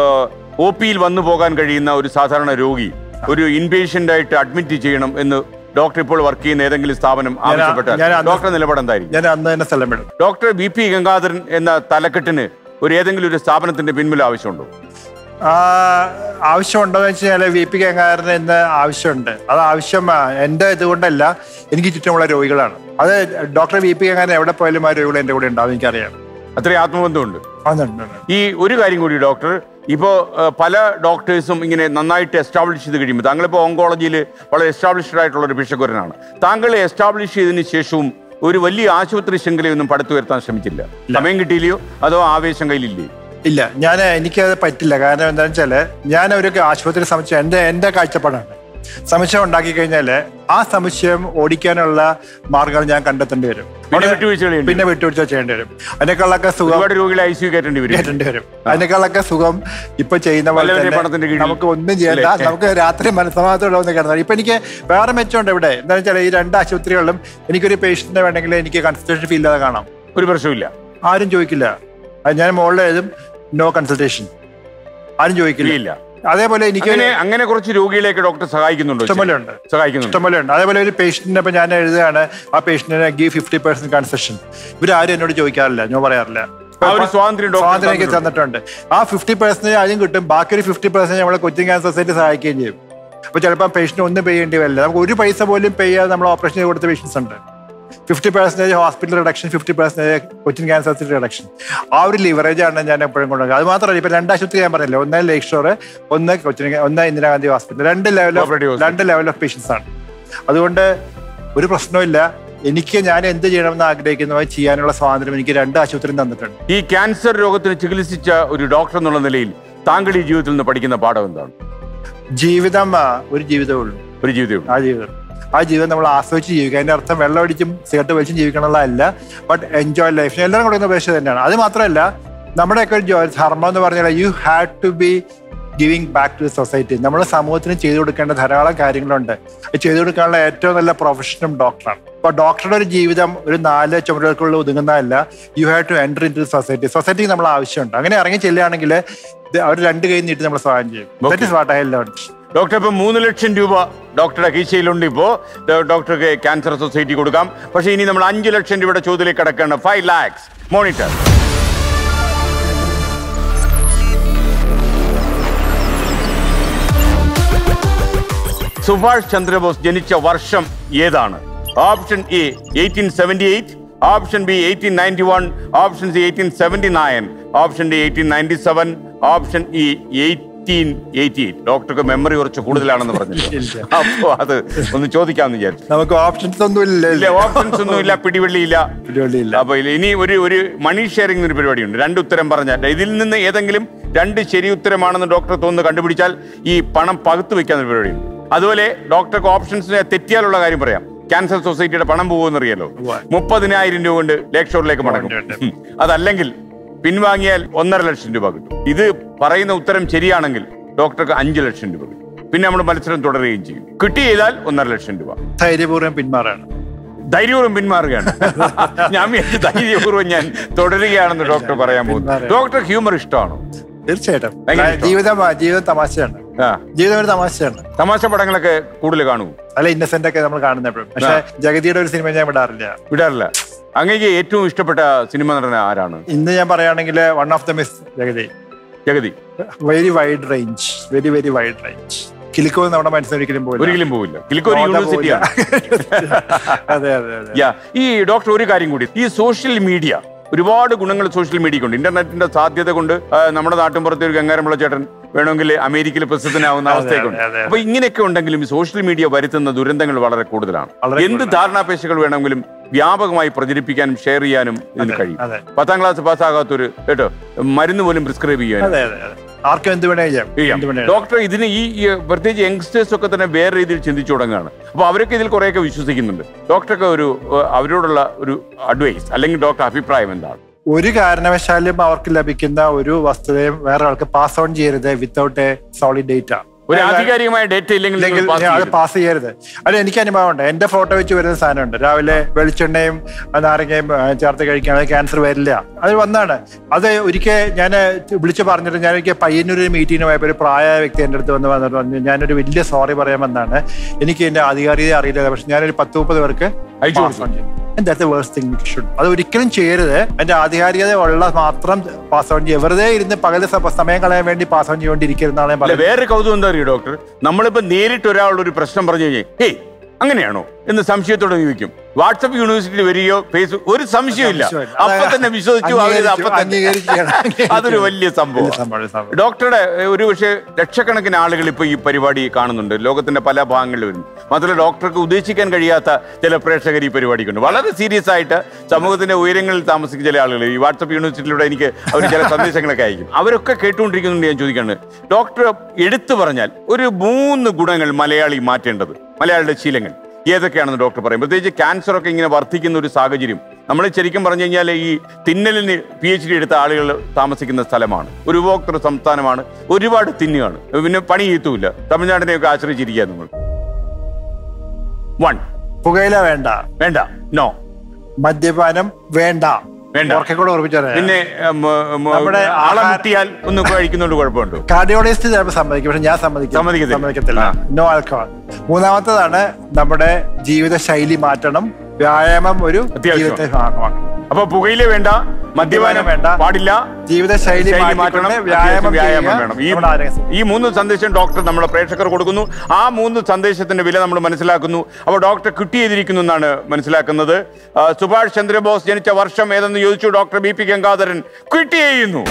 ഒ പിയിൽ വന്നു പോകാൻ കഴിയുന്ന ഒരു സാധാരണ രോഗി ഒരു ഇൻപേഷ്യന്റ് ആയിട്ട് അഡ്മിറ്റ് ചെയ്യണം എന്ന് ഡോക്ടർ ഇപ്പോൾ വർക്ക് ചെയ്യുന്ന ഏതെങ്കിലും സ്ഥാപനം ആവശ്യപ്പെട്ടാൽ ഞാൻ അന്ന് ഡോക്ടർ നിലപാട് എന്തായിരിക്കും ഞാൻ അന്ന് തന്നെ സ്ഥലം വിടും ഡോക്ടർ ബി പി ഗംഗാധരൻ എന്ന തലക്കെട്ടിന് ഒരു ഏതെങ്കിലും ഒരു സ്ഥാപനത്തിന്റെ പിൻബലം ആവശ്യമുണ്ടോ ആ, ആവശ്യമുണ്ടോ എന്ന് വെച്ച് കഴിഞ്ഞാൽ വി പി ഗംഗാധരന് ഇന്ന് ആവശ്യമുണ്ട് അത് ആവശ്യം ആ, എൻ്റെ ഇതുകൊണ്ടല്ല എനിക്ക് ചുറ്റുമുള്ള രോഗികളാണ് അത് ഡോക്ടർ വി പി ഗംഗാധരൻ എവിടെ പോയാലും ആ രോഗികൾ എൻ്റെ കൂടെ ഉണ്ടാവും എനിക്കറിയാം അത്രയും ആത്മബന്ധമുണ്ട് അതുണ്ട്, ഉണ്ട്. ഈ ഒരു കാര്യം കൂടി ഡോക്ടർ ഇപ്പോൾ പല ഡോക്ടേഴ്സും ഇങ്ങനെ നന്നായിട്ട് എസ്റ്റാബ്ലിഷ് ചെയ്ത് കഴിയുമ്പോൾ താങ്കളിപ്പോൾ ഓങ്കോളജിയിൽ വളരെ എസ്റ്റാബ്ലിഷ്ഡ് ആയിട്ടുള്ള ഒരു ഭിഷക്കുരനാണ് താങ്കൾ എസ്റ്റാബ്ലിഷ് ചെയ്തതിന് ശേഷവും ഒരു വലിയ ആശുപത്രി ശൃംഖലയൊന്നും പടുത്തുയർത്താൻ ശ്രമിച്ചില്ല സമയം കിട്ടിയില്ലയോ അതോ ആവേശം കയ്യിലില്ലേ ഇല്ല ഞാൻ എനിക്കത് പറ്റില്ല കാരണം എന്താണെന്ന് വെച്ചാല് ഞാൻ ഒരു ആശുപത്രി സംശയം എൻ്റെ എൻ്റെ കാഴ്ചപ്പാടാണ് സംശയം ഉണ്ടാക്കി കഴിഞ്ഞാൽ ആ സംശയം ഓടിക്കാനുള്ള മാർഗങ്ങൾ ഞാൻ കണ്ടെത്തേണ്ടി വരും പിന്നെ അവിടെ വിട്ടുവീഴ്ചകൾ ചെയ്യേണ്ടി പിന്നെ വിട്ടുവീഴ്ച ചെയ്യേണ്ടി വരും അതിനേക്കാളൊക്കെ സുഖം ഒരുപാട് രോഗികളെ ഐ സി കയറ്റേണ്ടി വരും കേട്ടേണ്ടി വരും അതിനേക്കാളൊക്കെ സുഖം ഇപ്പൊ ചെയ്യുന്ന പോലെ വല്ലവരുടെയും തന്നെ പണത്തിന്റെ കീഴിൽ. നമുക്ക് ഒന്നും ചെയ്യണ്ട അല്ലേ? നമുക്ക് രാത്രി മനസ്സമാധാനത്തോടെ ഒന്ന് കിടന്നു ഇപ്പൊ എനിക്ക് വേറെ മെച്ചമുണ്ട് ഇവിടെ എന്താ വെച്ചാൽ ഈ രണ്ട് ആശുപത്രികളിലും എനിക്കൊരു പേഷ്യന്റിനെ വേണമെങ്കിൽ എനിക്ക് കൺസൾട്ടേഷൻ ഫീൽ ചെയ്താൽ കാണാം ഒരു പ്രശ്നമില്ല ആരും ചോദിക്കില്ല അത് ഞാൻ മുകളിൽ എഴുതും നോ കൺസൾട്ടേഷൻ ആരും ചോദിക്കില്ല ഇല്ല അതേപോലെ എനിക്ക് അങ്ങനെ അങ്ങനെ കുറച്ച് രോഗികളെയൊക്കെ ഡോക്ടർ സഹായിക്കുന്നുണ്ടോ ഇഷ്ടംപോലെ ഉണ്ട് സഹായിക്കുന്നുണ്ട് ഇഷ്ടംപോലെ ഉണ്ട് അതേപോലെ ഒരു പേഷ്യന്റിനെ ഇപ്പൊ ഞാൻ എഴുതുകയാണ് ആ പേഷ്യന്റിനെ ഗീവ് ഫിഫ്റ്റി പെർസെന്റ് കൺസെഷൻ ഇവരാരും എന്നോട് ചോദിക്കാറില്ല ഞാൻ പറയാറില്ല ആ ഒരു സ്വാതന്ത്ര്യം ഡോക്ടർ സ്വാതന്ത്ര്യം എനിക്ക് തന്നിട്ടുണ്ട് ആ ഫിഫ്റ്റി പെർസെന്റ് ആദ്യം കിട്ടും ബാക്കി ഒരു ഫിഫ്റ്റി പെർസെന്റ് നമ്മളെ കൊച്ചിൻ ക്യാൻസർ സൊസൈറ്റി സഹായിക്കുകയും ചെയ്യും അപ്പൊ ചിലപ്പോൾ പേഷ്യന്റ് ഒന്നും പേ ചെയ്യേണ്ടി വരില്ല നമുക്ക് ഒരു പൈസ പോലും പേ ചെയ്യാതെ നമ്മൾ ഓപ്പറേഷൻ ചെയ്ത് കൊടുത്ത പേഷ്യൻസ് ഉണ്ട് fifty percentage hospital reduction fifty percentage Cochin cancer society reduction ആ ഒരു ലിവറേജ് ആണ് ഞാൻ എപ്പോഴും കൊണ്ടുവന്നത് അത് മാത്രമല്ല ഇപ്പൊ രണ്ട് ആശുപത്രി ഞാൻ പറഞ്ഞില്ല ഒന്ന് ലേക്ക് ഷോർ ഒന്ന് കൊച്ചിൻ ഒന്ന് ഇന്ദിരാഗാന്ധി ഹോസ്പിറ്റൽ രണ്ട് ലെവൽ ഓഫ് Cooperative hospital. രണ്ട് ലെവൽ ഓഫ് പേഷ്യൻസ് ആണ് അതുകൊണ്ട് ഒരു പ്രശ്നമില്ല എനിക്ക് ഞാൻ എന്ത് ചെയ്യണമെന്ന് ആഗ്രഹിക്കുന്നതുമായി ചെയ്യാനുള്ള സ്വാതന്ത്ര്യം എനിക്ക് രണ്ട് ആശുപത്രിയും തന്നിട്ടുണ്ട് ഈ ക്യാൻസർ രോഗത്തിന് ചികിത്സിച്ച ഒരു ഡോക്ടർ എന്നുള്ള നിലയിൽ താങ്കൾ ഈ ജീവിതത്തിൽ നിന്ന് പഠിക്കുന്ന പാഠം എന്താണ് ജീവിതം ആ, ഒരു ജീവിതമേ ഉള്ളൂ ഒരു ജീവിതം ആ ജീവിതം ആ ജീവിതം നമ്മൾ ആസ്വദിച്ച് ജീവിക്കുക അതിന്റെ അർത്ഥം വെള്ളം അടിച്ചും സിഗരറ്റ് വലിച്ചും ജീവിക്കണമെന്നല്ല ബട്ട് എൻജോയ് ലൈഫ് എല്ലാവരും കൊടുക്കുന്ന ഉപദേശം തന്നെയാണ് അത് മാത്രമല്ല നമ്മുടെയൊക്കെ ഒരു ജോ- ധർമ്മം എന്ന് പറഞ്ഞാൽ you had to be giving back to the society നമ്മുടെ സമൂഹത്തിന് ചെയ്തു കൊടുക്കേണ്ട ധാരാളം കാര്യങ്ങളുണ്ട് അത് ചെയ്തു കൊടുക്കാനുള്ള ഏറ്റവും നല്ല പ്രൊഫഷനും ഡോക്ടറാണ് അപ്പൊ ഡോക്ടറുടെ ഒരു ജീവിതം ഒരു നാല് ചുമരുകൾക്കുള്ളിൽ ഒതുങ്ങുന്നതല്ല you have to enter into society സൊസൈറ്റിക്ക് നമ്മൾ ആവശ്യമുണ്ട് അങ്ങനെ ഇറങ്ങി ചെല്ലുകയാണെങ്കിൽ അവർ രണ്ട് കൈ നീട്ടി നമ്മൾ സഹായം ചെയ്യും that is what I learn doctor ഇപ്പൊ മൂന്ന് ലക്ഷം രൂപ ഡോക്ടറുടെ കീശയിലുണ്ട് ഇപ്പോ ഡോ- ഡോക്ടർക്ക് ക്യാൻസർ സൊസൈറ്റി കൊടുക്കാം പക്ഷേ ഇനി നമ്മൾ അഞ്ച് ലക്ഷം രൂപയുടെ ചോദ്യത്തിലേക്ക് കിടക്കുകയാണ് ഫൈവ് ലാക്സ് മോണിറ്റർ സുഭാഷ് ചന്ദ്രബോസ് ജനിച്ച വർഷം ഏതാണ് option A eighteen seventy eight option B eighteen ninety one option C eighteen seventy nine option D eighteen ninety seven option E eighteen eighty eight ഡോക്ടർക്ക് മെമ്മറി കുറച്ച് കൂടുതലാണെന്ന് പറഞ്ഞു അപ്പോ അത് ഒന്ന് ചോദിക്കാമെന്ന് വിചാരിച്ചു നമുക്ക് ഓപ്ഷൻസ് ഒന്നും ഇല്ല ഇല്ല ഓപ്ഷൻസ് ഒന്നും ഇല്ല പിടിവള്ളിയില്ല പിടിവള്ളിയില്ല. അപ്പൊ ഇല്ല, ഇനി ഒരു ഒരു മണി ഷെയറിംഗ് ഒരു പരിപാടിയുണ്ട് രണ്ട് ഉത്തരം പറഞ്ഞാൽ ഇതിൽ നിന്ന് ഏതെങ്കിലും രണ്ട് ശരി ഉത്തരമാണെന്ന് ഡോക്ടർ തോന്നുന്നു കണ്ടുപിടിച്ചാൽ ഈ പണം പകുത്തു വെക്കാൻ ഒരു പരിപാടിയുണ്ട് അതുപോലെ ഡോക്ടർക്ക് ഓപ്ഷൻസിനെ തെറ്റിയാലുള്ള കാര്യം പറയാം ക്യാൻസർ സൊസൈറ്റിയുടെ പണം പോകുമെന്നറിയാലോ ഉവ്വ. മുപ്പതിനായിരം രൂപ കൊണ്ട് ലേക്ക് ഷോറിലേക്ക് മടങ്ങും ഉണ്ട്, ഉം. അതല്ലെങ്കിൽ പിൻവാങ്ങിയാൽ ഒന്നര ലക്ഷം രൂപ കിട്ടും ഇത് പറയുന്ന ഉത്തരം ശരിയാണെങ്കിൽ ഡോക്ടർക്ക് അഞ്ച് ലക്ഷം രൂപ കിട്ടും പിന്നെ നമ്മൾ മത്സരം തുടരുകയും ചെയ്യും കിട്ടി ചെയ്താൽ ഒന്നര ലക്ഷം രൂപ ധൈര്യപൂർവ്വം പിന്മാറാണ് ധൈര്യപൂർവ്വം പിന്മാറുകയാണ് ഞാൻ വിചാരിച്ചു ധൈര്യപൂർവ്വം ഞാൻ തുടരുകയാണെന്ന് ഡോക്ടർ പറയാൻ പോകുന്നു പിന്മാറുക. ഡോക്ടർ ഹ്യൂമർ ഇഷ്ടമാണോ തീർച്ചയായിട്ടും ഭയങ്കര ഇഷ്ടം. ജീവിതം ജീവിതം തമാശയാണ് ആ ജീവിതം ഒരു തമാശയാണ് തമാശ പടങ്ങളൊക്കെ കൂടുതൽ കാണുമോ അല്ല ഇന്നസെന്റ് ഒക്കെ നമ്മൾ കാണുന്ന എപ്പോഴും പക്ഷെ ജഗതിയുടെ ഒരു സിനിമ ഞാൻ വിടാറില്ല വിടാറില്ല അങ്ങേക്ക് ഏറ്റവും ഇഷ്ടപ്പെട്ട സിനിമ നടന ആരാണ് ഇന്ന് ഞാൻ പറയുകയാണെങ്കിൽ one of the miss Jagathy Jagathy very wide range very very wide range കിലിക്കോ നമ്മുടെ മനസ്സിലൊരിക്കലും പോയില്ല ഒരിക്കലും പോവില്ല കിലിക്കോ ഒരു ബോധം യൂണിവേഴ്സിറ്റിയാണ് അതെ അതെ അതെ യാ ഈ ഡോക്ടർ ഒരു കാര്യം കൂടി ഈ സോഷ്യൽ മീഡിയ ഒരുപാട് ഗുണങ്ങൾ സോഷ്യൽ മീഡിയക്കുണ്ട് ഇന്റർനെറ്റിന്റെ സാധ്യത കൊണ്ട് ആ, നമ്മുടെ നാട്ടിൻപുറത്തെ ഒരു ഗംഗാരമുള്ള ചേട്ടൻ വേണമെങ്കിൽ അമേരിക്കയിൽ പ്രസിദ്ധനാവുന്ന അവസ്ഥയൊക്കെ അതെ, അതെ. അപ്പൊ ഇങ്ങനെയൊക്കെ ഉണ്ടെങ്കിലും ഈ സോഷ്യൽ മീഡിയ വരുത്തുന്ന ദുരന്തങ്ങൾ വളരെ കൂടുതലാണ് വളരെ എന്ത് ധാരണാപേക്ഷകൾ വേണമെങ്കിലും വ്യാപകമായി പ്രചരിപ്പിക്കാനും ഷെയർ ചെയ്യാനും ഇതിന് കഴിയും അതെ. പത്താം ക്ലാസ് പാസ്സാകാത്തൊരു കേട്ടോ മരുന്ന് പോലും പ്രിസ്ക്രൈബ് ചെയ്യാൻ അതെ അതെ അതെ ആർക്കും എന്ത് വേണേ ചെയ്യാം ചെയ്യാം എന്ത് വേണേ ഡോക്ടർ ഇതിന് ഈ ഈ പ്രത്യേകിച്ച് യങ്സ്റ്റേഴ്സ് ഒക്കെ തന്നെ വേറെ രീതിയിൽ ചിന്തിച്ചു തുടങ്ങുകയാണ് അപ്പൊ അവരൊക്കെ ഇതിൽ കുറെയൊക്കെ വിശ്വസിക്കുന്നുണ്ട് ഡോക്ടർക്ക് ഒരു ഏഹ്, അവരോടുള്ള ഒരു അഡ്വൈസ് അല്ലെങ്കിൽ ഡോക്ടർ അഭിപ്രായം എന്താണ് ഒരു കാരണവശാലും അവർക്ക് ലഭിക്കുന്ന ഒരു വസ്തുതയും വേറെ ആൾക്ക് പാസ് ഓൺ ചെയ്യരുത് വിത്തൗട്ട് എ സോളിഡ് ഡേറ്റ ഒരു ആധികാരികമായ ഡേറ്റ ഇല്ലെങ്കിൽ നിങ്ങൾ pass അത് ചെയ്യരുത്. പാസ് ചെയ്യരുത് അത് എനിക്ക് അനുഭവമുണ്ട് എന്റെ ഫോട്ടോ വെച്ച് വരുന്ന സാധനമുണ്ട് രാവിലെ വെളിച്ചെണ്ണയും ആ, നാരങ്ങയും ആ, ചേർത്ത് കഴിക്കുകയാണെങ്കിൽ ക്യാൻസർ വരില്ല അത് വന്നാണ് അത് ഒരിക്കൽ ഞാൻ വിളിച്ചു പറഞ്ഞിട്ട് ഞാൻ ഒരിക്കൽ പയ്യന്നൂർ മീറ്റിങ്ങിന് പോയപ്പോൾ ഒരു പ്രായമായ വ്യക്തി എൻ്റെ അടുത്ത് വന്ന് വന്നിട്ട് പറഞ്ഞു ഞാനൊരു വലിയ സോറി പറയാൻ വന്നാണ് എനിക്ക് എന്റെ ആധികാരികത അറിയില്ല പക്ഷെ ഞാനൊരു പത്ത് മുപ്പത് പേർക്ക് അയച്ചു pass on ചെയ്യും. And that's the worst thing you should. അത് ഒരിക്കലും ചെയ്യരുത് അതിന്റെ ആധികാരികത ഉള്ള മാത്രം പാസ് ഓൺ ചെയ്യുക വെറുതെ ഇരുന്ന് പകല് സ- സമയം കളയാൻ വേണ്ടി പാസ് ഓൺ ചെയ്തുകൊണ്ടിരിക്കരുതെന്നാണ് ഞാൻ അല്ല പറയുന്നത് വേറെ കൗതുകം എന്താ അറിയോ ഡോക്ടർ നമ്മളിപ്പോ നേരിട്ട് ഒരാളോട് ഒരു പ്രശ്നം പറഞ്ഞു കഴിഞ്ഞാൽ ഏയ് അങ്ങനെയാണോ എന്ന് സംശയത്തോടെ ചോദിക്കും വാട്സപ്പ് യൂണിവേഴ്സിറ്റി വരികയോ ഫേസ്ബുക്ക് ഒരു സംശയമില്ല സംശയമില്ല. അപ്പൊ അത് തന്നെ വിശ്വസിച്ചു അവരിത് അപ്പൊ തന്നെ അംഗീകരിക്കുകയാണ്. അതൊരു വലിയ സംഭവം വലിയ സംഭവം, സംഭവം. ഡോക്ടറുടെ ഏഹ്, ഒരു പക്ഷേ ലക്ഷക്കണക്കിന് ആളുകൾ ഇപ്പൊ ഈ പരിപാടി കാണുന്നുണ്ട് ലോകത്തിന്റെ പല ഭാഗങ്ങളിൽ വരുന്നു മാത്രമല്ല ഡോക്ടർക്ക് ഉദ്ദേശിക്കാൻ കഴിയാത്ത ചില പ്രേക്ഷകർ ഈ പരിപാടിക്കുണ്ട് വളരെ സീരിയസ് ആയിട്ട് സമൂഹത്തിന്റെ ഉയരങ്ങളിൽ താമസിക്കുന്ന ചില ആളുകൾ ഈ വാട്സപ്പ് യൂണിവേഴ്സിറ്റിയിലൂടെ എനിക്ക് അവർ ചില സന്ദേശങ്ങളൊക്കെ അയക്കും അവരൊക്കെ കേട്ടുകൊണ്ടിരിക്കുന്നുണ്ട് ഞാൻ ചോദിക്കാണ് ഡോക്ടർ എടുത്തു പറഞ്ഞാൽ ഒരു മൂന്ന് ഗുണങ്ങൾ മലയാളി മാറ്റേണ്ടത് മലയാളിയുടെ ശീലങ്ങൾ ഏതൊക്കെയാണെന്ന് ഡോക്ടർ പറയും പ്രത്യേകിച്ച് ക്യാൻസർ ഒക്കെ ഇങ്ങനെ വർദ്ധിക്കുന്ന ഒരു സാഹചര്യം നമ്മൾ ശരിക്കും പറഞ്ഞു കഴിഞ്ഞാൽ ഈ തിന്നലിന് പി എച്ച് ഡി എടുത്ത ആളുകൾ താമസിക്കുന്ന സ്ഥലമാണ് ഒരു ഉപഭോക്തൃ സംസ്ഥാനമാണ് ഒരുപാട് തിന്നുകയാണ് പിന്നെ പണി ചെയ്യത്തുമില്ല തമിഴ്നാടിനെയൊക്കെ ആശ്രയിച്ചിരിക്കുക നമ്മൾ വൺ പുകയില വേണ്ട വേണ്ട നോ മദ്യപാനം വേണ്ട വേണ്ട. ഉറക്കെ കൂടെ ഉറപ്പിച്ചാൽ പിന്നെ ഉം, ഉം, നമ്മുടെ ആളെ ആഹാര- മുട്ടിയാൽ ഒന്നും കഴിക്കുന്നതുകൊണ്ട് കുഴപ്പമുണ്ടോ കാർഡിയോളജിസ്റ്റ് ചിലപ്പോൾ സമ്മതിക്കും പക്ഷെ ഞാൻ സമ്മതിക്കും സമ്മതിക്കത്തില്ല. സമ്മതിക്കത്തില്ല ആ. നോ ആൽക്കഹോൾ മൂന്നാമത്തതാണ് നമ്മുടെ ജീവിത ശൈലി മാറ്റണം വ്യായാമം ഒരു അത്യാവശ്യം. ജീവിതത്തെ ഭാഗമാക്കണം അപ്പൊ പുകയില വേണ്ട മദ്യപാനം വേണ്ട. പാടില്ല ജീവിത ശൈലി ശൈലി മാറ്റണം മാറ്റണം അത്യാവശ്യം വ്യായാമം വ്യായാമം ചെയ്യുക, വേണം ഈ നമ്മുടെ ആരോഗ്യം ഈ മൂന്ന് സന്ദേശം ഡോക്ടർ നമ്മുടെ പ്രേക്ഷകർ കൊടുക്കുന്നു ആ മൂന്ന് സന്ദേശത്തിന്റെ വില നമ്മൾ മനസ്സിലാക്കുന്നു അപ്പോൾ ഡോക്ടർ കിട്ടി ചെയ്തിരിക്കുന്നു എന്നാണ് മനസ്സിലാക്കുന്നത് ആ, സുഭാഷ് ചന്ദ്രബോസ് ജനിച്ച വർഷം ഏതെന്ന് ചോദിച്ചു doctor B P Gangadharan quit ചെയ്യുന്നു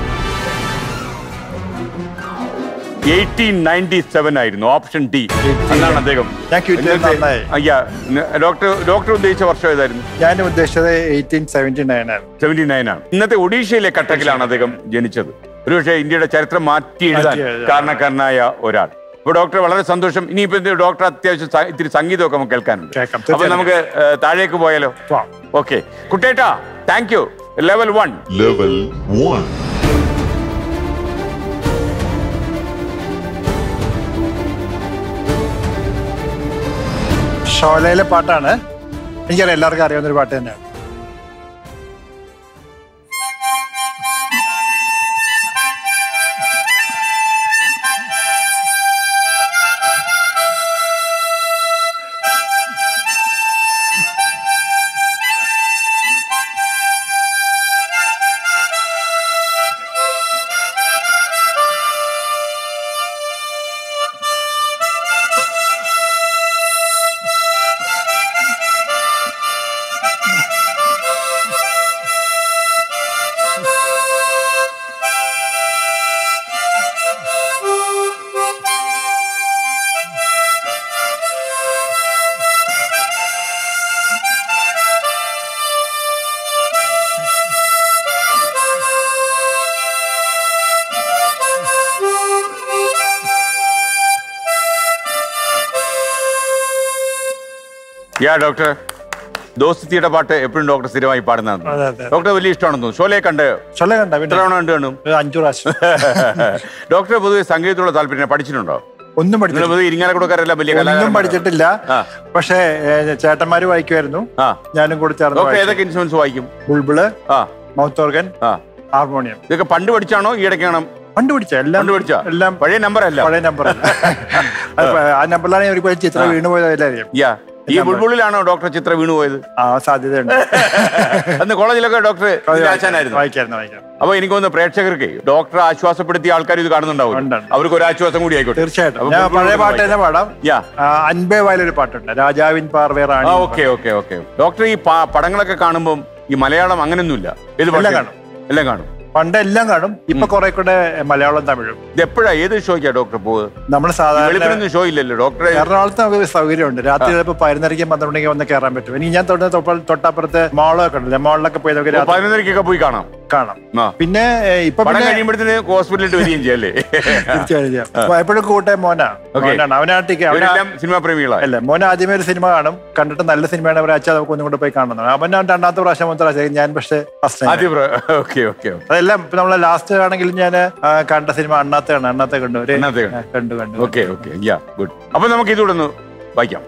എയ്റ്റീൻ നയൻറ്റി സെവൻ ആയിരുന്നു ഓപ്ഷൻ ഡി എന്നാണ് അദ്ദേഹം ഞാൻ quit ചെയ്തത് ഇന്നത്തെ- നന്നായി. അയ്യാ ന- ഡോക്ടർ ഡോക്ടർ ഉദ്ദേശിച്ച വർഷം ഏതായിരുന്നു ഞാൻ ഉദ്ദേശിച്ചത് എയ്റ്റീൻ സെവന്റി നയൻ ആണ് സെവന്റി നയൻ ആണ് ഇന്നത്തെ ഒഡീഷയിലെ കട്ടക്കിലാണ് അദ്ദേഹം ജനിച്ചത് ഒരുപക്ഷെ ഇന്ത്യയുടെ ചരിത്രം മാറ്റി എഴുതാൻ മാറ്റി എഴുതാൻ. കാരണക്കാരനായ ഒരാൾ അപ്പൊ ഡോക്ടർ വളരെ സന്തോഷം ഇനിയിപ്പോ എന്ത് ഡോക്ടർ അത്യാവശ്യം സ- ഇത്തിരി സംഗീതമൊക്കെ നമുക്ക് കേൾക്കാനുണ്ട് കേൾക്കാം, അപ്പൊ തീർച്ചയായും. നമുക്ക് ഏ, താഴേക്ക് പോയാലോ പോവാം. ഓക്കെ കുട്ടേട്ടാ thank you level one Level 1. ഷോലയിലെ പാട്ടാണ് എനിക്കറിയാം എല്ലാവർക്കും അറിയാവുന്ന ഒരു പാട്ട് തന്നെയാണ് യാ ഡോക്ടർ ദോസ്തിയുടെ പാട്ട് എപ്പോഴും ഡോക്ടർ സ്ഥിരമായി പാടുന്നതാണ് അതെ, അതെ. ഡോക്ടർ വലിയ ഇഷ്ടമാണെന്ന് തോന്നുന്നു ഷോലയെ കണ്ട് ഷോല കണ്ട എത്ര തവണ കണ്ടു കാണും ഒരു അഞ്ചു പ്രാവശ്യം ഡോക്ടർ പൊതുവെ സംഗീതത്തോടെ താല്പര്യം പഠിച്ചിട്ടുണ്ടോ ഒന്നും നിങ്ങൾ പഠിച്ചിട്ടില്ല പൊതുവെ ഇരിങ്ങാലക്കുടക്കാരെല്ലാം വലിയ ഒന്നും കലാകാരന്മാരാണ്. പഠിച്ചിട്ടില്ല ആ. പക്ഷേ ഏ, ചേട്ടന്മാര് വായിക്കുമായിരുന്നു ആ ഞാനും കൂടി ചേർന്ന് ഡോക്ടർ വായിച്ചു. ഏതൊക്കെ ഇൻസ്ട്രുമെന്റ്സ് വായിക്കും ബുൾബിള് ആ മൗത്ത് ഓർഗൻ ആ ഹാർമോണിയം ഇതൊക്കെ പണ്ട് പഠിച്ചാണോ ഈ ഇടയ്ക്കാണോ കണ്ടുപിടിച്ച എല്ലാം കണ്ടുപിടിച്ച എല്ലാം പഴയ നമ്പർ അല്ല പഴയ നമ്പർ ആ നമ്പറിലാണ് ഞാൻ ഒരു ചിത്രം വീണു പോയത് എല്ലാവരെയും യാ ഈ ബുൾബുളിലാണോ ഡോക്ടർ ചിത്ര വീണു പോയത് ആ സാധ്യതയുണ്ട് അന്ന് കോളേജിലൊക്കെ ഡോക്ടർ ഇതിന്റെ ആശാനായിരുന്നു വായിക്കായിരുന്നു വായിക്കാം അപ്പൊ എനിക്ക് തോന്നുന്നു പ്രേക്ഷകർക്ക് ഡോക്ടറെ ആശ്വാസപ്പെടുത്തിയ ആൾക്കാർ ഇത് കാണുന്നുണ്ടാവും ഉണ്ട്, ഉണ്ട്. അവർക്ക് ഒരു ആശ്വാസം കൂടി ആയിക്കോട്ടെ തീർച്ചയായിട്ടും അപ്പൊ ഞാൻ ബുൾബുൾ പഴയ ഒന്ന് പാട്ട് തന്നെ പാടാം യാ ആ, അൻപേ വയലൊരു പാട്ടുണ്ട് രാജാവിൻ പാർവേ റാണി ആ ഓക്കെ ഓക്കെ ഓക്കെ ഡോക്ടർ ഈ പ- പടങ്ങളൊക്കെ കാണുമ്പോൾ ഈ മലയാളം അങ്ങനെയൊന്നുമില്ല ഏത് എല്ലാം ഭാഷ കാണും. എല്ലാം കാണും പണ്ട് എല്ലാം കാണും ഇപ്പൊ കുറെ കൂടെ മലയാളം തമിഴും ഇത് എപ്പോഴാ ഏത് ഷോയ്ക്കാ ഡോക്ടർ പോവുക നമ്മൾ സാധാരണ വെളുപ്പിനൊന്നും ഷോ ഇല്ലല്ലോ ഡോക്ടറെ എറണാകുളത്ത് നമുക്ക് സൗകര്യമുണ്ട് രാത്രി ചിലപ്പോൾ പതിനൊന്നരയ്ക്കും പന്ത്രണ്ട് മണിക്ക് വന്ന് കയറാൻ പറ്റും എനിക്ക് ഞാൻ തൊട്ട് തൊപ്പ- തൊട്ടപ്പുറത്ത് മോളൊക്കെ ഉണ്ടല്ലേ മോളിലൊക്കെ പോയി നമുക്ക് രാത്രി പതിനൊന്നരക്കൊക്കെ പോയി കാണാം കാണാം ആ. പിന്നെ ഏ, ഇപ്പൊ പടം പിന്നെ കഴിയുമ്പോഴത്തേന് ഹോസ്പിറ്റലിൽ വരികയും ചെയ്യല്ലേ തീർച്ചയായും ചെയ്യാം. അപ്പൊ എപ്പോഴും കൂട്ടെ മോനാ Okay. മോനാണ് അവനാട്ടിക്ക് അവനാ ഇവരെല്ലാം സിനിമാ പ്രേമികളാണ് അല്ല മോൻ ആദ്യമേ ഒരു സിനിമ കാണും കണ്ടിട്ട് നല്ല സിനിമയാണ് അവരെ അച്ഛാ നമുക്ക് ഒന്നും കൂടെ പോയി കാണുന്നത് അവൻ രണ്ടാമത്തെ പ്രാവശ്യം മൂന്നാമത്തെ പ്രാവശ്യം ഞാൻ പക്ഷേ ഫസ്റ്റ് ആദ്യം ഓക്കെ ഓക്കെ അതെല്ലാം ഇപ്പൊ നമ്മളെ ലാസ്റ്റ് ആണെങ്കിലും ഞാൻ കണ്ട സിനിമ അണ്ണാത്തയാണ് അണ്ണാത്ത കണ്ടു ഒരു അണ്ണാത്തെ കണ്ടു. ആ, കണ്ടു കണ്ടു ഓക്കെ ഓക്കെ യാ ഗുഡ് അപ്പൊ നമുക്ക് ഇതുകൂടെ ഒന്ന് വായിക്കാം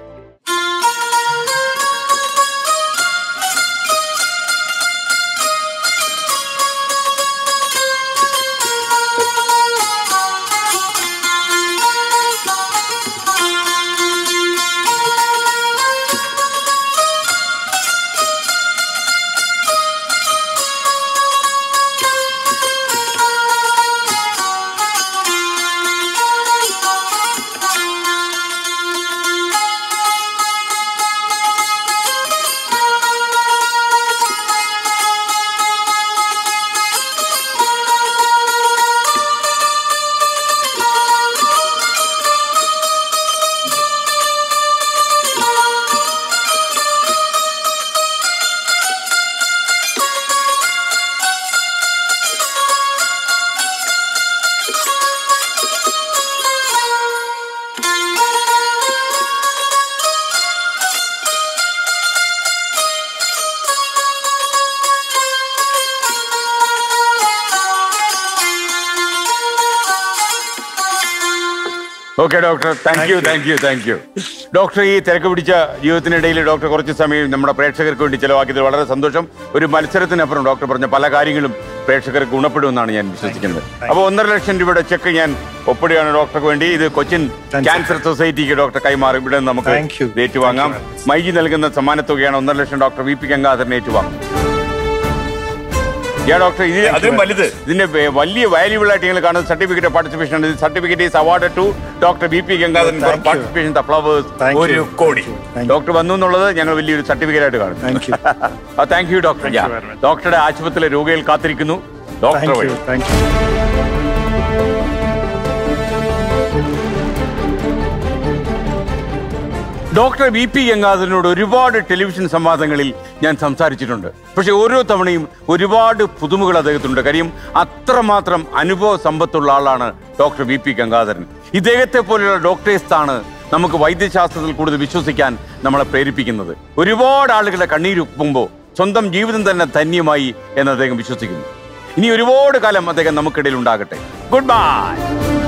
okay doctor thank you thank you thank you doctor ഈ തിരക്ക് പിടിച്ച ജീവിതത്തിനിടയിൽ ഡോക്ടർ കുറച്ച് സമയം നമ്മുടെ പ്രേക്ഷകർക്ക് വേണ്ടി ചിലവാക്കിയത് വളരെ സന്തോഷം ഒരു മത്സരത്തിനപ്പുറം ഡോക്ടർ പറഞ്ഞ പല കാര്യങ്ങളും പ്രേക്ഷകർക്ക് ഗുണപ്പെടുമെന്നാണ് ഞാൻ വിശ്വസിക്കുന്നത് അപ്പോൾ ഒന്നര ലക്ഷം രൂപയുടെ ചെക്ക് ഞാൻ ഒപ്പിടുകയാണ് ഡോക്ടർക്ക് വേണ്ടി ഇത് കൊച്ചിൻ Thank you. ക്യാൻസർ സൊസൈറ്റിക്ക് ഡോക്ടർ കൈമാറും ഇവിടെ നിന്ന് നമുക്ക് Thank you. ഏറ്റുവാങ്ങാം Thank you myG നൽകുന്ന സമ്മാനത്തുകയാണ് ഒന്നര lakh doctor V P Gangadharan ഏറ്റുവാങ്ങും യാ ഡോക്ടർ ഇത് അതിലും വലുത് ഇതിന്റെ വേ- വലിയ വാല്യൂബിൾ ആയിട്ട് നിങ്ങൾ കാണുന്ന സർട്ടിഫിക്കറ്റ് പാർട്ടിസിപ്പേഷൻ ആണ് certificate is award to doctor B P Gangadharan for Thank you. Participation the flowers Thank ഒരു you. Crore Thank you. Thank you. Doctor വന്നു എന്നുള്ളത് ഞങ്ങൾ വലിയൊരു സർട്ടിഫിക്കറ്റ് ആയിട്ട് കാണും thank you thank you doctor Thank you very much. ഡോക്ടറുടെ ആശുപത്രിയിലെ രോഗികൾ കാത്തിരിക്കുന്നു ഡോക്ടർ താങ്ക് വഴി you thank you doctor V P ഗംഗാധരനോട് ഒരുപാട് ടെലിവിഷൻ സംവാദങ്ങളിൽ ഞാൻ സംസാരിച്ചിട്ടുണ്ട് പക്ഷെ ഓരോ തവണയും ഒരുപാട് പുതുമകൾ അദ്ദേഹത്തിനുണ്ട് കാര്യം അത്രമാത്രം അനുഭവ സമ്പത്തുള്ള ആളാണ് ഡോക്ടർ വി പി ഗംഗാധരൻ ഇദ്ദേഹത്തെ പോലെയുള്ള ഡോക്ടേഴ്സാണ് നമുക്ക് വൈദ്യശാസ്ത്രത്തിൽ കൂടുതൽ വിശ്വസിക്കാൻ നമ്മളെ പ്രേരിപ്പിക്കുന്നത് ഒരുപാട് ആളുകളുടെ കണ്ണീരൊപ്പുമ്പോൾ സ്വന്തം ജീവിതം തന്നെ ധന്യമായി എന്ന് അദ്ദേഹം വിശ്വസിക്കുന്നു ഇനി ഒരുപാട് കാലം അദ്ദേഹം നമുക്കിടയിൽ ഉണ്ടാകട്ടെ ഗുഡ് ബൈ